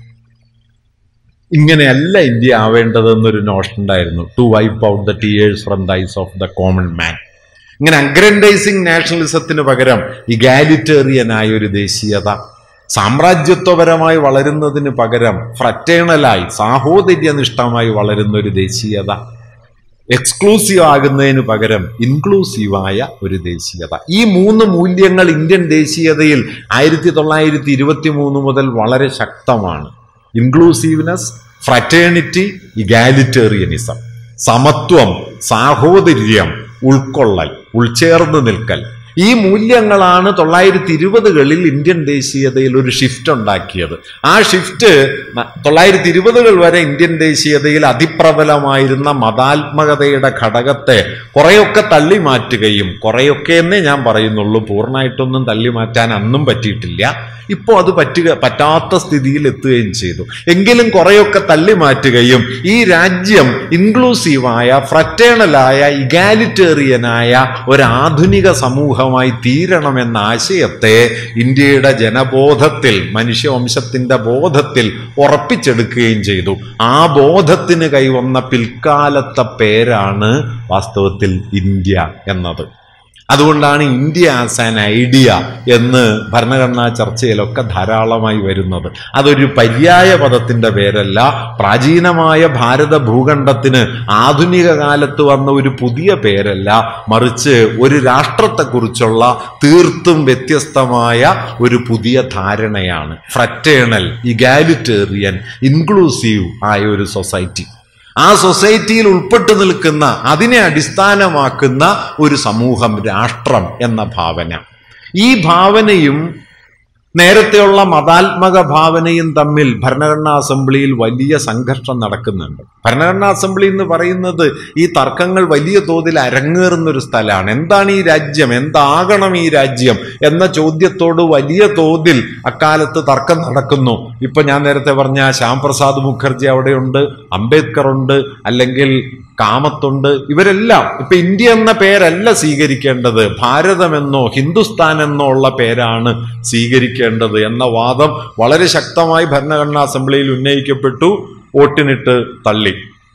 ഇങ്ങനെയല്ല ഇന്ത്യ ആവേണ്ടതെന്നൊരു നോഷൻ ഉണ്ടായിരുന്നു to wipe out the tears from the eyes of the common man ഇങ്ങനെ അഗ്രൻഡൈസിങ് നാഷണലിസത്തിന് പകരം ഇഗാലിറ്റേറിയനായ ഒരു ദേശീയത സാമ്രാജ്യത്വപരമായി വളരുന്നതിന് പകരം ഫ്രറ്റേണലായി സാഹോദര്യനിഷ്ഠമായി വളരുന്ന ഒരു ദേശീയത എക്സ്ക്ലൂസീവ് ആകുന്നതിന് പകരം ഇൻക്ലൂസീവായ ഒരു ദേശീയത ഈ മൂന്ന് മൂല്യങ്ങൾ ഇന്ത്യൻ ദേശീയതയിൽ ആയിരത്തി തൊള്ളായിരത്തി ഇരുപത്തി മൂന്ന് മുതൽ വളരെ ശക്തമാണ് ഇൻക്ലൂസീവ്നെസ് ഫ്രറ്റേണിറ്റി ഇഗാലിറ്റേറിയനിസം സമത്വം സാഹോദര്യം ഉൾക്കൊള്ളൽ ഉൾച്ചേർന്ന് നിൽക്കൽ ഈ മൂല്യങ്ങളാണ് തൊള്ളായിരത്തി ഇരുപതുകളിൽ ഇന്ത്യൻ ദേശീയതയിൽ ഒരു ഷിഫ്റ്റ് ഉണ്ടാക്കിയത് ആ ഷിഫ്റ്റ് തൊള്ളായിരത്തി ഇരുപതുകൾ വരെ ഇന്ത്യൻ ദേശീയതയിൽ അതിപ്രബലമായിരുന്ന മതാത്മകതയുടെ ഘടകത്തെ കുറെയൊക്കെ തള്ളി മാറ്റുകയും കുറെയൊക്കെ എന്നേ ഞാൻ പറയുന്നുള്ളൂ പൂർണ്ണമായിട്ടൊന്നും തള്ളി മാറ്റാൻ അന്നും പറ്റിയിട്ടില്ല ഇപ്പോൾ അത് പറ്റുക പറ്റാത്ത സ്ഥിതിയിൽ എത്തുകയും ചെയ്തു എങ്കിലും കുറെയൊക്കെ തള്ളി മാറ്റുകയും ഈ രാജ്യം ഇൻക്ലൂസീവായ ഫ്രറ്റേണലായ ഇഗാലിറ്റേറിയനായ ഒരു ആധുനിക സമൂഹമായി തീരണമെന്ന ആശയത്തെ ഇന്ത്യയുടെ ജനബോധത്തിൽ മനുഷ്യവംശത്തിന്റെ ബോധത്തിൽ ഉറപ്പിച്ചെടുക്കുകയും ചെയ്തു ആ ബോധത്തിന് കൈവന്ന പിൽക്കാലത്തെ പേരാണ് വാസ്തവത്തിൽ ഇന്ത്യ എന്നത് അതുകൊണ്ടാണ് ഇന്ത്യ ആസ് ആൻ ഐഡിയ എന്ന് ഭരണഘടനാ ചർച്ചയിലൊക്കെ ധാരാളമായി വരുന്നത് അതൊരു പര്യായ പദത്തിന്റെ പേരല്ല പ്രാചീനമായ ഭാരത ഭൂഖണ്ഡത്തിന് ആധുനിക കാലത്ത് വന്ന ഒരു പുതിയ പേരല്ല മറിച്ച് ഒരു രാഷ്ട്രത്തെക്കുറിച്ചുള്ള തീർത്തും വ്യത്യസ്തമായ ഒരു പുതിയ ധാരണയാണ് ഫ്രറ്റേണൽ ഇഗാലിറ്റേറിയൻ ഇൻക്ലൂസീവ് ആയ ഒരു സൊസൈറ്റി ആ സൊസൈറ്റിയിൽ ഉൾപ്പെട്ടു നിൽക്കുന്ന അതിനെ അടിസ്ഥാനമാക്കുന്ന ഒരു സമൂഹം രാഷ്ട്രം എന്ന ഭാവന ഈ ഭാവനയും നേരത്തെയുള്ള മതാത്മക ഭാവനയും തമ്മിൽ ഭരണഘടനാ അസംബ്ലിയിൽ വലിയ സംഘർഷം നടക്കുന്നുണ്ട് ഭരണഘടനാ അസംബ്ലി എന്ന് പറയുന്നത് ഈ തർക്കങ്ങൾ വലിയ തോതിൽ അരങ്ങേറുന്ന ഒരു സ്ഥലമാണ് എന്താണ് ഈ രാജ്യം എന്താകണം ഈ രാജ്യം എന്ന ചോദ്യത്തോട് വലിയ തോതിൽ അക്കാലത്ത് തർക്കം നടക്കുന്നു ഇപ്പൊ ഞാൻ നേരത്തെ പറഞ്ഞ ശ്യാം പ്രസാദ് മുഖർജി അവിടെയുണ്ട് അംബേദ്കർ ഉണ്ട് അല്ലെങ്കിൽ കാമത്തുണ്ട് ഇവരെല്ലാം ഇപ്പൊ ഇന്ത്യ എന്ന പേരല്ല സ്വീകരിക്കേണ്ടത് ഭാരതമെന്നോ ഹിന്ദുസ്ഥാൻ എന്നോ ഉള്ള പേരാണ് സ്വീകരിക്കേണ്ടത് എന്ന വാദം വളരെ ശക്തമായി ഭരണഘടനാ അസംബ്ലിയിൽ ഉന്നയിക്കപ്പെട്ടു വോട്ടിനിട്ട് തള്ളി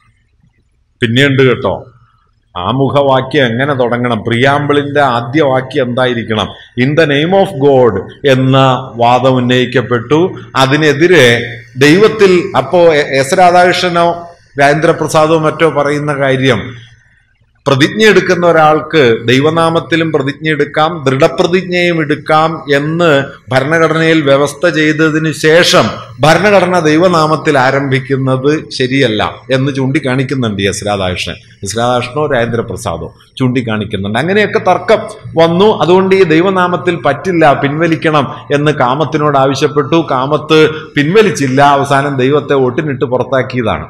പിന്നെയുണ്ട് കേട്ടോ ആമുഖവാക്യം എങ്ങനെ തുടങ്ങണം പ്രിയാമ്പിളിന്റെ ആദ്യ വാക്യം എന്തായിരിക്കണം in the name of God എന്ന വാദം ഉന്നയിക്കപ്പെട്ടു അതിനെതിരെ ദൈവത്തിൽ അപ്പോ എ- എസ് രാധാകൃഷ്ണനോ രാജേന്ദ്രപ്രസാദോ മറ്റോ പറയുന്ന കാര്യം പ്രതിജ്ഞ എടുക്കുന്ന ഒരാൾക്ക് ദൈവനാമത്തിലും പ്രതിജ്ഞ എടുക്കാം ദൃഢപ്രതിജ്ഞയും എടുക്കാം എന്ന് ഭരണഘടനയിൽ വ്യവസ്ഥ ചെയ്തതിനു ശേഷം ഭരണഘടന ദൈവനാമത്തിൽ ആരംഭിക്കുന്നത് ശരിയല്ല എന്ന് ചൂണ്ടിക്കാണിക്കുന്നുണ്ട് എസ് രാധാകൃഷ്ണൻ എസ് രാധാകൃഷ്ണനോ രാജേന്ദ്രപ്രസാദോ ചൂണ്ടിക്കാണിക്കുന്നുണ്ട് അങ്ങനെയൊക്കെ തർക്കം വന്നു അതുകൊണ്ട് ഈ ദൈവനാമത്തിൽ പറ്റില്ല പിൻവലിക്കണം എന്ന് കാമത്തിനോട് ആവശ്യപ്പെട്ടു കാമത്ത് പിൻവലിച്ചില്ല അവസാനം ദൈവത്തെ ഒട്ടിനിട്ട് പുറത്താക്കിയതാണ്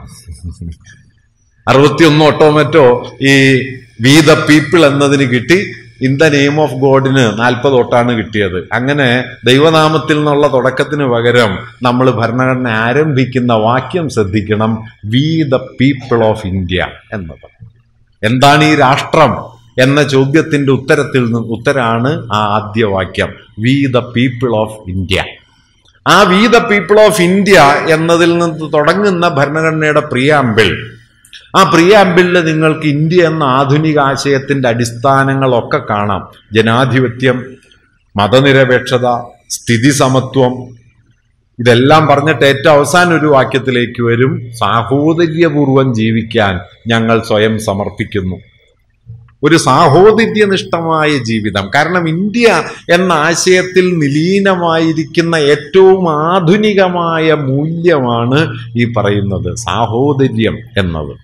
അറുപത്തിയൊന്ന് ഓട്ടോമറ്റോ ഈ വി ദ പീപ്പിൾ എന്നതിന് കിട്ടി ഇൻ ദ നെയിം ഓഫ് ഗോഡിന് നാൽപ്പത് ഓട്ടാണ് കിട്ടിയത് അങ്ങനെ ദൈവനാമത്തിൽ നിന്നുള്ള തുടക്കത്തിന് പകരം നമ്മൾ ഭരണഘടന ആരംഭിക്കുന്ന വാക്യം ശ്രദ്ധിക്കണം we the people of India എന്നത് എന്താണ് ഈ രാഷ്ട്രം എന്ന ചോദ്യത്തിന്റെ ഉത്തരത്തിൽ നിന്ന് ഉത്തരാണ് ആ ആദ്യ വാക്യം we the people of India ആ we the people of India എന്നതിൽ നിന്ന് തുടങ്ങുന്ന ഭരണഘടനയുടെ പ്രിയാമ്പിൾ ആ പ്രിയാമ്പിളിൽ നിങ്ങൾക്ക് ഇന്ത്യ എന്ന ആധുനിക ആശയത്തിന്റെ അടിസ്ഥാനങ്ങളൊക്കെ കാണാം ജനാധിപത്യം മതനിരപേക്ഷത സ്ഥിതി സമത്വം ഇതെല്ലാം പറഞ്ഞിട്ട് ഏറ്റവും അവസാനം ഒരു വാക്യത്തിലേക്ക് വരും സാഹോദര്യപൂർവം ജീവിക്കാൻ ഞങ്ങൾ സ്വയം സമർപ്പിക്കുന്നു ഒരു സാഹോദര്യനിഷ്ഠമായ ജീവിതം കാരണം ഇന്ത്യ എന്ന ആശയത്തിൽ നിലീനമായിരിക്കുന്ന ഏറ്റവും ആധുനികമായ മൂല്യമാണ് ഈ പറയുന്നത് സാഹോദര്യം എന്നത്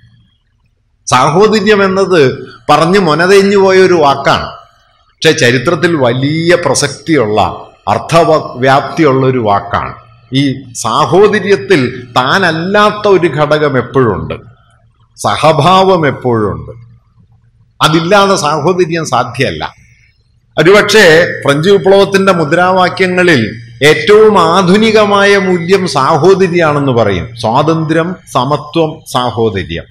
സാഹോദര്യം എന്നത് പറഞ്ഞ് മൊനതെഞ്ഞു പോയ ഒരു വാക്കാണ് പക്ഷെ ചരിത്രത്തിൽ വലിയ പ്രസക്തിയുള്ള അർത്ഥവ്യാപ്തിയുള്ള ഒരു വാക്കാണ് ഈ സാഹോദര്യത്തിൽ താനല്ലാത്ത ഒരു ഘടകം എപ്പോഴുണ്ട് സഹഭാവം എപ്പോഴുണ്ട് അതില്ലാതെ സാഹോദര്യം സാധ്യമല്ല ഒരുപക്ഷെ ഫ്രഞ്ച് വിപ്ലവത്തിന്റെ മുദ്രാവാക്യങ്ങളിൽ ഏറ്റവും ആധുനികമായ മൂല്യം സാഹോദര്യാണെന്ന് പറയും സ്വാതന്ത്ര്യം സമത്വം സാഹോദര്യം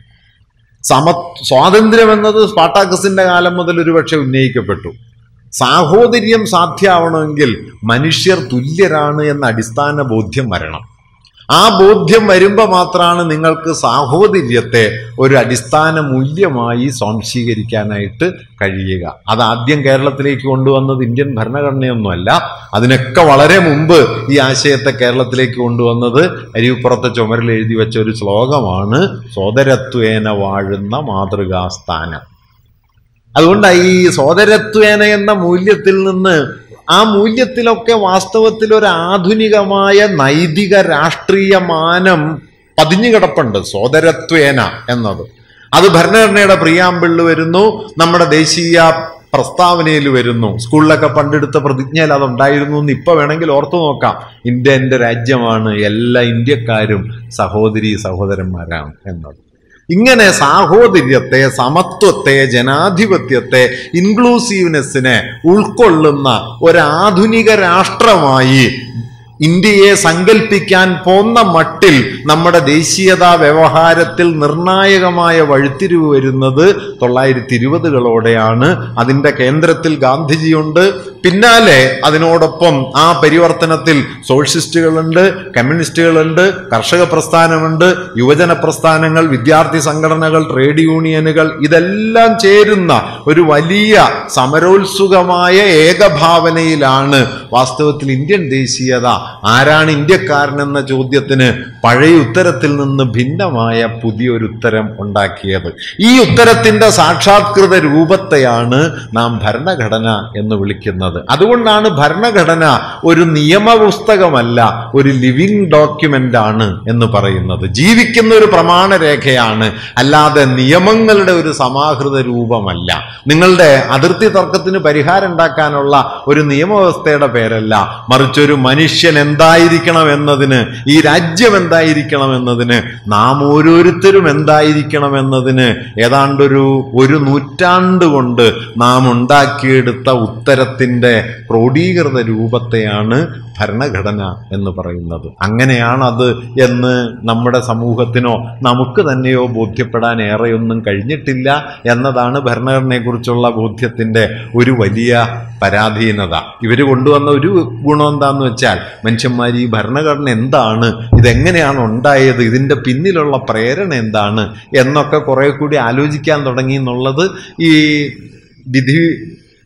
സമ സ്വാതന്ത്ര്യം എന്നത് സ്പാട്ടാക്കസിന്റെ കാലം മുതൽ ഒരുപക്ഷെ ഉന്നയിക്കപ്പെട്ടു സാഹോദര്യം സാധ്യമാവണമെങ്കിൽ മനുഷ്യർ തുല്യരാണ് എന്ന അടിസ്ഥാന ബോധ്യം വരണം ആ ബോധ്യം വരുമ്പോൾ മാത്രമാണ് നിങ്ങൾക്ക് സാഹോദര്യത്തെ ഒരു അടിസ്ഥാന മൂല്യമായി സ്വാംശീകരിക്കാനായിട്ട് കഴിയുക അത് ആദ്യം കേരളത്തിലേക്ക് കൊണ്ടുവന്നത് ഇന്ത്യൻ ഭരണഘടനയൊന്നുമല്ല അതിനൊക്കെ വളരെ മുമ്പ് ഈ ആശയത്തെ കേരളത്തിലേക്ക് കൊണ്ടുവന്നത് അരിവുപ്പുറത്തെ ചുമരിൽ എഴുതി വെച്ച ഒരു ശ്ലോകമാണ് സോദരത്വേന വാഴുന്ന മാതൃകാസ്ഥാനം അതുകൊണ്ട് ഈ സോദരത്വേന എന്ന മൂല്യത്തിൽ നിന്ന് ആ മൂല്യത്തിലൊക്കെ വാസ്തവത്തിൽ ഒരു ആധുനികമായ നൈതിക രാഷ്ട്രീയ മാനം പതിഞ്ഞു കിടപ്പുണ്ട് സോദരത്വേന എന്നത് അത് ഭരണഘടനയുടെ പ്രിയാമ്പിളിൽ വരുന്നു നമ്മുടെ ദേശീയ പ്രസ്താവനയിൽ വരുന്നു സ്കൂളിലൊക്കെ പണ്ടെടുത്ത പ്രതിജ്ഞയിൽ അതുണ്ടായിരുന്നു എന്ന് ഇപ്പൊ വേണമെങ്കിൽ ഓർത്തു നോക്കാം ഇന്ത്യ എൻ്റെ രാജ്യമാണ് എല്ലാ ഇന്ത്യക്കാരും സഹോദരി സഹോദരന്മാരാണ് എന്നത് ഇങ്ങനെ സാഹോദര്യത്തെ സമത്വത്തെ ജനാധിപത്യത്തെ ഇൻക്ലൂസീവ്നെസ്സിനെ ഉൾക്കൊള്ളുന്ന ഒരാധുനിക രാഷ്ട്രമായി ഇന്ത്യയെ സങ്കല്പിക്കാൻ പോന്ന മട്ടിൽ നമ്മുടെ ദേശീയതാ വ്യവഹാരത്തിൽ നിർണായകമായ വഴിത്തിരിവ് വരുന്നത് തൊള്ളായിരത്തി ഇരുപതുകളോടെയാണ് അതിൻ്റെ കേന്ദ്രത്തിൽ ഗാന്ധിജിയുണ്ട് പിന്നാലെ അതിനോടൊപ്പം ആ പരിവർത്തനത്തിൽ സോഷ്യലിസ്റ്റുകളുണ്ട് കമ്മ്യൂണിസ്റ്റുകളുണ്ട് കർഷക പ്രസ്ഥാനമുണ്ട് യുവജന പ്രസ്ഥാനങ്ങൾ വിദ്യാർത്ഥി സംഘടനകൾ ട്രേഡ് യൂണിയനുകൾ ഇതെല്ലാം ചേരുന്ന ഒരു വലിയ സമരോത്സുകമായ ഏകഭാവനയിലാണ് വാസ്തവത്തിൽ ഇന്ത്യൻ ദേശീയത ആരാണ് ഇന്ത്യക്കാരനെന്ന ചോദ്യത്തിന് പഴയ ഉത്തരത്തിൽ നിന്ന് ഭിന്നമായ പുതിയൊരു ഉത്തരം ഉണ്ടാക്കിയത് ഈ ഉത്തരത്തിന്റെ സാക്ഷാത്കൃത രൂപത്തെയാണ് നാം ഭരണഘടന എന്ന് വിളിക്കുന്നത് അതുകൊണ്ടാണ് ഭരണഘടന ഒരു നിയമപുസ്തകമല്ല ഒരു ലിവിങ് ഡോക്യുമെന്റ് ആണ് എന്ന് പറയുന്നത് ജീവിക്കുന്ന ഒരു പ്രമാണരേഖയാണ് അല്ലാതെ നിയമങ്ങളുടെ ഒരു സമാഹൃത രൂപമല്ല നിങ്ങളുടെ അതിർത്തി തർക്കത്തിന് പരിഹാരം ഉണ്ടാക്കാനുള്ള ഒരു നിയമവ്യവസ്ഥയുടെ പേരല്ല മറിച്ചൊരു മനുഷ്യൻ എന്തായിരിക്കണം എന്നതിന് ഈ രാജ്യം എന്തായിരിക്കണം എന്നതിന് നാം ഓരോരുത്തരും എന്തായിരിക്കണം എന്നതിന് ഏതാണ്ടൊരു ഒരു നൂറ്റാണ്ട് കൊണ്ട് നാം ഉണ്ടാക്കിയെടുത്ത ഉത്തരത്തിന്റെ ക്രോഡീകൃത രൂപത്തെയാണ് ഭരണഘടന എന്ന് പറയുന്നത് അങ്ങനെയാണ് അത് എന്ന് നമ്മുടെ സമൂഹത്തിനോ നമുക്ക് തന്നെയോ ബോധ്യപ്പെടാൻ ഏറെയൊന്നും കഴിഞ്ഞിട്ടില്ല എന്നതാണ് ഭരണഘടനയെക്കുറിച്ചുള്ള ബോധ്യത്തിൻ്റെ ഒരു വലിയ പരാധീനത ഇവർ കൊണ്ടുവന്ന ഒരു ഗുണം എന്താന്ന് വെച്ചാൽ മനുഷ്യന്മാർ ഈ ഭരണഘടന എന്താണ് ഇതെങ്ങനെയാണ് ഉണ്ടായത് ഇതിൻ്റെ പിന്നിലുള്ള പ്രേരണ എന്താണ് എന്നൊക്കെ കുറെ കൂടി ആലോചിക്കാൻ തുടങ്ങി എന്നുള്ളത് ഈ വിധി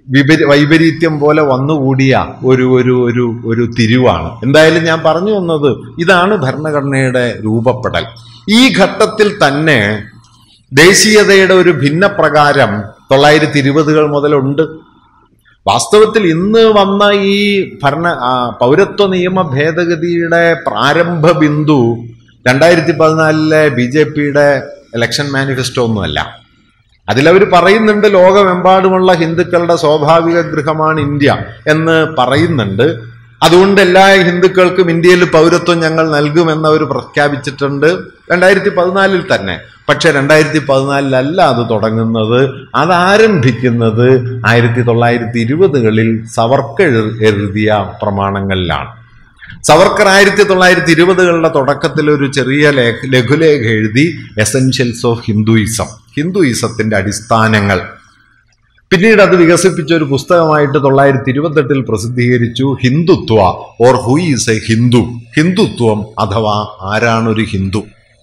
വിപരി വൈപരീത്യം പോലെ വന്നുകൂടിയ ഒരു ഒരു ഒരു ഒരു തിരിവാണ് എന്തായാലും ഞാൻ പറഞ്ഞു വന്നത് ഇതാണ് ഭരണഘടനയുടെ രൂപപ്പെടൽ ഈ ഘട്ടത്തിൽ തന്നെ ദേശീയതയുടെ ഒരു ഭിന്നപ്രകാരം തൊള്ളായിരത്തി ഇരുപതുകൾ മുതലുണ്ട് വാസ്തവത്തിൽ ഇന്ന് വന്ന ഈ ഭരണ ആ, പൗരത്വ നിയമ ഭേദഗതിയുടെ പ്രാരംഭ ബിന്ദു രണ്ടായിരത്തി പതിനാലിലെ ബി ജെ പിയുടെ ഇലക്ഷൻ മാനിഫെസ്റ്റോ ഒന്നുമല്ല അതിലവർ പറയുന്നുണ്ട് ലോകമെമ്പാടുമുള്ള ഹിന്ദുക്കളുടെ സ്വാഭാവിക ഗൃഹമാണ് ഇന്ത്യ എന്ന് പറയുന്നുണ്ട് അതുകൊണ്ട് എല്ലാ ഹിന്ദുക്കൾക്കും ഇന്ത്യയിൽ പൗരത്വം ഞങ്ങൾ നൽകുമെന്ന് അവർ പ്രഖ്യാപിച്ചിട്ടുണ്ട് രണ്ടായിരത്തി പതിനാലിൽ തന്നെ പക്ഷെ രണ്ടായിരത്തി പതിനാലിലല്ല അത് തുടങ്ങുന്നത് അത് ആരംഭിക്കുന്നത് ആയിരത്തി തൊള്ളായിരത്തി ഇരുപതുകളിൽ സവർക്കർ എഴുതിയ പ്രമാണങ്ങളിലാണ് സവർക്കർ ആയിരത്തി തൊള്ളായിരത്തി ഇരുപതുകളുടെ തുടക്കത്തിൽ ഒരു ചെറിയ ലേഖ ലഘുലേഖ എഴുതി എസെൻഷ്യൽസ് ഓഫ് ഹിന്ദുയിസം ഹിന്ദുയിസത്തിന്റെ അടിസ്ഥാനങ്ങൾ പിന്നീട് അത് വികസിപ്പിച്ച ഒരു പുസ്തകമായിട്ട് തൊള്ളായിരത്തി ഇരുപത്തെട്ടിൽ പ്രസിദ്ധീകരിച്ചു Hindutva or who is a Hindu ഹിന്ദുത്വം അഥവാ ആരാണൊരു ഹിന്ദു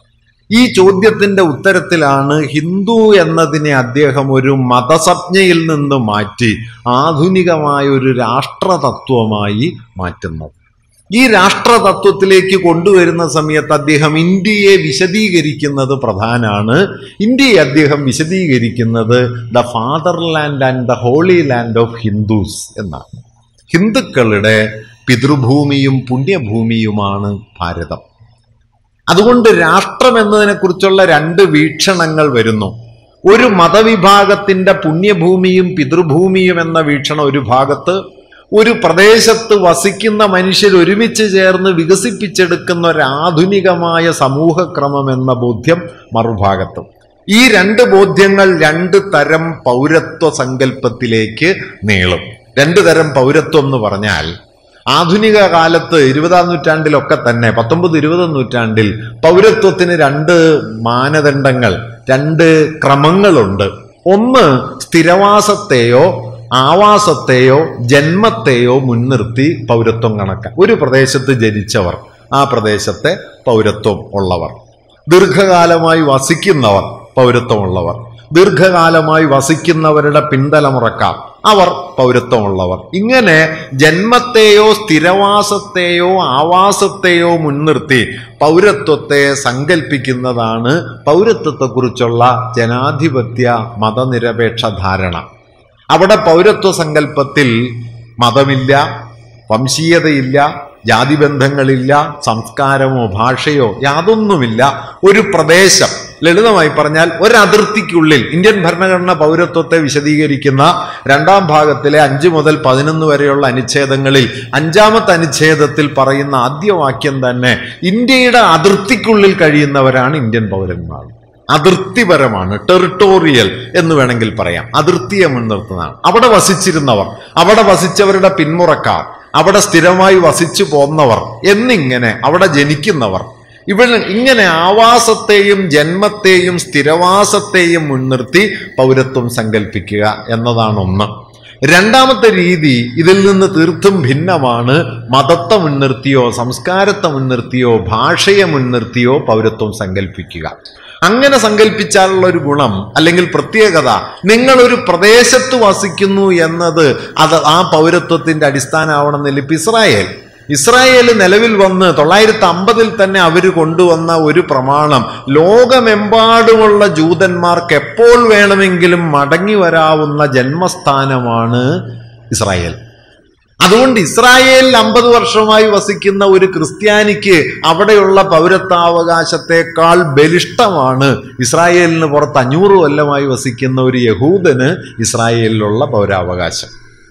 ഈ ചോദ്യത്തിന്റെ ഉത്തരത്തിലാണ് ഹിന്ദു എന്നതിനെ അദ്ദേഹം ഒരു മതസംജ്ഞയിൽ നിന്ന് മാറ്റി ആധുനികമായ ഒരു രാഷ്ട്രതത്വമായി മാറ്റുന്നത് ഈ രാഷ്ട്രതത്വത്തിലേക്ക് കൊണ്ടുവരുന്ന സമയത്ത് അദ്ദേഹം ഇന്ത്യയെ വിശദീകരിക്കുന്നത് പ്രധാനാണ് ഇന്ത്യയെ അദ്ദേഹം വിശദീകരിക്കുന്നത് the fatherland and the holy land of Hindus എന്നാണ് ഹിന്ദുക്കളുടെ പിതൃഭൂമിയും പുണ്യഭൂമിയുമാണ് ഭാരതം അതുകൊണ്ട് രാഷ്ട്രം എന്നതിനെക്കുറിച്ചുള്ള രണ്ട് വീക്ഷണങ്ങൾ വരുന്നു ഒരു മതവിഭാഗത്തിന്റെ പുണ്യഭൂമിയും പിതൃഭൂമിയും എന്ന വീക്ഷണം ഒരു ഭാഗത്ത് ഒരു പ്രദേശത്ത് വസിക്കുന്ന മനുഷ്യർ ഒരുമിച്ച് ചേർന്ന് വികസിപ്പിച്ചെടുക്കുന്ന ഒരു ആധുനികമായ സമൂഹക്രമം എന്ന ബോധ്യം മറുഭാഗത്തും ഈ രണ്ട് ബോധ്യങ്ങൾ രണ്ട് തരം പൗരത്വ സങ്കല്പത്തിലേക്ക് നീളും രണ്ട് തരം പൗരത്വം എന്ന് പറഞ്ഞാൽ ആധുനിക കാലത്ത് ഇരുപതാം നൂറ്റാണ്ടിലൊക്കെ തന്നെ പത്തൊമ്പത് ഇരുപതാം നൂറ്റാണ്ടിൽ പൗരത്വത്തിന് രണ്ട് മാനദണ്ഡങ്ങൾ രണ്ട് ക്രമങ്ങളുണ്ട് ഒന്ന് സ്ഥിരവാസത്തെയോ ആവാസത്തെയോ ജന്മത്തെയോ മുൻനിർത്തി പൗരത്വം കണക്കാം ഒരു പ്രദേശത്ത് ജനിച്ചവർ ആ പ്രദേശത്തെ പൗരത്വം ഉള്ളവർ ദീർഘകാലമായി വസിക്കുന്നവർ പൗരത്വമുള്ളവർ ദീർഘകാലമായി വസിക്കുന്നവരുടെ പിന്തലമുറക്കാർ അവർ പൗരത്വമുള്ളവർ ഇങ്ങനെ ജന്മത്തെയോ സ്ഥിരവാസത്തെയോ ആവാസത്തെയോ മുൻനിർത്തി പൗരത്വത്തെ സങ്കല്പിക്കുന്നതാണ് പൗരത്വത്തെക്കുറിച്ചുള്ള ജനാധിപത്യ മതനിരപേക്ഷ ധാരണ അവിടെ പൗരത്വ സങ്കല്പത്തിൽ മതമില്ല വംശീയതയില്ല ജാതിബന്ധങ്ങളില്ല സംസ്കാരമോ ഭാഷയോ യാതൊന്നുമില്ല ഒരു പ്രദേശം ലളിതമായി പറഞ്ഞാൽ ഒരതിർത്തിക്കുള്ളിൽ ഇന്ത്യൻ ഭരണഘടന പൗരത്വത്തെ വിശദീകരിക്കുന്ന രണ്ടാം ഭാഗത്തിലെ അഞ്ച് മുതൽ പതിനൊന്ന് വരെയുള്ള അനുച്ഛേദങ്ങളിൽ അഞ്ചാമത്തെ അനുച്ഛേദത്തിൽ പറയുന്ന ആദ്യ വാക്യം തന്നെ ഇന്ത്യയുടെ അതിർത്തിക്കുള്ളിൽ കഴിയുന്നവരാണ് ഇന്ത്യൻ പൗരന്മാർ അതിർത്തിപരമാണ് ടെറിട്ടോറിയൽ എന്ന് വേണമെങ്കിൽ പറയാം അതിർത്തിയെ മുൻനിർത്തുന്നതാണ് അവിടെ വസിച്ചിരുന്നവർ അവിടെ വസിച്ചവരുടെ പിന്മുറക്കാർ അവിടെ സ്ഥിരമായി വസിച്ചു പോന്നവർ എന്നിങ്ങനെ അവിടെ ജനിക്കുന്നവർ ഇവിടെ ഇങ്ങനെ ആവാസത്തെയും ജന്മത്തെയും സ്ഥിരവാസത്തെയും മുൻനിർത്തി പൗരത്വം സങ്കല്പിക്കുക എന്നതാണ് ഒന്ന് രണ്ടാമത്തെ രീതി ഇതിൽ നിന്ന് തീർത്തും ഭിന്നമാണ് മതത്തെ മുൻനിർത്തിയോ സംസ്കാരത്തെ മുൻനിർത്തിയോ ഭാഷയെ മുൻനിർത്തിയോ പൗരത്വം സങ്കല്പിക്കുക അങ്ങനെ സങ്കല്പിച്ചാലുള്ള ഒരു ഗുണം അല്ലെങ്കിൽ പ്രത്യേകത നിങ്ങൾ ഒരു പ്രദേശത്ത് വസിക്കുന്നു എന്നത് അത് ആ പൗരത്വത്തിന്റെ അടിസ്ഥാനമാവണമെന്നില്ല ഇപ്പൊ ഇസ്രായേൽ ഇസ്രായേൽ നിലവിൽ വന്ന് തൊള്ളായിരത്തി അമ്പതിൽ തന്നെ അവർ കൊണ്ടുവന്ന ഒരു പ്രമാണം ലോകമെമ്പാടുമുള്ള ജൂതന്മാർക്ക് എപ്പോൾ വേണമെങ്കിലും മടങ്ങി വരാവുന്ന ജന്മസ്ഥാനമാണ് ഇസ്രായേൽ അതുകൊണ്ട് ഇസ്രായേലിൽ അമ്പത് വർഷമായി വസിക്കുന്ന ഒരു ക്രിസ്ത്യാനിക്ക് അവിടെയുള്ള പൗരത്വാവകാശത്തെക്കാൾ ബലിഷ്ടമാണ് ഇസ്രായേലിന് പുറത്ത് അഞ്ഞൂറ് കൊല്ലമായി വസിക്കുന്ന ഒരു യഹൂദന് ഇസ്രായേലിലുള്ള പൗരാവകാശം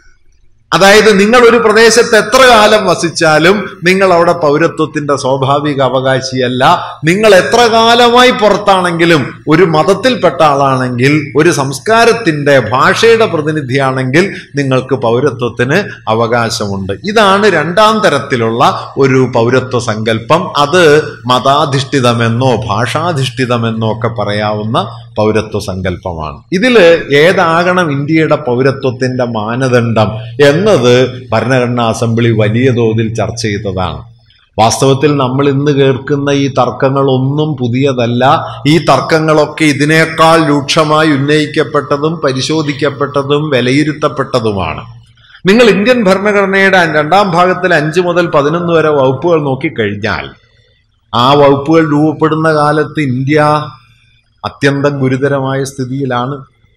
അതായത് നിങ്ങൾ ഒരു പ്രദേശത്ത് എത്ര കാലം വസിച്ചാലും നിങ്ങൾ അവിടെ പൗരത്വത്തിന്റെ സ്വാഭാവിക അവകാശിയല്ല നിങ്ങൾ എത്ര കാലമായി പുറത്താണെങ്കിലും ഒരു മതത്തിൽപ്പെട്ട ആളാണെങ്കിൽ ഒരു സംസ്കാരത്തിന്റെ ഭാഷയുടെ പ്രതിനിധിയാണെങ്കിൽ നിങ്ങൾക്ക് പൗരത്വത്തിന് അവകാശമുണ്ട് ഇതാണ് രണ്ടാം തരത്തിലുള്ള ഒരു പൗരത്വ സങ്കല്പം അത് മതാധിഷ്ഠിതമെന്നോ ഭാഷാധിഷ്ഠിതമെന്നോ ഒക്കെ പറയാവുന്ന പൗരത്വ സങ്കല്പമാണ് ഇതിൽ ഏതാകണം ഇന്ത്യയുടെ പൗരത്വത്തിന്റെ മാനദണ്ഡം എന്നത് ഭരണഘടനാ അസംബ്ലി വലിയ തോതിൽ ചർച്ച ചെയ്തതാണ് വാസ്തവത്തിൽ നമ്മൾ ഇന്ന് കേൾക്കുന്ന ഈ തർക്കങ്ങളൊന്നും പുതിയതല്ല ഈ തർക്കങ്ങളൊക്കെ ഇതിനേക്കാൾ രൂക്ഷമായി ഉന്നയിക്കപ്പെട്ടതും പരിശോധിക്കപ്പെട്ടതും വിലയിരുത്തപ്പെട്ടതുമാണ് നിങ്ങൾ ഇന്ത്യൻ ഭരണഘടനയുടെ രണ്ടാം ഭാഗത്തിൽ അഞ്ച് മുതൽ പതിനൊന്ന് വരെ വകുപ്പുകൾ നോക്കിക്കഴിഞ്ഞാൽ ആ വകുപ്പുകൾ രൂപപ്പെടുന്ന കാലത്ത് ഇന്ത്യ അത്യന്തം ഗുരുതരമായ സ്ഥിതിയിലാണ്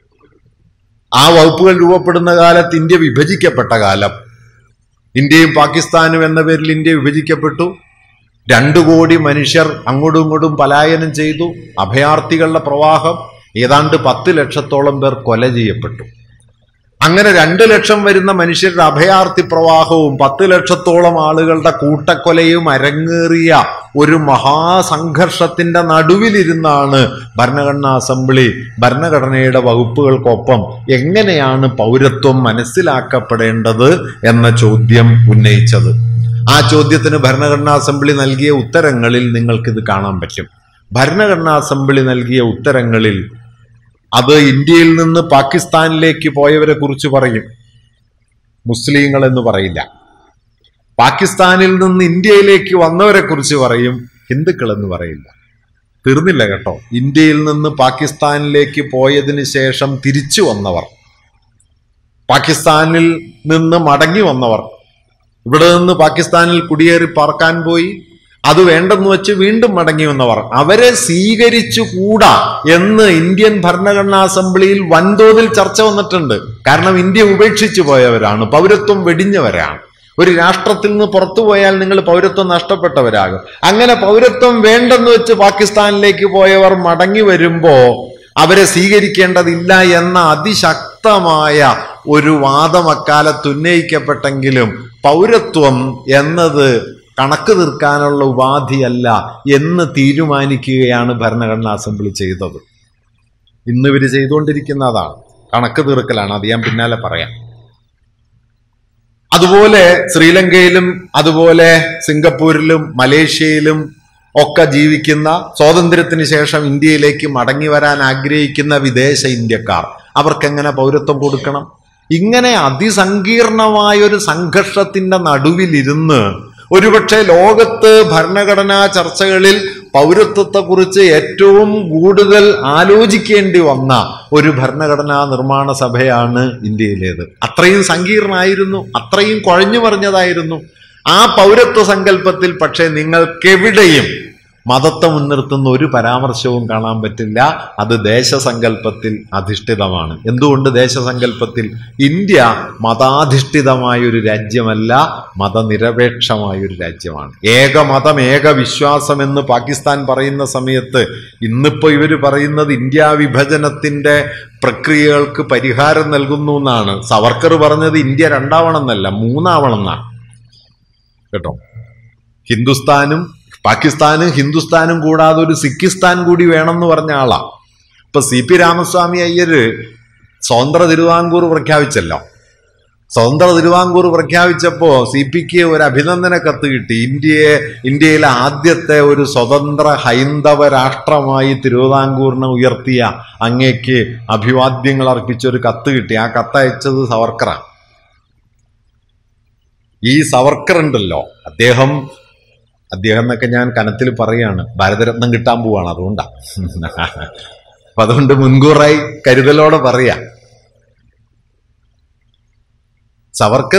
ആ വകുപ്പുകൾ രൂപപ്പെടുന്ന കാലത്ത് ഇന്ത്യ വിഭജിക്കപ്പെട്ട കാലം ഇന്ത്യയും പാകിസ്ഥാനും എന്ന പേരിൽ ഇന്ത്യ വിഭജിക്കപ്പെട്ടു രണ്ടു കോടി മനുഷ്യർ അങ്ങോട്ടും ഇങ്ങോട്ടും പലായനം ചെയ്തു അഭയാർത്ഥികളുടെ പ്രവാഹം ഏതാണ്ട് പത്ത് ലക്ഷത്തോളം പേർ കൊല ചെയ്യപ്പെട്ടു അങ്ങനെ രണ്ട് ലക്ഷം വരുന്ന മനുഷ്യരുടെ അഭയാർത്ഥി പ്രവാഹവും പത്ത് ലക്ഷത്തോളം ആളുകളുടെ കൂട്ടക്കൊലയും അരങ്ങേറിയ ഒരു മഹാസംഘർഷത്തിന്റെ നടുവിലിരുന്നാണ് ഭരണഘടനാ അസംബ്ലി ഭരണഘടനയുടെ വകുപ്പുകൾക്കൊപ്പം എങ്ങനെയാണ് പൗരത്വം മനസ്സിലാക്കപ്പെടേണ്ടത് എന്ന ചോദ്യം ഉന്നയിച്ചത് ആ ചോദ്യത്തിന് ഭരണഘടനാ അസംബ്ലി നൽകിയ ഉത്തരങ്ങളിൽ നിങ്ങൾക്കിത് കാണാൻ പറ്റും ഭരണഘടനാ അസംബ്ലി നൽകിയ ഉത്തരങ്ങളിൽ അത് ഇന്ത്യയിൽ നിന്ന് പാകിസ്ഥാനിലേക്ക് പോയവരെ കുറിച്ച് പറയും മുസ്ലിങ്ങൾ എന്ന് പറയില്ല പാകിസ്ഥാനിൽ നിന്ന് ഇന്ത്യയിലേക്ക് വന്നവരെ കുറിച്ച് പറയും ഹിന്ദുക്കൾ എന്ന് പറയില്ല തീർന്നില്ല കേട്ടോ ഇന്ത്യയിൽ നിന്ന് പാകിസ്ഥാനിലേക്ക് പോയതിന് ശേഷം തിരിച്ചു വന്നവർ പാകിസ്ഥാനിൽ നിന്ന് മടങ്ങി വന്നവർ ഇവിടെ നിന്ന് പാകിസ്ഥാനിൽ കുടിയേറി പാർക്കാൻ പോയി അത് വേണ്ടെന്ന് വെച്ച് വീണ്ടും മടങ്ങി വന്നവർ അവരെ സ്വീകരിച്ചുകൂടാ എന്ന് ഇന്ത്യൻ ഭരണഘടനാ അസംബ്ലിയിൽ വൻതോതിൽ ചർച്ച വന്നിട്ടുണ്ട് കാരണം ഇന്ത്യ ഉപേക്ഷിച്ചു പോയവരാണ് പൗരത്വം വെടിഞ്ഞവരാണ് ഒരു രാഷ്ട്രത്തിൽ നിന്ന് പുറത്തു പോയാൽ നിങ്ങൾ പൗരത്വം നഷ്ടപ്പെട്ടവരാകും അങ്ങനെ പൗരത്വം വേണ്ടെന്ന് വെച്ച് പാകിസ്ഥാനിലേക്ക് പോയവർ മടങ്ങി വരുമ്പോ അവരെ സ്വീകരിക്കേണ്ടതില്ല എന്ന അതിശക്തമായ ഒരു വാദം അക്കാലത്ത് ഉന്നയിക്കപ്പെട്ടെങ്കിലും പൗരത്വം എന്നത് കണക്ക് തീർക്കാനുള്ള ഉപാധിയല്ല എന്ന് തീരുമാനിക്കുകയാണ് ഭരണഘടനാ അസംബ്ലി ചെയ്തത് ഇന്ന് ഇവർ ചെയ്തുകൊണ്ടിരിക്കുന്നതാണ് കണക്ക് തീർക്കലാണ് അത് ഞാൻ പിന്നാലെ പറയാം അതുപോലെ ശ്രീലങ്കയിലും അതുപോലെ സിംഗപ്പൂരിലും മലേഷ്യയിലും ഒക്കെ ജീവിക്കുന്ന സ്വാതന്ത്ര്യത്തിന് ശേഷം ഇന്ത്യയിലേക്ക് മടങ്ങി വരാൻ ആഗ്രഹിക്കുന്ന വിദേശ ഇന്ത്യക്കാർ അവർക്കെങ്ങനെ പൗരത്വം കൊടുക്കണം ഇങ്ങനെ അതിസങ്കീർണമായ ഒരു സംഘർഷത്തിന്റെ നടുവിലിരുന്ന് ഒരുപക്ഷെ ലോകത്ത് ഭരണഘടനാ ചർച്ചകളിൽ പൗരത്വത്തെക്കുറിച്ച് ഏറ്റവും കൂടുതൽ ആലോചിക്കേണ്ടി വന്ന ഒരു ഭരണഘടനാ നിർമ്മാണ സഭയാണ് ഇന്ത്യയിലേത് അത്രയും സങ്കീർണമായിരുന്നു അത്രയും കുഴഞ്ഞു പറഞ്ഞതായിരുന്നു ആ പൗരത്വ സങ്കല്പത്തിൽ പക്ഷേ നിങ്ങൾക്കെവിടെയും മതത്തെ മുൻനിർത്തുന്ന ഒരു പരാമർശവും കാണാൻ പറ്റില്ല അത് ദേശസങ്കല്പത്തിൽ അധിഷ്ഠിതമാണ് എന്തുകൊണ്ട് ദേശസങ്കല്പത്തിൽ ഇന്ത്യ മതാധിഷ്ഠിതമായ ഒരു രാജ്യമല്ല മതനിരപേക്ഷമായ ഒരു രാജ്യമാണ് ഏക മതം ഏക വിശ്വാസം എന്ന് പാകിസ്ഥാൻ പറയുന്ന സമയത്ത് ഇന്നിപ്പോ ഇവർ പറയുന്നത് ഇന്ത്യ വിഭജനത്തിന്റെ പ്രക്രിയകൾക്ക് പരിഹാരം നൽകുന്നു എന്നാണ് സവർക്കർ പറഞ്ഞത് ഇന്ത്യ രണ്ടാവണം എന്നല്ല മൂന്നാവണം എന്നാണ് കേട്ടോ ഹിന്ദുസ്ഥാനും പാകിസ്ഥാനും ഹിന്ദുസ്ഥാനും കൂടാതെ ഒരു സിക്കിസ്ഥാൻ കൂടി വേണമെന്ന് പറഞ്ഞ ആളാ ഇപ്പൊ സി പി രാമസ്വാമി അയ്യര് സ്വതന്ത്ര തിരുവാങ്കൂർ പ്രഖ്യാപിച്ചല്ലോ സ്വതന്ത്ര തിരുവാങ്കൂർ പ്രഖ്യാപിച്ചപ്പോ സി പിക്ക് ഒരു അഭിനന്ദന കത്ത് കിട്ടി ഇന്ത്യയെ ഇന്ത്യയിലെ ആദ്യത്തെ ഒരു സ്വതന്ത്ര ഹൈന്ദവ രാഷ്ട്രമായി തിരുവിതാംകൂറിനെ ഉയർത്തിയ അങ്ങേക്ക് അഭിവാദ്യങ്ങൾ അർപ്പിച്ച ഒരു കത്ത് കിട്ടി ആ കത്ത് അയച്ചത് സവർക്കറാണ് ഈ സവർക്കർ ഉണ്ടല്ലോ അദ്ദേഹം അദ്ദേഹം എന്നൊക്കെ ഞാൻ കനത്തിൽ പറയാണ് ഭാരതരത്നം കിട്ടാൻ പോവാണ് അതുകൊണ്ടാ അപ്പൊ അതുകൊണ്ട് മുൻകൂറായി കരുതലോടെ പറയാ സവർക്കർ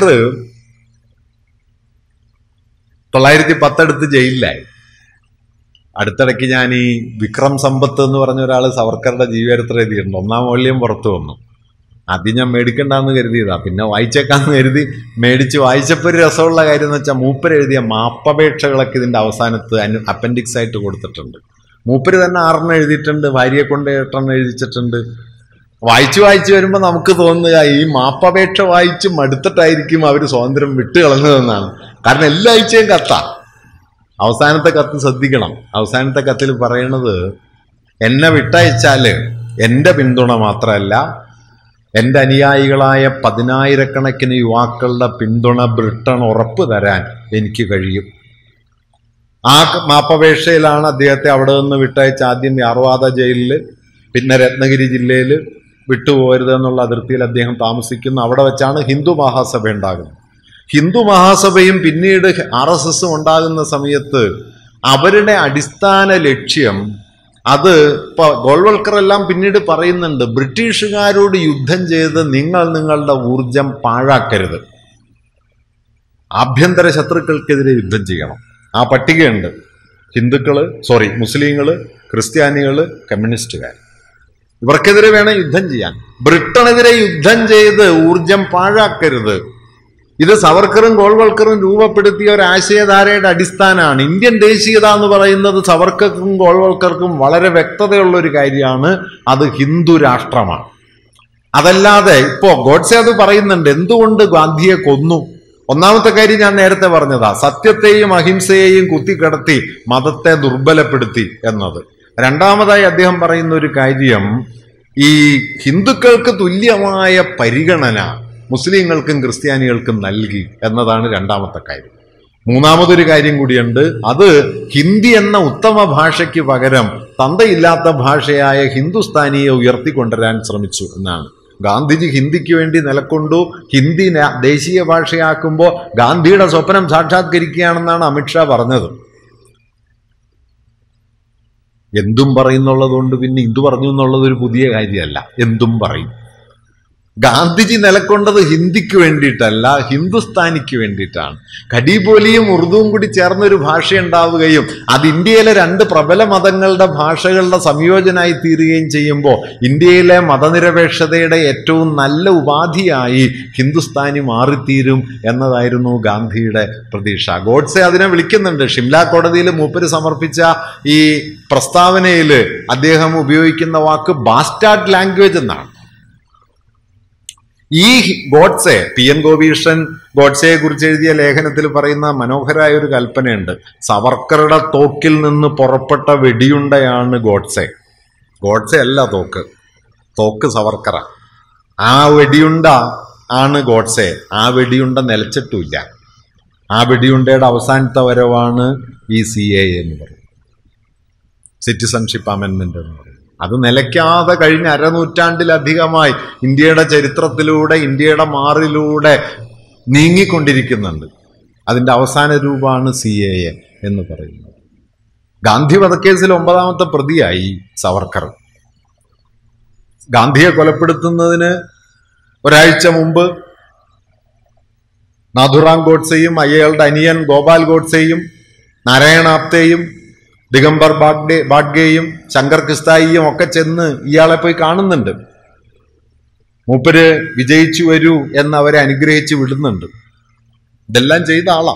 തൊള്ളായിരത്തി പത്തടുത്ത് ജയിലിലായി അടുത്തിടയ്ക്ക് ഞാൻ ഈ വിക്രം സമ്പത്ത് എന്ന് പറഞ്ഞ ഒരാൾ സവർക്കറുടെ ജീവചരിത്രം എഴുതിയിട്ടുണ്ട് ഒന്നാം മൂല്യം പുറത്തു വന്നു അത് ഞാൻ മേടിക്കണ്ടെന്ന് കരുതിയതാ പിന്നെ വായിച്ചേക്കാന്ന് കരുതി മേടിച്ച് വായിച്ചപ്പോൾ ഒരു രസമുള്ള കാര്യം എന്ന് വെച്ചാൽ മൂപ്പര് എഴുതിയ മാപ്പപേക്ഷകളൊക്കെ ഇതിന്റെ അവസാനത്ത് അനു അപ്പൻഡിക്സ് ആയിട്ട് കൊടുത്തിട്ടുണ്ട് മൂപ്പര് തന്നെ ആറെണ്ണം എഴുതിയിട്ടുണ്ട് ഭാര്യയെ കൊണ്ട് എട്ടെണ്ണം എഴുതിച്ചിട്ടുണ്ട് വായിച്ചു വായിച്ചു വരുമ്പോൾ നമുക്ക് തോന്നുക ഈ മാപ്പപേക്ഷ വായിച്ച് മടുത്തിട്ടായിരിക്കും അവർ സ്വാതന്ത്ര്യം വിട്ടു കളഞ്ഞതെന്നാണ് കാരണം എല്ലാ ആഴ്ചയും കത്താ അവസാനത്തെ കത്ത് ശ്രദ്ധിക്കണം അവസാനത്തെ കത്തിൽ പറയണത് എന്നെ വിട്ടയച്ചാല് എൻ്റെ പിന്തുണ മാത്രമല്ല എൻ്റെ അനുയായികളായ പതിനായിരക്കണക്കിന് യുവാക്കളുടെ പിന്തുണ ബ്രിട്ടൻ ഉറപ്പ് തരാൻ എനിക്ക് കഴിയും ആ മാപ്പപേക്ഷയിലാണ് അദ്ദേഹത്തെ അവിടെ നിന്ന് വിട്ടയച്ച ആദ്യം യാർവാദ ജയിലിൽ പിന്നെ രത്നഗിരി ജില്ലയിൽ വിട്ടുപോകരുത് എന്നുള്ള അതിർത്തിയിൽ അദ്ദേഹം താമസിക്കുന്നു അവിടെ വെച്ചാണ് ഹിന്ദു മഹാസഭ ഉണ്ടാകുന്നത് ഹിന്ദു മഹാസഭയും പിന്നീട് ആർ എസ് എസും ഉണ്ടാകുന്ന സമയത്ത് അവരുടെ അടിസ്ഥാന ലക്ഷ്യം അത് ഇപ്പൊ ഗോൾവൽക്കർ എല്ലാം പിന്നീട് പറയുന്നുണ്ട് ബ്രിട്ടീഷുകാരോട് യുദ്ധം ചെയ്ത് നിങ്ങൾ നിങ്ങളുടെ ഊർജം പാഴാക്കരുത് ആഭ്യന്തര ശത്രുക്കൾക്കെതിരെ യുദ്ധം ചെയ്യണം ആ പട്ടികയുണ്ട് ഹിന്ദുക്കള് സോറി മുസ്ലിങ്ങള് ക്രിസ്ത്യാനികള് കമ്മ്യൂണിസ്റ്റുകാർ ഇവർക്കെതിരെ വേണം യുദ്ധം ചെയ്യാൻ ബ്രിട്ടനെതിരെ യുദ്ധം ചെയ്ത് ഊർജം പാഴാക്കരുത് ഇത് സവർക്കറും ഗോൾവൽക്കറും രൂപപ്പെടുത്തിയ ഒരു ആശയധാരയുടെ അടിസ്ഥാനമാണ് ഇന്ത്യൻ ദേശീയത എന്ന് പറയുന്നത് സവർക്കർക്കും ഗോൾവൽക്കർക്കും വളരെ വ്യക്തതയുള്ള ഒരു കാര്യമാണ് അത് ഹിന്ദു രാഷ്ട്രമാണ് അതല്ലാതെ ഇപ്പോ ഗോഡ്സെ അത് പറയുന്നുണ്ട് എന്തുകൊണ്ട് ഗാന്ധിയെ കൊന്നു ഒന്നാമത്തെ കാര്യം ഞാൻ നേരത്തെ പറഞ്ഞതാ സത്യത്തെയും അഹിംസയെയും കുത്തിക്കടത്തി മതത്തെ ദുർബലപ്പെടുത്തി എന്നത് രണ്ടാമതായി അദ്ദേഹം പറയുന്ന ഒരു കാര്യം ഈ ഹിന്ദുക്കൾക്ക് തുല്യമായ പരിഗണന മുസ്ലിങ്ങൾക്കും ക്രിസ്ത്യാനികൾക്കും നൽകി എന്നതാണ് രണ്ടാമത്തെ കാര്യം മൂന്നാമതൊരു കാര്യം കൂടിയുണ്ട് അത് ഹിന്ദി എന്ന ഉത്തമ ഭാഷയ്ക്ക് പകരം തന്തയില്ലാത്ത ഭാഷയായ ഹിന്ദുസ്ഥാനിയെ ഉയർത്തിക്കൊണ്ടുവരാൻ ശ്രമിച്ചു എന്നാണ് ഗാന്ധിജി ഹിന്ദിക്ക് വേണ്ടി നിലക്കൊണ്ടു ഹിന്ദി ന- ദേശീയ ഭാഷയാക്കുമ്പോൾ ഗാന്ധിയുടെ സ്വപ്നം സാക്ഷാത്കരിക്കുകയാണെന്നാണ് അമിത്ഷാ പറഞ്ഞത് എന്തും പറയുന്നുള്ളത് കൊണ്ട് പിന്നെ ഇത് പറഞ്ഞു എന്നുള്ളത് ഒരു പുതിയ കാര്യമല്ല എന്തും പറയും ഗാന്ധിജി നിലക്കൊണ്ടത് ഹിന്ദിക്ക് വേണ്ടിയിട്ടല്ല ഹിന്ദുസ്ഥാനിക്ക് വേണ്ടിയിട്ടാണ് കടിബോലിയും ഉറുദുവും കൂടി ചേർന്നൊരു ഭാഷ ഉണ്ടാവുകയും അത് ഇന്ത്യയിലെ രണ്ട് പ്രബല മതങ്ങളുടെ ഭാഷകളുടെ സംയോജനമായി തീരുകയും ചെയ്യുമ്പോൾ ഇന്ത്യയിലെ മതനിരപേക്ഷതയുടെ ഏറ്റവും നല്ല ഉപാധിയായി ഹിന്ദുസ്ഥാനി മാറിത്തീരും എന്നതായിരുന്നു ഗാന്ധിയുടെ പ്രതീക്ഷ ഗോഡ്സെ അതിനെ വിളിക്കുന്നുണ്ട് ഷിംല കോടതിയിൽ മൂപ്പര് സമർപ്പിച്ച ഈ പ്രസ്താവനയിൽ അദ്ദേഹം ഉപയോഗിക്കുന്ന വാക്ക് ബാസ്റ്റാർഡ് ലാംഗ്വേജ് എന്നാണ് ഈ ഗോഡ്സെ പി എൻ ഗോപീഷൻ ഗോഡ്സെയെ കുറിച്ച് എഴുതിയ ലേഖനത്തിൽ പറയുന്ന മനോഹരമായ ഒരു കൽപ്പനയുണ്ട് സവർക്കറുടെ തോക്കിൽ നിന്ന് പുറപ്പെട്ട വെടിയുണ്ടയാണ് ഗോഡ്സെ ഗോഡ്സെ അല്ല തോക്ക് തോക്ക് സവർക്കറ ആ വെടിയുണ്ട ആണ് ഗോഡ്സെ ആ വെടിയുണ്ട നിലച്ചിട്ടുമില്ല ആ വെടിയുണ്ടയുടെ അവസാനത്തെ വരവാണ് ഈ സി എ എന്ന് പറയുന്നത് സിറ്റിസൺഷിപ്പ് അമെൻമെന്റ് എന്ന് പറയുന്നത് അത് നിലയ്ക്കാതെ കഴിഞ്ഞ അരനൂറ്റാണ്ടിലധികമായി ഇന്ത്യയുടെ ചരിത്രത്തിലൂടെ ഇന്ത്യയുടെ മാറിലൂടെ നീങ്ങിക്കൊണ്ടിരിക്കുന്നുണ്ട് അതിന്റെ അവസാന രൂപമാണ് സി എ എ എന്ന് പറയുന്നത് ഗാന്ധി വധക്കേസിൽ ഒമ്പതാമത്തെ പ്രതിയായി സവർക്കർ ഗാന്ധിയെ കൊലപ്പെടുത്തുന്നതിന് ഒരാഴ്ച മുമ്പ് നാഥുറാം ഗോഡ്സെയും അയാളുടെ അനിയൻ ഗോപാൽ ഗോഡ്സെയും നാരായണ ആപ്തെയും ദിഗംബർ ബാഗ്ഡെ ബാഡ്ഗെയും ശങ്കർ കിസ്തായിയും ഒക്കെ ചെന്ന് ഇയാളെ പോയി കാണുന്നുണ്ട് മൂപ്പര് വിജയിച്ചു വരൂ എന്ന് അവരെ അനുഗ്രഹിച്ച് വിടുന്നുണ്ട് ഇതെല്ലാം ചെയ്ത ആളാ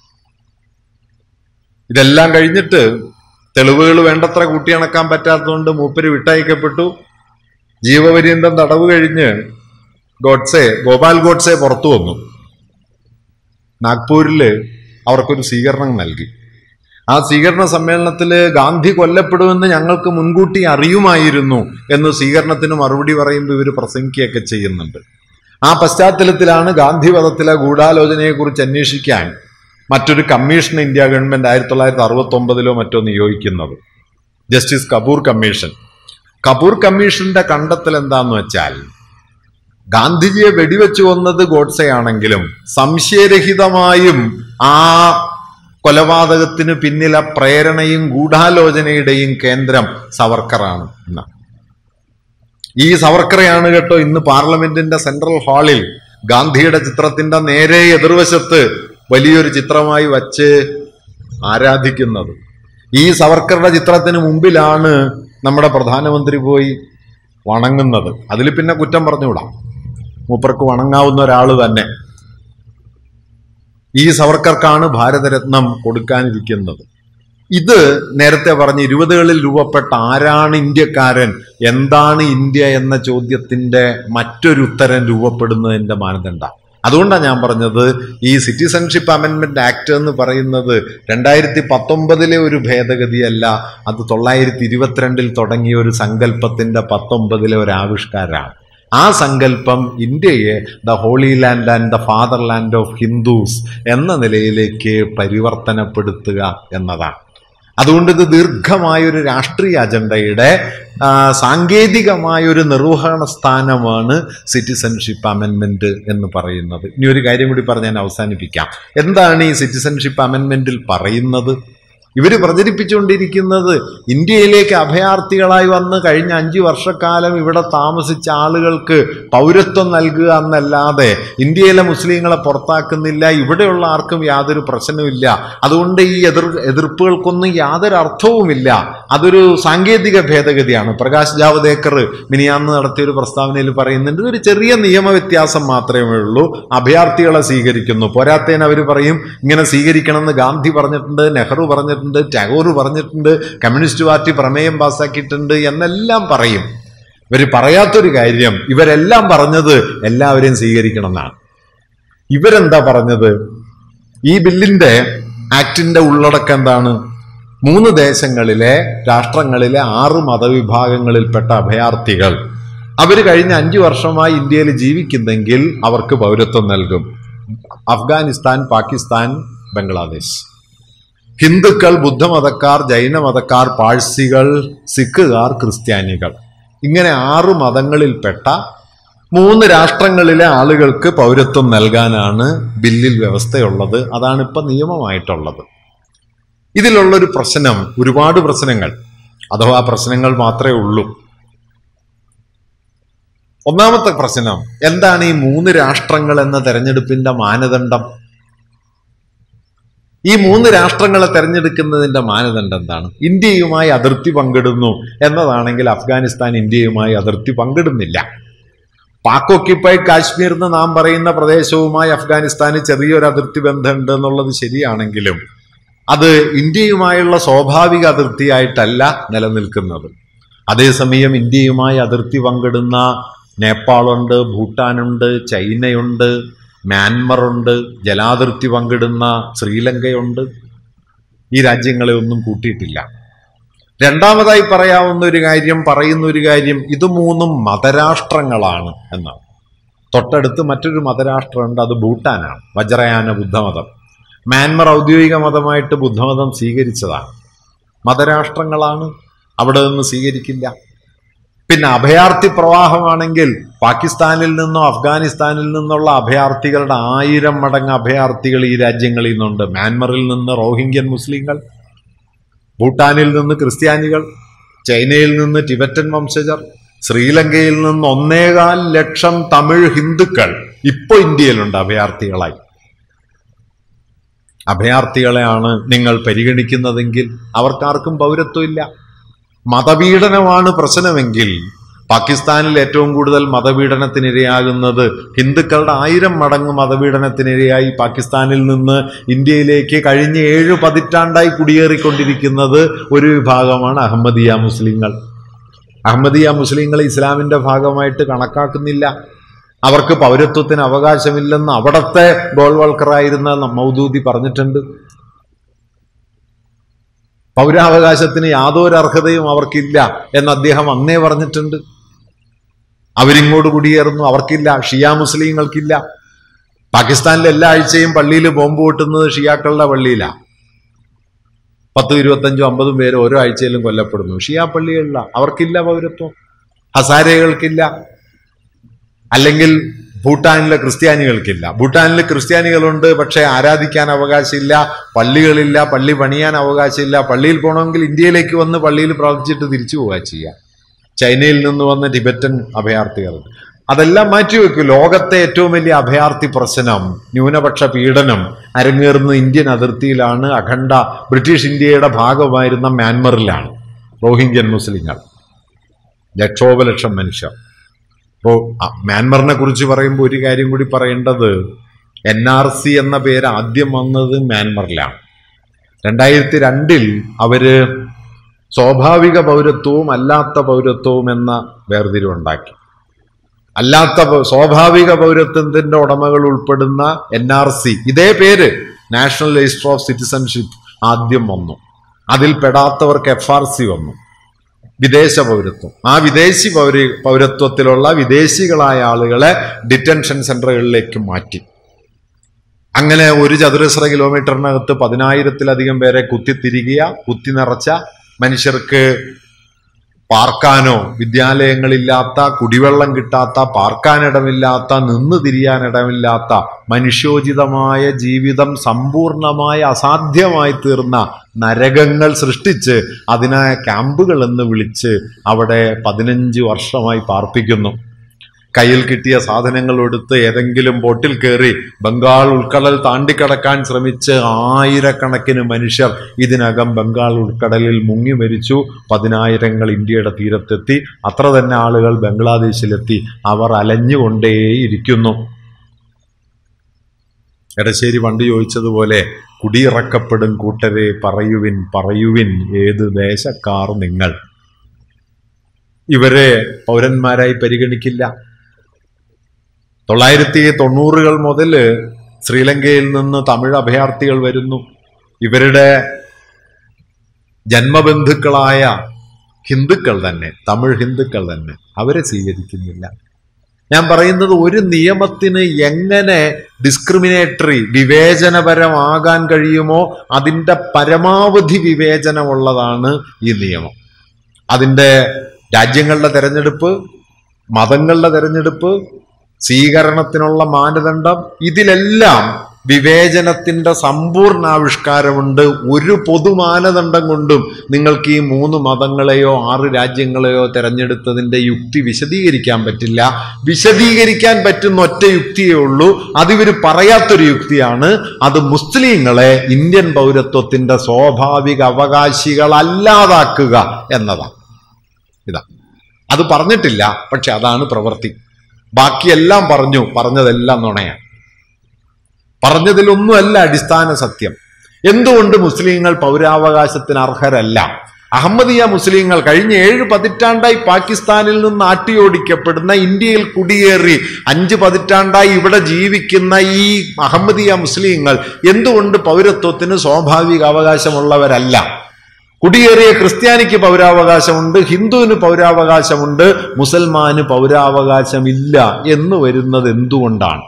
ഇതെല്ലാം കഴിഞ്ഞിട്ട് തെളിവുകൾ വേണ്ടത്ര കൂട്ടിയണക്കാൻ പറ്റാത്തതുകൊണ്ട് മൂപ്പര് വിട്ടയക്കപ്പെട്ടു ജീവപര്യന്തം തടവ് കഴിഞ്ഞ് ഗോഡ്സെ ഗോപാൽ ഗോഡ്സെ പുറത്തു വന്നു നാഗ്പൂരില് അവർക്കൊരു സ്വീകരണം നൽകി ആ സ്വീകരണ സമ്മേളനത്തിൽ ഗാന്ധി കൊല്ലപ്പെടുമെന്ന് ഞങ്ങൾക്ക് മുൻകൂട്ടി അറിയുമായിരുന്നു എന്ന് സ്വീകരണത്തിന് മറുപടി പറയുമ്പോൾ ഇവർ പ്രസംഗിക്കുകയൊക്കെ ചെയ്യുന്നുണ്ട് ആ പശ്ചാത്തലത്തിലാണ് ഗാന്ധി വധത്തിലെ ഗൂഢാലോചനയെക്കുറിച്ച് അന്വേഷിക്കാൻ മറ്റൊരു കമ്മീഷൻ ഇന്ത്യ ഗവൺമെന്റ് ആയിരത്തി തൊള്ളായിരത്തി അറുപത്തി ഒമ്പതിലോ മറ്റോ നിയോഗിക്കുന്നത് ജസ്റ്റിസ് കപൂർ കമ്മീഷൻ കപൂർ കമ്മീഷന്റെ കണ്ടെത്തൽ എന്താന്ന് വെച്ചാൽ ഗാന്ധിജിയെ വെടിവെച്ചു കൊന്നത് ഗോഡ്സെയാണെങ്കിലും സംശയരഹിതമായും ആ കൊലപാതകത്തിന് പിന്നിലെ പ്രേരണയും ഗൂഢാലോചനയുടെയും കേന്ദ്രം സവർക്കറാണ് എന്ന് ഈ സവർക്കറെയാണ് കേട്ടോ ഇന്ന് പാർലമെന്റിന്റെ സെൻട്രൽ ഹാളിൽ ഗാന്ധിയുടെ ചിത്രത്തിന്റെ നേരെ എതിർവശത്ത് വലിയൊരു ചിത്രമായി വച്ച് ആരാധിക്കുന്നത് ഈ സവർക്കറുടെ ചിത്രത്തിന് മുമ്പിലാണ് നമ്മുടെ പ്രധാനമന്ത്രി പോയി വണങ്ങുന്നത് അതിൽ പിന്നെ കുറ്റം പറഞ്ഞുകൂടാ മൂപ്പർക്ക് വണങ്ങാവുന്ന ഒരാൾ തന്നെ ഈ സവർക്കർക്കാണ് ഭാരതരത്നം കൊടുക്കാനിരിക്കുന്നത് ഇത് നേരത്തെ പറഞ്ഞ ഇരുപതുകളിൽ രൂപപ്പെട്ട ആരാണ് ഇന്ത്യക്കാരൻ എന്താണ് ഇന്ത്യ എന്ന ചോദ്യത്തിന്റെ മറ്റൊരു ഉത്തരം രൂപപ്പെടുന്നതിന്റെ മാനദണ്ഡ അതുകൊണ്ടാണ് ഞാൻ പറഞ്ഞത് ഈ സിറ്റിസൺഷിപ്പ് അമെൻമെന്റ് ആക്ട് എന്ന് പറയുന്നത് രണ്ടായിരത്തി പത്തൊമ്പതിലെ ഒരു ഭേദഗതിയല്ല അത് തൊള്ളായിരത്തി ഇരുപത്തിരണ്ടിൽ തുടങ്ങിയ ഒരു സങ്കല്പത്തിന്റെ പത്തൊമ്പതിലെ ഒരു ആവിഷ്കാരമാണ് ആ സങ്കല്പം ഇന്ത്യയെ the holy land and the father land of Hindus എന്ന നിലയിലേക്ക് പരിവർത്തനപ്പെടുത്തുക എന്നതാണ് അതുകൊണ്ട് ഇത് ദീർഘമായൊരു രാഷ്ട്രീയ അജണ്ടയുടെ ആ, സാങ്കേതികമായൊരു നിർവഹണ സ്ഥാനമാണ് സിറ്റിസൺഷിപ്പ് അമെൻമെന്റ് എന്ന് പറയുന്നത് ഇനി ഒരു കാര്യം കൂടി പറഞ്ഞ് ഞാൻ അവസാനിപ്പിക്കാം എന്താണ് ഈ സിറ്റിസൺഷിപ്പ് അമെൻമെന്റിൽ പറയുന്നത് ഇവർ പ്രചരിപ്പിച്ചുകൊണ്ടിരിക്കുന്നത് ഇന്ത്യയിലേക്ക് അഭയാർത്ഥികളായി വന്ന് കഴിഞ്ഞ അഞ്ചു വർഷക്കാലം ഇവിടെ താമസിച്ച ആളുകൾക്ക് പൗരത്വം നൽകുക എന്നല്ലാതെ ഇന്ത്യയിലെ മുസ്ലിങ്ങളെ പുറത്താക്കുന്നില്ല ഇവിടെയുള്ള ആർക്കും യാതൊരു പ്രശ്നവുമില്ല അതുകൊണ്ട് ഈ എതിർ എതിർപ്പുകൾക്കൊന്നും യാതൊരു അർത്ഥവുമില്ല അതൊരു സാങ്കേതിക ഭേദഗതിയാണ് പ്രകാശ് ജാവദേക്കർ മിനിയാന്ന് നടത്തിയ ഒരു പ്രസ്താവനയിൽ പറയുന്നുണ്ട് ഇതൊരു ചെറിയ നിയമവ്യത്യാസം മാത്രമേ ഉള്ളൂ അഭയാർത്ഥികളെ സ്വീകരിക്കുന്നു പോരാത്തതിന് അവർ പറയും ഇങ്ങനെ സ്വീകരിക്കണമെന്ന് ഗാന്ധി പറഞ്ഞിട്ടുണ്ട് നെഹ്റു പറഞ്ഞിട്ടുണ്ട് ടാഗോർ പറഞ്ഞിട്ടുണ്ട് കമ്മ്യൂണിസ്റ്റ് പാർട്ടി പ്രമേയം പാസ്സാക്കിയിട്ടുണ്ട് എന്നെല്ലാം പറയും ഇവർ പറയാത്തൊരു കാര്യം ഇവരെല്ലാം പറഞ്ഞത് എല്ലാവരെയും സ്വീകരിക്കണം എന്നാണ് ഇവരെന്താ പറഞ്ഞത് ഈ ബില്ലിന്റെ ആക്ടിന്റെ ഉള്ളടക്കം എന്താണ് മൂന്ന് ദേശങ്ങളിലെ രാഷ്ട്രങ്ങളിലെ ആറ് മതവിഭാഗങ്ങളിൽപ്പെട്ട അഭയാർത്ഥികൾ അവർ കഴിഞ്ഞ അഞ്ചു വർഷമായി ഇന്ത്യയിൽ ജീവിക്കുന്നെങ്കിൽ അവർക്ക് പൗരത്വം നൽകും അഫ്ഗാനിസ്ഥാൻ പാകിസ്ഥാൻ ബംഗ്ലാദേശ് ഹിന്ദുക്കൾ ബുദ്ധമതക്കാർ ജൈനമതക്കാർ പാഴ്സികൾ സിഖുകാർ ക്രിസ്ത്യാനികൾ ഇങ്ങനെ ആറ് മതങ്ങളിൽപ്പെട്ട മൂന്ന് രാഷ്ട്രങ്ങളിലെ ആളുകൾക്ക് പൗരത്വം നൽകാനാണ് ബില്ലിൽ വ്യവസ്ഥയുള്ളത് അതാണ് ഇപ്പൊ നിയമമായിട്ടുള്ളത് ഇതിലുള്ളൊരു പ്രശ്നം ഒരുപാട് പ്രശ്നങ്ങൾ അഥവാ പ്രശ്നങ്ങൾ മാത്രമേ ഉള്ളൂ ഒന്നാമത്തെ പ്രശ്നം എന്താണ് ഈ മൂന്ന് രാഷ്ട്രങ്ങൾ എന്ന തെരഞ്ഞെടുപ്പിന്റെ മാനദണ്ഡം ഈ മൂന്ന് രാഷ്ട്രങ്ങളെ തെരഞ്ഞെടുക്കുന്നതിന്റെ മാനദണ്ഡം എന്താണ് ഇന്ത്യയുമായി അതിർത്തി പങ്കിടുന്നു എന്നതാണെങ്കിൽ അഫ്ഗാനിസ്ഥാൻ ഇന്ത്യയുമായി അതിർത്തി പങ്കിടുന്നില്ല പാക് ഓക്യുപ്പൈഡ് കാശ്മീർ എന്ന് നാം പറയുന്ന പ്രദേശവുമായി അഫ്ഗാനിസ്ഥാന് ചെറിയൊരു അതിർത്തി ബന്ധമുണ്ട് എന്നുള്ളത് ശരിയാണെങ്കിലും അത് ഇന്ത്യയുമായുള്ള സ്വാഭാവിക അതിർത്തിയായിട്ടല്ല നിലനിൽക്കുന്നത് അതേസമയം ഇന്ത്യയുമായി അതിർത്തി പങ്കിടുന്ന നേപ്പാളുണ്ട് ഭൂട്ടാനുണ്ട് ചൈനയുണ്ട് മ്യാൻമറുണ്ട് ജലാതിർത്തി പങ്കിടുന്ന ശ്രീലങ്കയുണ്ട് ഈ രാജ്യങ്ങളെ ഒന്നും കൂട്ടിയിട്ടില്ല രണ്ടാമതായി പറയാവുന്ന ഒരു കാര്യം പറയുന്ന ഒരു കാര്യം ഇത് മൂന്നും മതരാഷ്ട്രങ്ങളാണ് എന്നാണ് തൊട്ടടുത്ത് മറ്റൊരു മതരാഷ്ട്രമുണ്ട് അത് ഭൂട്ടാനാണ് വജ്രയാന ബുദ്ധമതം മ്യാൻമർ ഔദ്യോഗിക മതമായിട്ട് ബുദ്ധമതം സ്വീകരിച്ചതാണ് മതരാഷ്ട്രങ്ങളാണ് അവിടെ നിന്ന് സ്വീകരിക്കില്ല പിന്നെ അഭയാർത്ഥി പ്രവാഹമാണെങ്കിൽ പാകിസ്ഥാനിൽ നിന്നോ അഫ്ഗാനിസ്ഥാനിൽ നിന്നുള്ള അഭയാർത്ഥികളുടെ ആയിരം മടങ്ങ് അഭയാർത്ഥികൾ ഈ രാജ്യങ്ങളിൽ നിന്നുണ്ട് മ്യാൻമറിൽ നിന്ന് റോഹിംഗ്യൻ മുസ്ലിങ്ങൾ ഭൂട്ടാനിൽ നിന്ന് ക്രിസ്ത്യാനികൾ ചൈനയിൽ നിന്ന് ടിബറ്റൻ വംശജർ ശ്രീലങ്കയിൽ നിന്ന് ഒന്നേകാൽ ലക്ഷം തമിഴ് ഹിന്ദുക്കൾ ഇപ്പോൾ ഇന്ത്യയിലുണ്ട് അഭയാർത്ഥികളായി അഭയാർത്ഥികളെയാണ് നിങ്ങൾ പരിഗണിക്കുന്നതെങ്കിൽ അവർക്കാർക്കും പൗരത്വമില്ല മതപീഡനമാണ് പ്രശ്നമെങ്കിൽ പാകിസ്ഥാനിൽ ഏറ്റവും കൂടുതൽ മതപീഡനത്തിനിരയാകുന്നത് ഹിന്ദുക്കളുടെ ആയിരം മടങ്ങ് മതപീഡനത്തിനിരയായി പാകിസ്ഥാനിൽ നിന്ന് ഇന്ത്യയിലേക്ക് കഴിഞ്ഞ ഏഴ് പതിറ്റാണ്ടായി കുടിയേറിക്കൊണ്ടിരിക്കുന്നത് ഒരു വിഭാഗമാണ് അഹമ്മദിയ മുസ്ലിങ്ങൾ അഹമ്മദിയ മുസ്ലിങ്ങൾ ഇസ്ലാമിന്റെ ഭാഗമായിട്ട് കണക്കാക്കുന്നില്ല അവർക്ക് പൗരത്വത്തിന് അവകാശമില്ലെന്ന് അവിടത്തെ ഗോൾവൾക്കറായിരുന്ന മൗദൂദി പറഞ്ഞിട്ടുണ്ട് പൗരാവകാശത്തിന് യാതൊരു അർഹതയും അവർക്കില്ല എന്ന് അദ്ദേഹം അന്നേ പറഞ്ഞിട്ടുണ്ട് അവരിങ്ങോട്ട് കുടിയേറുന്നു അവർക്കില്ല ഷിയ മുസ്ലിങ്ങൾക്കില്ല പാകിസ്ഥാനിലെ എല്ലാ ആഴ്ചയും പള്ളിയിൽ ബോംബ് പൊട്ടുന്നത് ഷിയാക്കളുടെ പള്ളിയിലാണ് പത്തും ഇരുപത്തഞ്ചും അമ്പതും പേര് ഓരോ ആഴ്ചയിലും കൊല്ലപ്പെടുന്നു ഷിയ പള്ളികളില അവർക്കില്ല പൗരത്വം ഹസാരകൾക്കില്ല അല്ലെങ്കിൽ ഭൂട്ടാനിലെ ക്രിസ്ത്യാനികൾക്കില്ല ഭൂട്ടാനിൽ ക്രിസ്ത്യാനികളുണ്ട് പക്ഷേ ആരാധിക്കാൻ അവകാശമില്ല പള്ളികളില്ല പള്ളി പണിയാൻ അവകാശമില്ല പള്ളിയിൽ പോകണമെങ്കിൽ ഇന്ത്യയിലേക്ക് വന്ന് പള്ളിയിൽ പ്രാർത്ഥിച്ചിട്ട് തിരിച്ചു പോവുക ചെയ്യുക ചൈനയിൽ നിന്ന് വന്ന ടിബറ്റൻ അഭയാർത്ഥികൾ അതെല്ലാം മാറ്റിവെക്കും ലോകത്തെ ഏറ്റവും വലിയ അഭയാർത്ഥി പ്രശ്നം ന്യൂനപക്ഷ പീഡനം അരങ്ങേറുന്ന ഇന്ത്യൻ അതിർത്തിയിലാണ് അഖണ്ഡ ബ്രിട്ടീഷ് ഇന്ത്യയുടെ ഭാഗമായിരുന്ന മ്യാൻമറിലാണ് റോഹിംഗ്യൻ മുസ്ലിങ്ങൾ ലക്ഷോപലക്ഷം മനുഷ്യർ അപ്പോൾ മ്യാൻമറിനെ കുറിച്ച് പറയുമ്പോൾ ഒരു കാര്യം കൂടി പറയേണ്ടത് എൻ ആർ സി എന്ന പേര് ആദ്യം വന്നത് മ്യാൻമറിലാണ് രണ്ടായിരത്തി രണ്ടിൽ അവര് സ്വാഭാവിക പൗരത്വവും അല്ലാത്ത പൗരത്വവും എന്ന വേർതിരിവുണ്ടാക്കി അല്ലാത്ത പൗ- സ്വാഭാവിക പൗരത്വത്തിന്റെ ഉടമകൾ ഉൾപ്പെടുന്ന എൻ ആർ സി ഇതേ പേര് നാഷണൽ രജിസ്റ്റർ ഓഫ് സിറ്റിസൺഷിപ്പ് ആദ്യം വന്നു അതിൽ പെടാത്തവർക്ക് എഫ് ആർ സി വന്നു വിദേശ പൗരത്വം ആ വിദേശി പൗര പൗരത്വത്തിലുള്ള വിദേശികളായ ആളുകളെ ഡിറ്റൻഷൻ സെന്ററുകളിലേക്ക് മാറ്റി അങ്ങനെ ഒരു ചതുരശ്ര കിലോമീറ്ററിനകത്ത് പതിനായിരത്തിലധികം പേരെ കുത്തിത്തിരികിയ കുത്തി നിറച്ച മനുഷ്യർക്ക് പാർക്കാനോ വിദ്യാലയങ്ങളില്ലാത്ത കുടിവെള്ളം കിട്ടാത്ത പാർക്കാനിടമില്ലാത്ത നിന്ന് തിരിയാനിടമില്ലാത്ത മനുഷ്യോചിതമായ ജീവിതം സമ്പൂർണമായി അസാധ്യമായി തീർന്ന നരകങ്ങൾ സൃഷ്ടിച്ച് അതിനെ ക്യാമ്പുകൾ എന്ന് വിളിച്ച് അവിടെ പതിനഞ്ച് വർഷമായി പാർപ്പിക്കുന്നു കയ്യിൽ കിട്ടിയ സാധനങ്ങൾ എടുത്ത് ഏതെങ്കിലും ബോട്ടിൽ കയറി ബംഗാൾ ഉൾക്കടൽ താണ്ടിക്കടക്കാൻ ശ്രമിച്ച് ആയിരക്കണക്കിന് മനുഷ്യർ ഇതിനകം ബംഗാൾ ഉൾക്കടലിൽ മുങ്ങി മരിച്ചു പതിനായിരങ്ങൾ ഇന്ത്യയുടെ തീരത്തെത്തി അത്ര തന്നെ ആളുകൾ ബംഗ്ലാദേശിലെത്തി അവർ അലഞ്ഞുകൊണ്ടേയിരിക്കുന്നു എടശ്ശേരി പണ്ട് ചോദിച്ചതുപോലെ കുടിയിറക്കപ്പെടും കൂട്ടരെ പറയുവിൻ പറയുവിൻ ഏത് ദേശക്കാർ നിങ്ങൾ ഇവരെ പൗരന്മാരായി പരിഗണിക്കില്ല തൊള്ളായിരത്തി തൊണ്ണൂറുകൾ മുതൽ ശ്രീലങ്കയിൽ നിന്ന് തമിഴ് അഭയാർത്ഥികൾ വരുന്നു ഇവരുടെ ജന്മബന്ധുക്കളായ ഹിന്ദുക്കൾ തന്നെ തമിഴ് ഹിന്ദുക്കൾ തന്നെ അവരെ സ്വീകരിക്കുന്നില്ല ഞാൻ പറയുന്നത് ഒരു നിയമത്തിന് എങ്ങനെ ഡിസ്ക്രിമിനേറ്ററി വിവേചനപരമാകാൻ കഴിയുമോ അതിൻ്റെ പരമാവധി വിവേചനമുള്ളതാണ് ഈ നിയമം അതിൻ്റെ രാജ്യങ്ങളുടെ തെരഞ്ഞെടുപ്പ് മതങ്ങളുടെ തെരഞ്ഞെടുപ്പ് സ്വീകരണത്തിനുള്ള മാനദണ്ഡം ഇതിലെല്ലാം വിവേചനത്തിന്റെ സമ്പൂർണ്ണ ആവിഷ്കാരമുണ്ട് ഒരു പൊതു മാനദണ്ഡം കൊണ്ടും നിങ്ങൾക്ക് ഈ മൂന്ന് മതങ്ങളെയോ ആറ് രാജ്യങ്ങളെയോ തെരഞ്ഞെടുത്തതിന്റെ യുക്തി വിശദീകരിക്കാൻ പറ്റില്ല വിശദീകരിക്കാൻ പറ്റുന്ന ഒറ്റ യുക്തിയേ ഉള്ളൂ അതിവർ പറയാത്തൊരു യുക്തിയാണ് അത് മുസ്ലിങ്ങളെ ഇന്ത്യൻ പൗരത്വത്തിന്റെ സ്വാഭാവിക അവകാശികളല്ലാതാക്കുക എന്നതാണ് ഇതാ അത് പറഞ്ഞിട്ടില്ല പക്ഷെ അതാണ് പ്രവൃത്തി ബാക്കിയെല്ലാം പറഞ്ഞു പറഞ്ഞതെല്ലാം നുണയാണ് പറഞ്ഞതിലൊന്നുമല്ല അടിസ്ഥാന സത്യം എന്തുകൊണ്ട് മുസ്ലിങ്ങൾ പൗരാവകാശത്തിന് അർഹരല്ല അഹമ്മദിയ മുസ്ലിങ്ങൾ കഴിഞ്ഞ ഏഴ് പതിറ്റാണ്ടായി പാകിസ്ഥാനിൽ നിന്ന് ആട്ടിയോടിക്കപ്പെടുന്ന ഇന്ത്യയിൽ കുടിയേറി അഞ്ച് പതിറ്റാണ്ടായി ഇവിടെ ജീവിക്കുന്ന ഈ അഹമ്മദിയ മുസ്ലിങ്ങൾ എന്തുകൊണ്ട് പൗരത്വത്തിന് സ്വാഭാവിക അവകാശമുള്ളവരല്ല കുടിയേറിയ ക്രിസ്ത്യാനിക്ക് പൗരാവകാശമുണ്ട് ഹിന്ദുവിന് പൗരാവകാശമുണ്ട് മുസൽമാന് പൗരാവകാശമില്ല എന്ന് വരുന്നത് എന്തുകൊണ്ടാണ്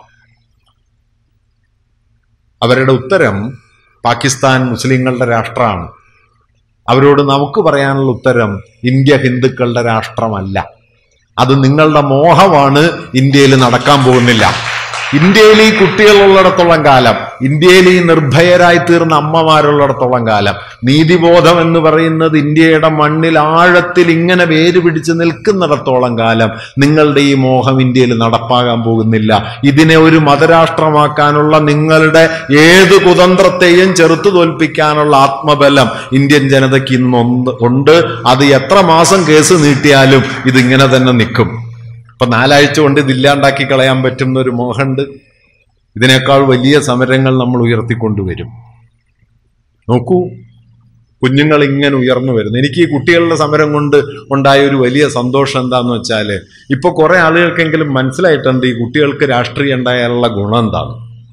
അവരുടെ ഉത്തരം പാകിസ്ഥാൻ മുസ്ലിങ്ങളുടെ രാഷ്ട്രമാണ് അവരോട് നമുക്ക് പറയാനുള്ള ഉത്തരം ഇന്ത്യ ഹിന്ദുക്കളുടെ രാഷ്ട്രമല്ല അത് നിങ്ങളുടെ മോഹമാണ് ഇന്ത്യയിൽ നടക്കാൻ പോകുന്നില്ല ഇന്ത്യയിൽ ഈ കുട്ടികളുള്ളിടത്തോളം കാലം ഇന്ത്യയിൽ ഈ നിർഭയരായി തീർന്ന അമ്മമാരുള്ളിടത്തോളം കാലം നീതിബോധം എന്ന് പറയുന്നത് ഇന്ത്യയുടെ മണ്ണിൽ ആഴത്തിൽ ഇങ്ങനെ വേര് പിടിച്ച് നിൽക്കുന്നിടത്തോളം കാലം നിങ്ങളുടെ ഈ മോഹം ഇന്ത്യയിൽ നടപ്പാകാൻ പോകുന്നില്ല ഇതിനെ ഒരു മതരാഷ്ട്രമാക്കാനുള്ള നിങ്ങളുടെ ഏത് കുതന്ത്രത്തെയും ചെറുത്തു തോൽപ്പിക്കാനുള്ള ആത്മബലം ഇന്ത്യൻ ജനതയ്ക്ക് ഇന്നൊന്ന് ഉണ്ട് അത് എത്ര മാസം കേസ് നീട്ടിയാലും ഇതിങ്ങനെ തന്നെ നിൽക്കും ഇപ്പൊ നാലാഴ്ച കൊണ്ട് ഇതില്ലാണ്ടാക്കി കളയാൻ പറ്റുന്ന ഒരു മോഹമുണ്ട് ഇതിനേക്കാൾ വലിയ സമരങ്ങൾ നമ്മൾ ഉയർത്തിക്കൊണ്ടുവരും നോക്കൂ കുഞ്ഞുങ്ങൾ ഇങ്ങനെ ഉയർന്നു വരുന്നു എനിക്ക് ഈ കുട്ടികളുടെ സമരം കൊണ്ട് ഉണ്ടായ ഒരു വലിയ സന്തോഷം എന്താന്ന് വെച്ചാൽ ഇപ്പൊ കുറെ ആളുകൾക്കെങ്കിലും മനസ്സിലായിട്ടുണ്ട് ഈ കുട്ടികൾക്ക് രാഷ്ട്രീയം ഉണ്ടായാലുള്ള ഗുണം എന്താണ്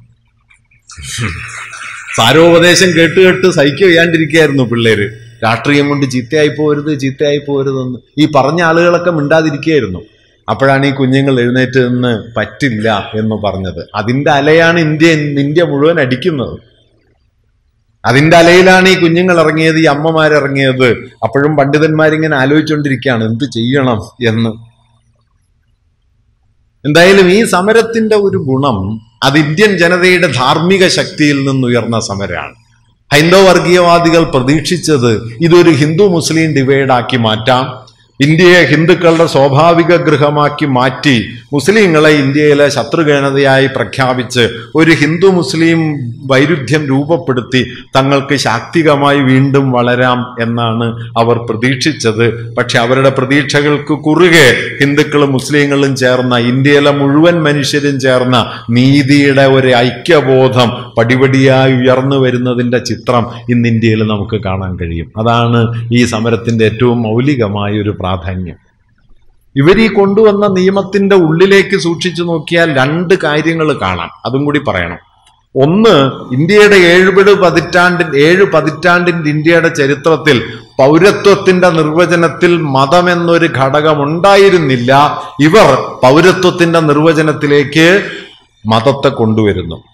സാരോപദേശം കേട്ട് കേട്ട് സഹിക്കുക ചെയ്യാണ്ടിരിക്കുകയായിരുന്നു പിള്ളേര് രാഷ്ട്രീയം കൊണ്ട് ചീത്തയായി പോരുത് ചീത്തയായി പോരുതെന്ന് ഈ പറഞ്ഞ ആളുകളൊക്കെ മിണ്ടാതിരിക്കുകയായിരുന്നു അപ്പോഴാണ് ഈ കുഞ്ഞുങ്ങൾ എഴുന്നേറ്റ് നിന്ന് പറ്റില്ല എന്ന് പറഞ്ഞത് അതിന്റെ അലയാണ് ഇന്ത്യ ഇന്ത്യ മുഴുവൻ അടിക്കുന്നത് അതിന്റെ അലയിലാണ് ഈ കുഞ്ഞുങ്ങൾ ഇറങ്ങിയത് ഈ അമ്മമാർ ഇറങ്ങിയത് അപ്പോഴും പണ്ഡിതന്മാരിങ്ങനെ ആലോചിച്ചുകൊണ്ടിരിക്കുകയാണ് എന്ത് ചെയ്യണം എന്ന് എന്തായാലും ഈ സമരത്തിന്റെ ഒരു ഗുണം അത് ഇന്ത്യൻ ജനതയുടെ ധാർമ്മിക ശക്തിയിൽ നിന്നുയർന്ന സമരമാണ് ഹൈന്ദവ വർഗീയവാദികൾ പ്രതീക്ഷിച്ചത് ഇതൊരു ഹിന്ദു മുസ്ലിം ഡിവൈഡാക്കി മാറ്റാം ഇന്ത്യയെ ഹിന്ദുക്കളുടെ സ്വാഭാവിക ഗൃഹമാക്കി മാറ്റി മുസ്ലിങ്ങളെ ഇന്ത്യയിലെ ശത്രുഗണതയായി പ്രഖ്യാപിച്ച് ഒരു ഹിന്ദു മുസ്ലിം വൈരുദ്ധ്യം രൂപപ്പെടുത്തി തങ്ങൾക്ക് ശാക്തികമായി വീണ്ടും വളരാം എന്നാണ് അവർ പ്രതീക്ഷിച്ചത് പക്ഷെ അവരുടെ പ്രതീക്ഷകൾക്ക് കുറുകെ ഹിന്ദുക്കളും മുസ്ലിങ്ങളും ചേർന്ന ഇന്ത്യയിലെ മുഴുവൻ മനുഷ്യരും ചേർന്ന നീതിയുടെ ഒരു ഐക്യബോധം പടിപടിയായി ഉയർന്നു വരുന്നതിൻ്റെ ചിത്രം ഇന്ന് ഇന്ത്യയിൽ നമുക്ക് കാണാൻ കഴിയും അതാണ് ഈ സമരത്തിൻ്റെ ഏറ്റവും മൗലികമായ ഒരു പ്രാധാന്യം ഇവർ ഈ കൊണ്ടുവന്ന നിയമത്തിന്റെ ഉള്ളിലേക്ക് സൂക്ഷിച്ചു നോക്കിയാൽ രണ്ട് കാര്യങ്ങൾ കാണാം അതും കൂടി പറയണം ഒന്ന് ഇന്ത്യയുടെ ഏഴുപത് പതിറ്റാണ്ടിൻ ഏഴ് പതിറ്റാണ്ടിന്റെ ഇന്ത്യയുടെ ചരിത്രത്തിൽ പൗരത്വത്തിന്റെ നിർവചനത്തിൽ മതമെന്നൊരു ഘടകം ഉണ്ടായിരുന്നില്ല ഇവർ പൗരത്വത്തിന്റെ നിർവചനത്തിലേക്ക് മതത്തെ കൊണ്ടുവരുന്നു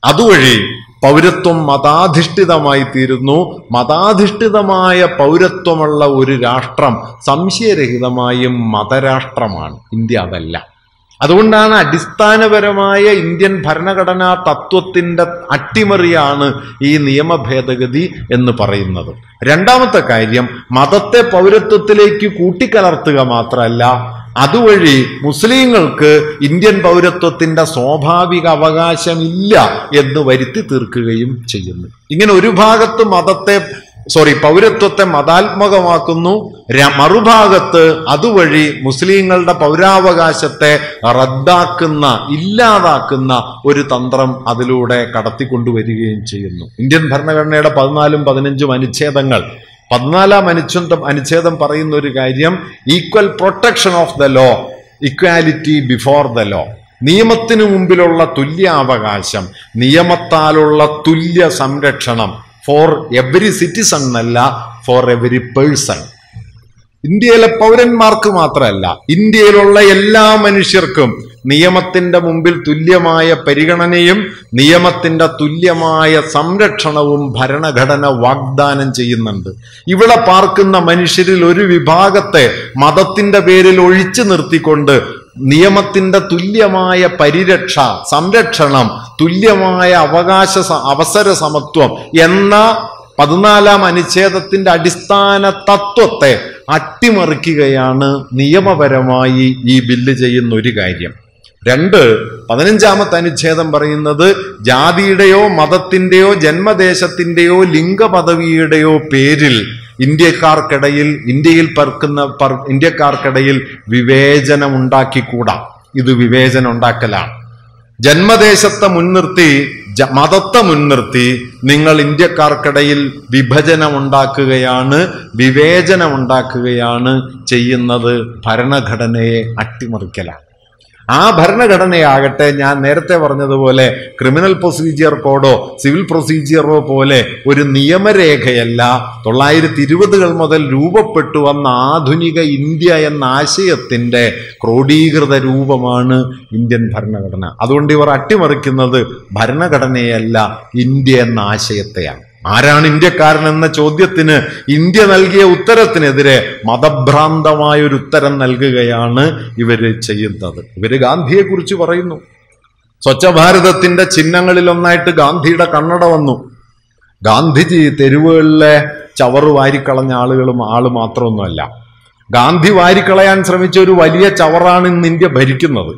അതുവഴി പൗരത്വം മതാധിഷ്ഠിതമായി തീരുന്നു മതാധിഷ്ഠിതമായ പൗരത്വമുള്ള ഒരു രാഷ്ട്രം സംശയരഹിതമായും മതരാഷ്ട്രമാണ് ഇന്ത്യ അതല്ല അതുകൊണ്ടാണ് അടിസ്ഥാനപരമായ ഇന്ത്യൻ ഭരണഘടനാ തത്വത്തിന്റെ അട്ടിമറിയാണ് ഈ നിയമ ഭേദഗതി എന്ന് പറയുന്നത് രണ്ടാമത്തെ കാര്യം മതത്തെ പൗരത്വത്തിലേക്ക് കൂട്ടിക്കലർത്തുക മാത്രമല്ല അതുവഴി മുസ്ലിങ്ങൾക്ക് ഇന്ത്യൻ പൗരത്വത്തിന്റെ സ്വാഭാവിക അവകാശമില്ല എന്ന് വരുത്തി തീർക്കുകയും ചെയ്യുന്നു ഇങ്ങനെ ഒരു ഭാഗത്ത് മതത്തെ സോറി പൗരത്വത്തെ മതാത്മകമാക്കുന്നു ര- മറുഭാഗത്ത് അതുവഴി മുസ്ലിങ്ങളുടെ പൗരാവകാശത്തെ റദ്ദാക്കുന്ന ഇല്ലാതാക്കുന്ന ഒരു തന്ത്രം അതിലൂടെ കടത്തിക്കൊണ്ടുവരികയും ചെയ്യുന്നു ഇന്ത്യൻ ഭരണഘടനയുടെ പതിനാലും പതിനഞ്ചും അനുച്ഛേദങ്ങൾ പതിനാലാം അനുച്ഛേദം അനുച്ഛേദം പറയുന്ന ഒരു കാര്യം equal protection of the law equality before the law നിയമത്തിനു മുമ്പിലുള്ള തുല്യാവകാശം നിയമത്താലുള്ള തുല്യ സംരക്ഷണം ഫോർ എവരി സിറ്റിസൺ എന്നല്ല ഫോർ എവരി പേഴ്സൺ ഇന്ത്യയിലെ പൗരന്മാർക്ക് മാത്രമല്ല ഇന്ത്യയിലുള്ള എല്ലാ മനുഷ്യർക്കും നിയമത്തിന്റെ മുമ്പിൽ തുല്യമായ പരിഗണനയും നിയമത്തിന്റെ തുല്യമായ സംരക്ഷണവും ഭരണഘടന വാഗ്ദാനം ചെയ്യുന്നുണ്ട് ഇവിടെ പാർക്കുന്ന മനുഷ്യരിൽ ഒരു വിഭാഗത്തെ മതത്തിന്റെ പേരിൽ ഒഴിച്ചു നിർത്തിക്കൊണ്ട് നിയമത്തിന്റെ തുല്യമായ പരിരക്ഷ സംരക്ഷണം തുല്യമായ അവകാശ സ- അവസര സമത്വം എന്ന പതിനാലാം അനുച്ഛേദത്തിന്റെ അടിസ്ഥാന തത്വത്തെ അട്ടിമറിക്കുകയാണ് നിയമപരമായി ഈ ബില്ല് ചെയ്യുന്ന ഒരു കാര്യം രണ്ട് പതിനഞ്ചാമത്തെ അനുച്ഛേദം പറയുന്നത് ജാതിയുടെയോ മതത്തിന്റെയോ ജന്മദേശത്തിന്റെയോ ലിംഗപദവിയുടെയോ പേരിൽ ഇന്ത്യക്കാർക്കിടയിൽ ഇന്ത്യയിൽ പറക്കുന്ന പർ ഇന്ത്യക്കാർക്കിടയിൽ വിവേചനം ഉണ്ടാക്കിക്കൂടാ ഇത് വിവേചനം ഉണ്ടാക്കലാണ് ജന്മദേശത്തെ മുൻനിർത്തി ജ- മതത്തെ മുൻനിർത്തി നിങ്ങൾ ഇന്ത്യക്കാർക്കിടയിൽ വിഭജനം ഉണ്ടാക്കുകയാണ് വിവേചനം ഉണ്ടാക്കുകയാണ് ചെയ്യുന്നത് ഭരണഘടനയെ അട്ടിമറിക്കലാണ് ആ ഭരണഘടനയാകട്ടെ ഞാൻ നേരത്തെ പറഞ്ഞതുപോലെ ക്രിമിനൽ പ്രൊസീജിയർ കോഡോ സിവിൽ പ്രൊസീജിയറോ പോലെ ഒരു നിയമരേഖയല്ല തൊള്ളായിരത്തി ഇരുപതുകൾ മുതൽ രൂപപ്പെട്ടു വന്ന ആധുനിക ഇന്ത്യ എന്ന ആശയത്തിന്റെ ക്രോഡീകൃത രൂപമാണ് ഇന്ത്യൻ ഭരണഘടന അതുകൊണ്ട് ഇവർ അട്ടിമറിക്കുന്നത് ഭരണഘടനയല്ല ഇന്ത്യ എന്ന ആശയത്തെയാണ് ആരാണ് ഇന്ത്യക്കാരൻ എന്ന ചോദ്യത്തിന് ഇന്ത്യ നൽകിയ ഉത്തരത്തിനെതിരെ മതഭ്രാന്തമായ ഒരു ഉത്തരം നൽകുകയാണ് ഇവര് ചെയ്യുന്നത് ഇവര് ഗാന്ധിയെ കുറിച്ച് പറയുന്നു സ്വച്ഛ ഭാരതത്തിന്റെ ചിഹ്നങ്ങളിലൊന്നായിട്ട് ഗാന്ധിയുടെ കണ്ണട വന്നു ഗാന്ധിജി തെരുവുകളിലെ ചവറ് വാരിക്കളഞ്ഞ ആളുകളും ആള് മാത്രമൊന്നുമല്ല ഗാന്ധി വാരിക്കളയാൻ ശ്രമിച്ച ഒരു വലിയ ചവറാണ് ഇന്ന് ഇന്ത്യ ഭരിക്കുന്നത്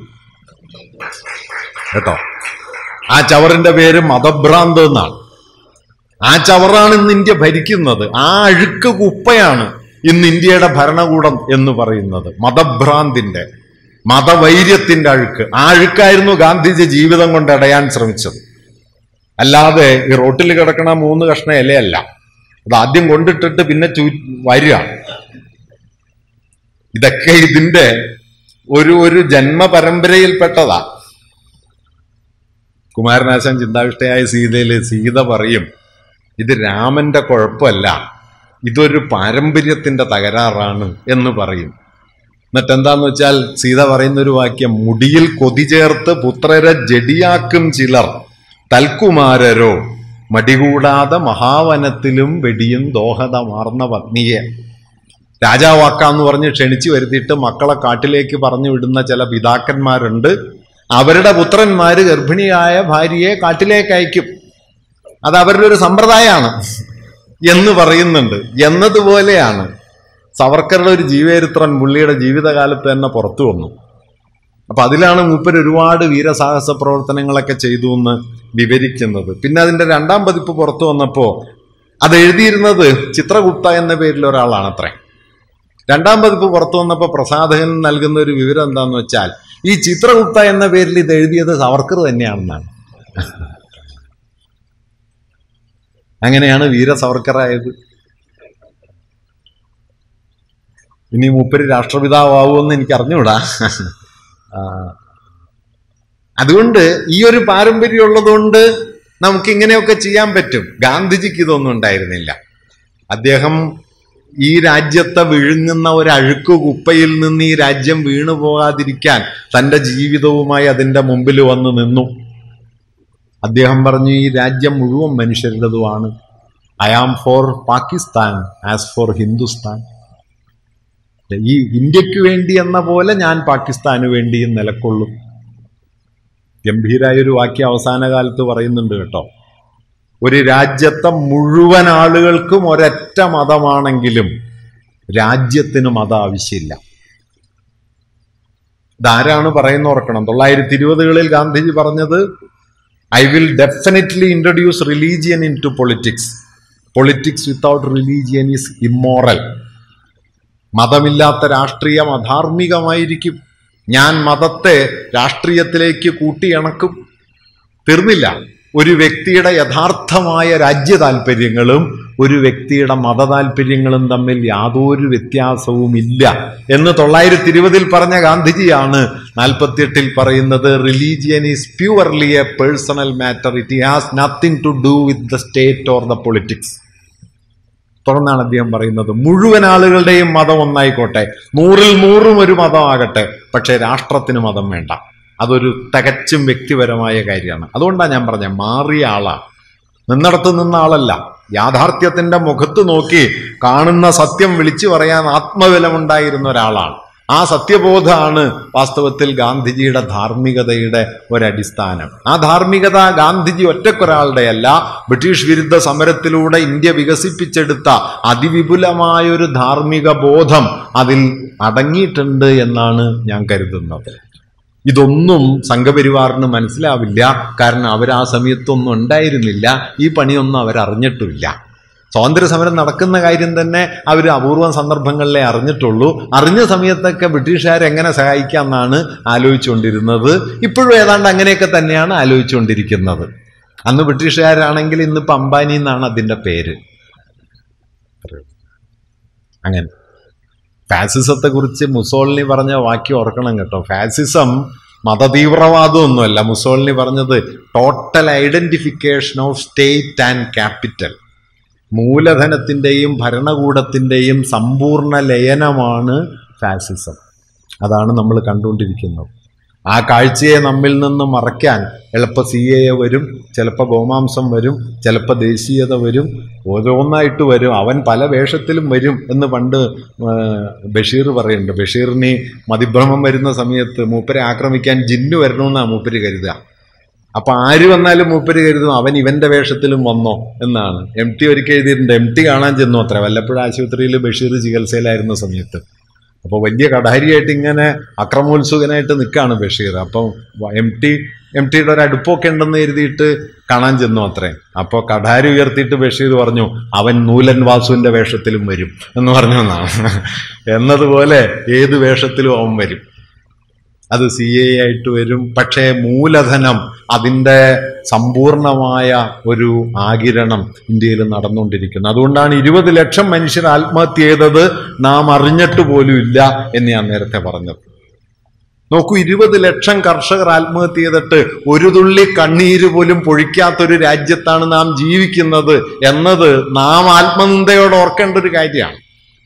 കേട്ടോ ആ ചവറിന്റെ പേര് മതഭ്രാന്ത് എന്നാണ് ആ ചവറാണ് ഇന്ന് ഇന്ത്യ ഭരിക്കുന്നത് ആ അഴുക്ക് കുപ്പയാണ് ഇന്ന് ഇന്ത്യയുടെ ഭരണകൂടം എന്ന് പറയുന്നത് മതഭ്രാന്തിന്റെ മതവൈര്യത്തിന്റെ അഴുക്ക് ആ അഴുക്കായിരുന്നു ഗാന്ധിജി ജീവിതം കൊണ്ട് അടയാൻ ശ്രമിച്ചത് അല്ലാതെ ഈ റോട്ടിൽ കിടക്കണ മൂന്ന് കഷ്ണ ഇലയല്ല അത് ആദ്യം കൊണ്ടിട്ടിട്ട് പിന്നെ ചൂ വരിക ഇതൊക്കെ ഇതിന്റെ ഒരു ഒരു ജന്മപരമ്പരയിൽപ്പെട്ടതാ കുമാരനാശാൻ ചിന്താവിഷ്ടയായ സീതയില് സീത പറയും ഇത് രാമന്റെ കുഴപ്പമല്ല ഇതൊരു പാരമ്പര്യത്തിന്റെ തകരാറാണ് എന്ന് പറയും എന്നിട്ട് എന്താന്ന് വെച്ചാൽ സീത പറയുന്ന ഒരു വാക്യം മുടിയിൽ കൊതി ചേർത്ത് പുത്രരെ ജഡിയാക്കും ചിലർ തൽക്കുമാരരോ മടികൂടാതെ മഹാവനത്തിലും വെടിയും ദോഹതമാർന്ന പത്നിയെ രാജാവാക്കാന്ന് പറഞ്ഞ് ക്ഷണിച്ചു വരുത്തിയിട്ട് മക്കളെ കാട്ടിലേക്ക് പറഞ്ഞു വിടുന്ന ചില പിതാക്കന്മാരുണ്ട് അവരുടെ പുത്രന്മാര് ഗർഭിണിയായ ഭാര്യയെ കാട്ടിലേക്ക് അയക്കും അത് അവരുടെ ഒരു സമ്പ്രദായമാണ് എന്ന് പറയുന്നുണ്ട് എന്നതുപോലെയാണ് സവർക്കറുടെ ഒരു ജീവചരിത്രം പുള്ളിയുടെ ജീവിതകാലത്ത് തന്നെ പുറത്തു വന്നു അപ്പൊ അതിലാണ് മൂപ്പർ ഒരുപാട് വീരസാഹസ പ്രവർത്തനങ്ങളൊക്കെ ചെയ്തു എന്ന് വിവരിക്കുന്നത് പിന്നെ അതിന്റെ രണ്ടാം പതിപ്പ് പുറത്തു വന്നപ്പോ അത് എഴുതിയിരുന്നത് ചിത്രഗുപ്ത എന്ന പേരിൽ ഒരാളാണത്രേ രണ്ടാം പതിപ്പ് പുറത്തു വന്നപ്പോൾ പ്രസാധകൻ നൽകുന്ന ഒരു വിവരം എന്താന്ന് വെച്ചാൽ ഈ ചിത്രഗുപ്ത എന്ന പേരിൽ ഇത് എഴുതിയത് സവർക്കർ തന്നെയാണെന്നാണ് അങ്ങനെയാണ് വീര സവർക്കറായത് ഇനി മൂപ്പര് രാഷ്ട്രപിതാവുമെന്ന് എനിക്ക് അറിഞ്ഞുകൂടാ ആ, അതുകൊണ്ട് ഈ ഒരു പാരമ്പര്യം ഉള്ളതുകൊണ്ട് നമുക്ക് ഇങ്ങനെയൊക്കെ ചെയ്യാൻ പറ്റും ഗാന്ധിജിക്ക് ഇതൊന്നും ഉണ്ടായിരുന്നില്ല അദ്ദേഹം ഈ രാജ്യത്തെ വിഴുങ്ങുന്ന ഒരു അഴുക്ക് കുപ്പയിൽ നിന്ന് ഈ രാജ്യം വീണു പോകാതിരിക്കാൻ തന്റെ ജീവിതവുമായി അതിന്റെ മുമ്പിൽ വന്ന് നിന്നു അദ്ദേഹം പറഞ്ഞു ഈ രാജ്യം മുഴുവൻ മനുഷ്യരുടേതുമാണ് I am for Pakistan as for Hindustan ഈ ഇന്ത്യക്ക് വേണ്ടി എന്ന പോലെ ഞാൻ പാകിസ്ഥാന് വേണ്ടിയും നിലക്കൊള്ളും ഗംഭീരായൊരു വാക്യം അവസാന കാലത്ത് പറയുന്നുണ്ട് കേട്ടോ ഒരു രാജ്യത്തെ മുഴുവൻ ആളുകൾക്കും ഒരൊറ്റ മതമാണെങ്കിലും രാജ്യത്തിന് മതം ആവശ്യമില്ല ഇതാരാണ് പറയുന്ന ഓർക്കണം തൊള്ളായിരത്തി ഇരുപതുകളിൽ ഗാന്ധിജി പറഞ്ഞത് I will definitely introduce religion into politics politics without religion is immoral മതമില്ലാത്ത രാഷ്ട്രീയം അധാർമികമായിരിക്കും ഞാൻ മതത്തെ രാഷ്ട്രീയത്തിലേക്ക് കൂട്ടിയിണക്കും തീർന്നില്ല ഒരു വ്യക്തിയുടെ യഥാർത്ഥമായ രാജ്യ താല്പര്യങ്ങളും ഒരു വ്യക്തിയുടെ മത താല്പര്യങ്ങളും തമ്മിൽ യാതൊരു വ്യത്യാസവും ഇല്ല എന്ന് തൊള്ളായിരത്തി ഇരുപതിൽ പറഞ്ഞ ഗാന്ധിജിയാണ് നാൽപ്പത്തിയെട്ടിൽ പറയുന്നത് religion is purely a personal matter it has nothing to do with the state or the politics തുടർന്നാണ് അദ്ദേഹം പറയുന്നത് മുഴുവൻ ആളുകളുടെയും മതം ഒന്നായിക്കോട്ടെ നൂറിൽ നൂറും ഒരു മതമാകട്ടെ പക്ഷേ രാഷ്ട്രത്തിന് മതം വേണ്ട അതൊരു തികച്ചും വ്യക്തിപരമായ കാര്യമാണ് അതുകൊണ്ടാണ് ഞാൻ പറഞ്ഞ മാറിയ ആളാ നിന്നിടത്ത് നിന്ന ആളല്ല യാഥാർത്ഥ്യത്തിന്റെ മുഖത്ത് നോക്കി കാണുന്ന സത്യം വിളിച്ചു പറയാൻ ആത്മബലമുണ്ടായിരുന്ന ഒരാളാണ് ആ സത്യബോധമാണ് വാസ്തവത്തിൽ ഗാന്ധിജിയുടെ ധാർമ്മികതയുടെ ഒരടിസ്ഥാനം ആ ധാർമ്മികത ഗാന്ധിജി ഒറ്റക്കൊരാളുടെയല്ല ബ്രിട്ടീഷ് വിരുദ്ധ സമരത്തിലൂടെ ഇന്ത്യ വികസിപ്പിച്ചെടുത്ത അതിവിപുലമായ ഒരു ധാർമ്മിക ബോധം അതിൽ അടങ്ങിയിട്ടുണ്ട് എന്നാണ് ഞാൻ കരുതുന്നത് ഇതൊന്നും സംഘപരിവാറിന് മനസ്സിലാവില്ല കാരണം അവർ ആ സമയത്തൊന്നും ഉണ്ടായിരുന്നില്ല ഈ പണിയൊന്നും അവരറിഞ്ഞിട്ടുമില്ല സ്വാതന്ത്ര്യ സമരം നടക്കുന്ന കാര്യം തന്നെ അവർ അപൂർവം സന്ദർഭങ്ങളിലേ അറിഞ്ഞിട്ടുള്ളൂ അറിഞ്ഞ സമയത്തൊക്കെ ബ്രിട്ടീഷുകാരെ എങ്ങനെ സഹായിക്കാമെന്നാണ് ആലോചിച്ചുകൊണ്ടിരുന്നത് ഇപ്പോഴും ഏതാണ്ട് അങ്ങനെയൊക്കെ തന്നെയാണ് ആലോചിച്ചുകൊണ്ടിരിക്കുന്നത് അന്ന് ബ്രിട്ടീഷുകാരാണെങ്കിൽ ഇന്നിപ്പോൾ അംബാനി എന്നാണ് അതിൻ്റെ പേര് അങ്ങനെ ഫാസിസത്തെ കുറിച്ച് മുസോളിനി പറഞ്ഞ വാക്യം ഓർക്കണം കേട്ടോ ഫാസിസം മതതീവ്രവാദമൊന്നുമല്ല മുസോളിനി പറഞ്ഞത് total identification of state and capital മൂലധനത്തിൻ്റെയും ഭരണകൂടത്തിൻ്റെയും സമ്പൂർണ്ണ ലയനമാണ് ഫാസിസം അതാണ് നമ്മൾ കണ്ടുകൊണ്ടിരിക്കുന്നത് ആ കാഴ്ചയെ നമ്മിൽ നിന്ന് മറയ്ക്കാൻ എളുപ്പം സി എ വരും ചിലപ്പോൾ ഗോമാംസം വരും ചിലപ്പോൾ ദേശീയത വരും ഓരോന്നായിട്ട് വരും അവൻ പല വേഷത്തിലും വരും എന്ന് പണ്ട് ബഷീർ പറയുന്നുണ്ട് ബഷീറിന് മതിഭ്രമം വരുന്ന സമയത്ത് മൂപ്പരെ ആക്രമിക്കാൻ ജിന്നു വരണമെന്നാണ് മൂപ്പര് കരുതുക അപ്പൊ ആര് വന്നാലും മൂപ്പര് കരുതും അവൻ ഇവന്റെ വേഷത്തിലും വന്നോ എന്നാണ് എം ടി ഒരിക്കൽ എഴുതിയിട്ടുണ്ട് എം ടി കാണാൻ ചെന്നു അത്ര വല്ലപ്പോഴും ആശുപത്രിയിൽ ബഷീർ ചികിത്സയിലായിരുന്ന സമയത്ത് അപ്പോൾ വലിയ കടാരിയായിട്ട് ഇങ്ങനെ അക്രമോത്സുകനായിട്ട് നിൽക്കുകയാണ് ബഷീർ അപ്പം എം ടി എം ടിയുടെ ഒരു അടുപ്പൊക്കെ ഉണ്ടെന്ന് എഴുതിയിട്ട് കാണാൻ ചെന്നു അത്രേ അപ്പോൾ കടാരി ഉയർത്തിയിട്ട് ബഷീർ പറഞ്ഞു അവൻ നൂലൻ വാസുവിന്റെ വേഷത്തിലും വരും എന്ന് പറഞ്ഞു എന്നാണ് എന്നതുപോലെ ഏത് വേഷത്തിലും അവൻ വരും അത് സി എ ആയിട്ട് വരും പക്ഷേ മൂലധനം അതിൻ്റെ സമ്പൂർണമായ ഒരു ആകിരണം ഇന്ത്യയിൽ നടന്നുകൊണ്ടിരിക്കുന്നു അതുകൊണ്ടാണ് ഇരുപത് ലക്ഷം മനുഷ്യർ ആത്മഹത്യ ചെയ്തത് നാം അറിഞ്ഞിട്ട് പോലും ഇല്ല എന്ന് ഞാൻ നേരത്തെ പറഞ്ഞത് നോക്കൂ ഇരുപത് ലക്ഷം കർഷകർ ആത്മഹത്യ ചെയ്തിട്ട് ഒരു തുള്ളി കണ്ണീര് പോലും പൊഴിക്കാത്തൊരു രാജ്യത്താണ് നാം ജീവിക്കുന്നത് എന്നത് നാം ആത്മനിന്ദയോട് ഓർക്കേണ്ട ഒരു കാര്യമാണ്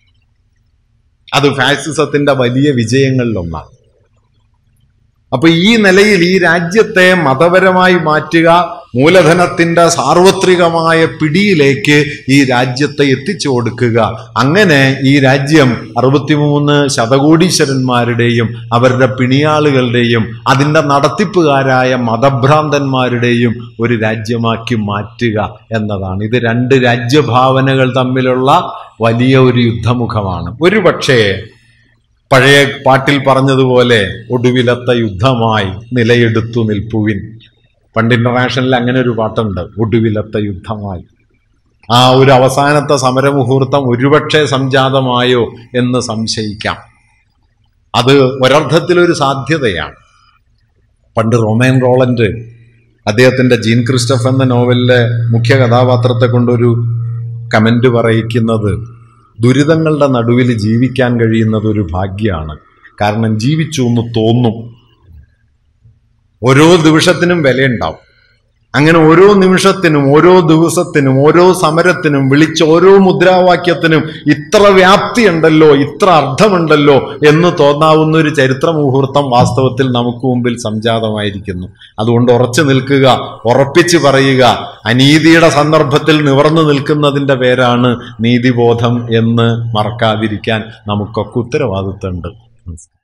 അത് ഫാസിസത്തിന്റെ വലിയ വിജയങ്ങളിലൊന്നാണ് അപ്പൊ ഈ നിലയിൽ ഈ രാജ്യത്തെ മതപരമായി മാറ്റുക മൂലധനത്തിന്റെ സാർവത്രികമായ പിടിയിലേക്ക് ഈ രാജ്യത്തെ എത്തിച്ചു കൊടുക്കുക അങ്ങനെ ഈ രാജ്യം അറുപത്തിമൂന്ന് ശതകോടീശ്വരന്മാരുടെയും അവരുടെ പിണിയാളുകളുടെയും അതിൻ്റെ നടത്തിപ്പുകാരായ മതഭ്രാന്തന്മാരുടെയും ഒരു രാജ്യമാക്കി മാറ്റുക എന്നതാണ് ഇത് രണ്ട് രാജ്യഭാവനകൾ തമ്മിലുള്ള വലിയ ഒരു യുദ്ധമുഖമാണ് ഒരു പക്ഷേ പഴയ പാട്ടിൽ പറഞ്ഞതുപോലെ ഒടുവിലത്തെ യുദ്ധമായി നിലയെടുത്തു നിൽപ്പുവിൻ പണ്ട് ഇന്റർനാഷണലിൽ അങ്ങനെ ഒരു പാട്ടുണ്ട് ഒടുവിലത്തെ യുദ്ധമായി ആ ഒരു അവസാനത്തെ സമരമുഹൂർത്തം ഒരുപക്ഷെ സംജാതമായോ എന്ന് സംശയിക്കാം അത് ഒരർത്ഥത്തിലൊരു സാധ്യതയാണ് പണ്ട് റൊമേൻ റോളൻഡ് അദ്ദേഹത്തിൻ്റെ ജീൻ ക്രിസ്റ്റഫ് എന്ന നോവലിലെ മുഖ്യ കഥാപാത്രത്തെ കൊണ്ടൊരു കമൻ്റ് പറയിക്കുന്നത് ദുരിതങ്ങളുടെ നടുവിൽ ജീവിക്കാൻ കഴിയുന്നത് ഒരു ഭാഗ്യമാണ് കാരണം ജീവിച്ചു എന്ന് തോന്നും ഓരോ ദിവസത്തിനും വിലയുണ്ടാവും അങ്ങനെ ഓരോ നിമിഷത്തിനും ഓരോ ദിവസത്തിനും ഓരോ സമരത്തിനും വിളിച്ച ഓരോ മുദ്രാവാക്യത്തിനും ഇത്ര വ്യാപ്തിയുണ്ടല്ലോ ഇത്ര അർത്ഥമുണ്ടല്ലോ എന്ന് തോന്നാവുന്ന ഒരു ചരിത്ര മുഹൂർത്തം വാസ്തവത്തിൽ നമുക്ക് മുമ്പിൽ സംജാതമായിരിക്കുന്നു അതുകൊണ്ട് ഉറച്ചു നിൽക്കുക ഉറപ്പിച്ചു പറയുക അനീതിയുടെ സന്ദർഭത്തിൽ നിവർന്നു നിൽക്കുന്നതിൻ്റെ പേരാണ് നീതിബോധം എന്ന് മറക്കാതിരിക്കാൻ നമുക്കൊക്കെ ഉത്തരവാദിത്തമുണ്ട്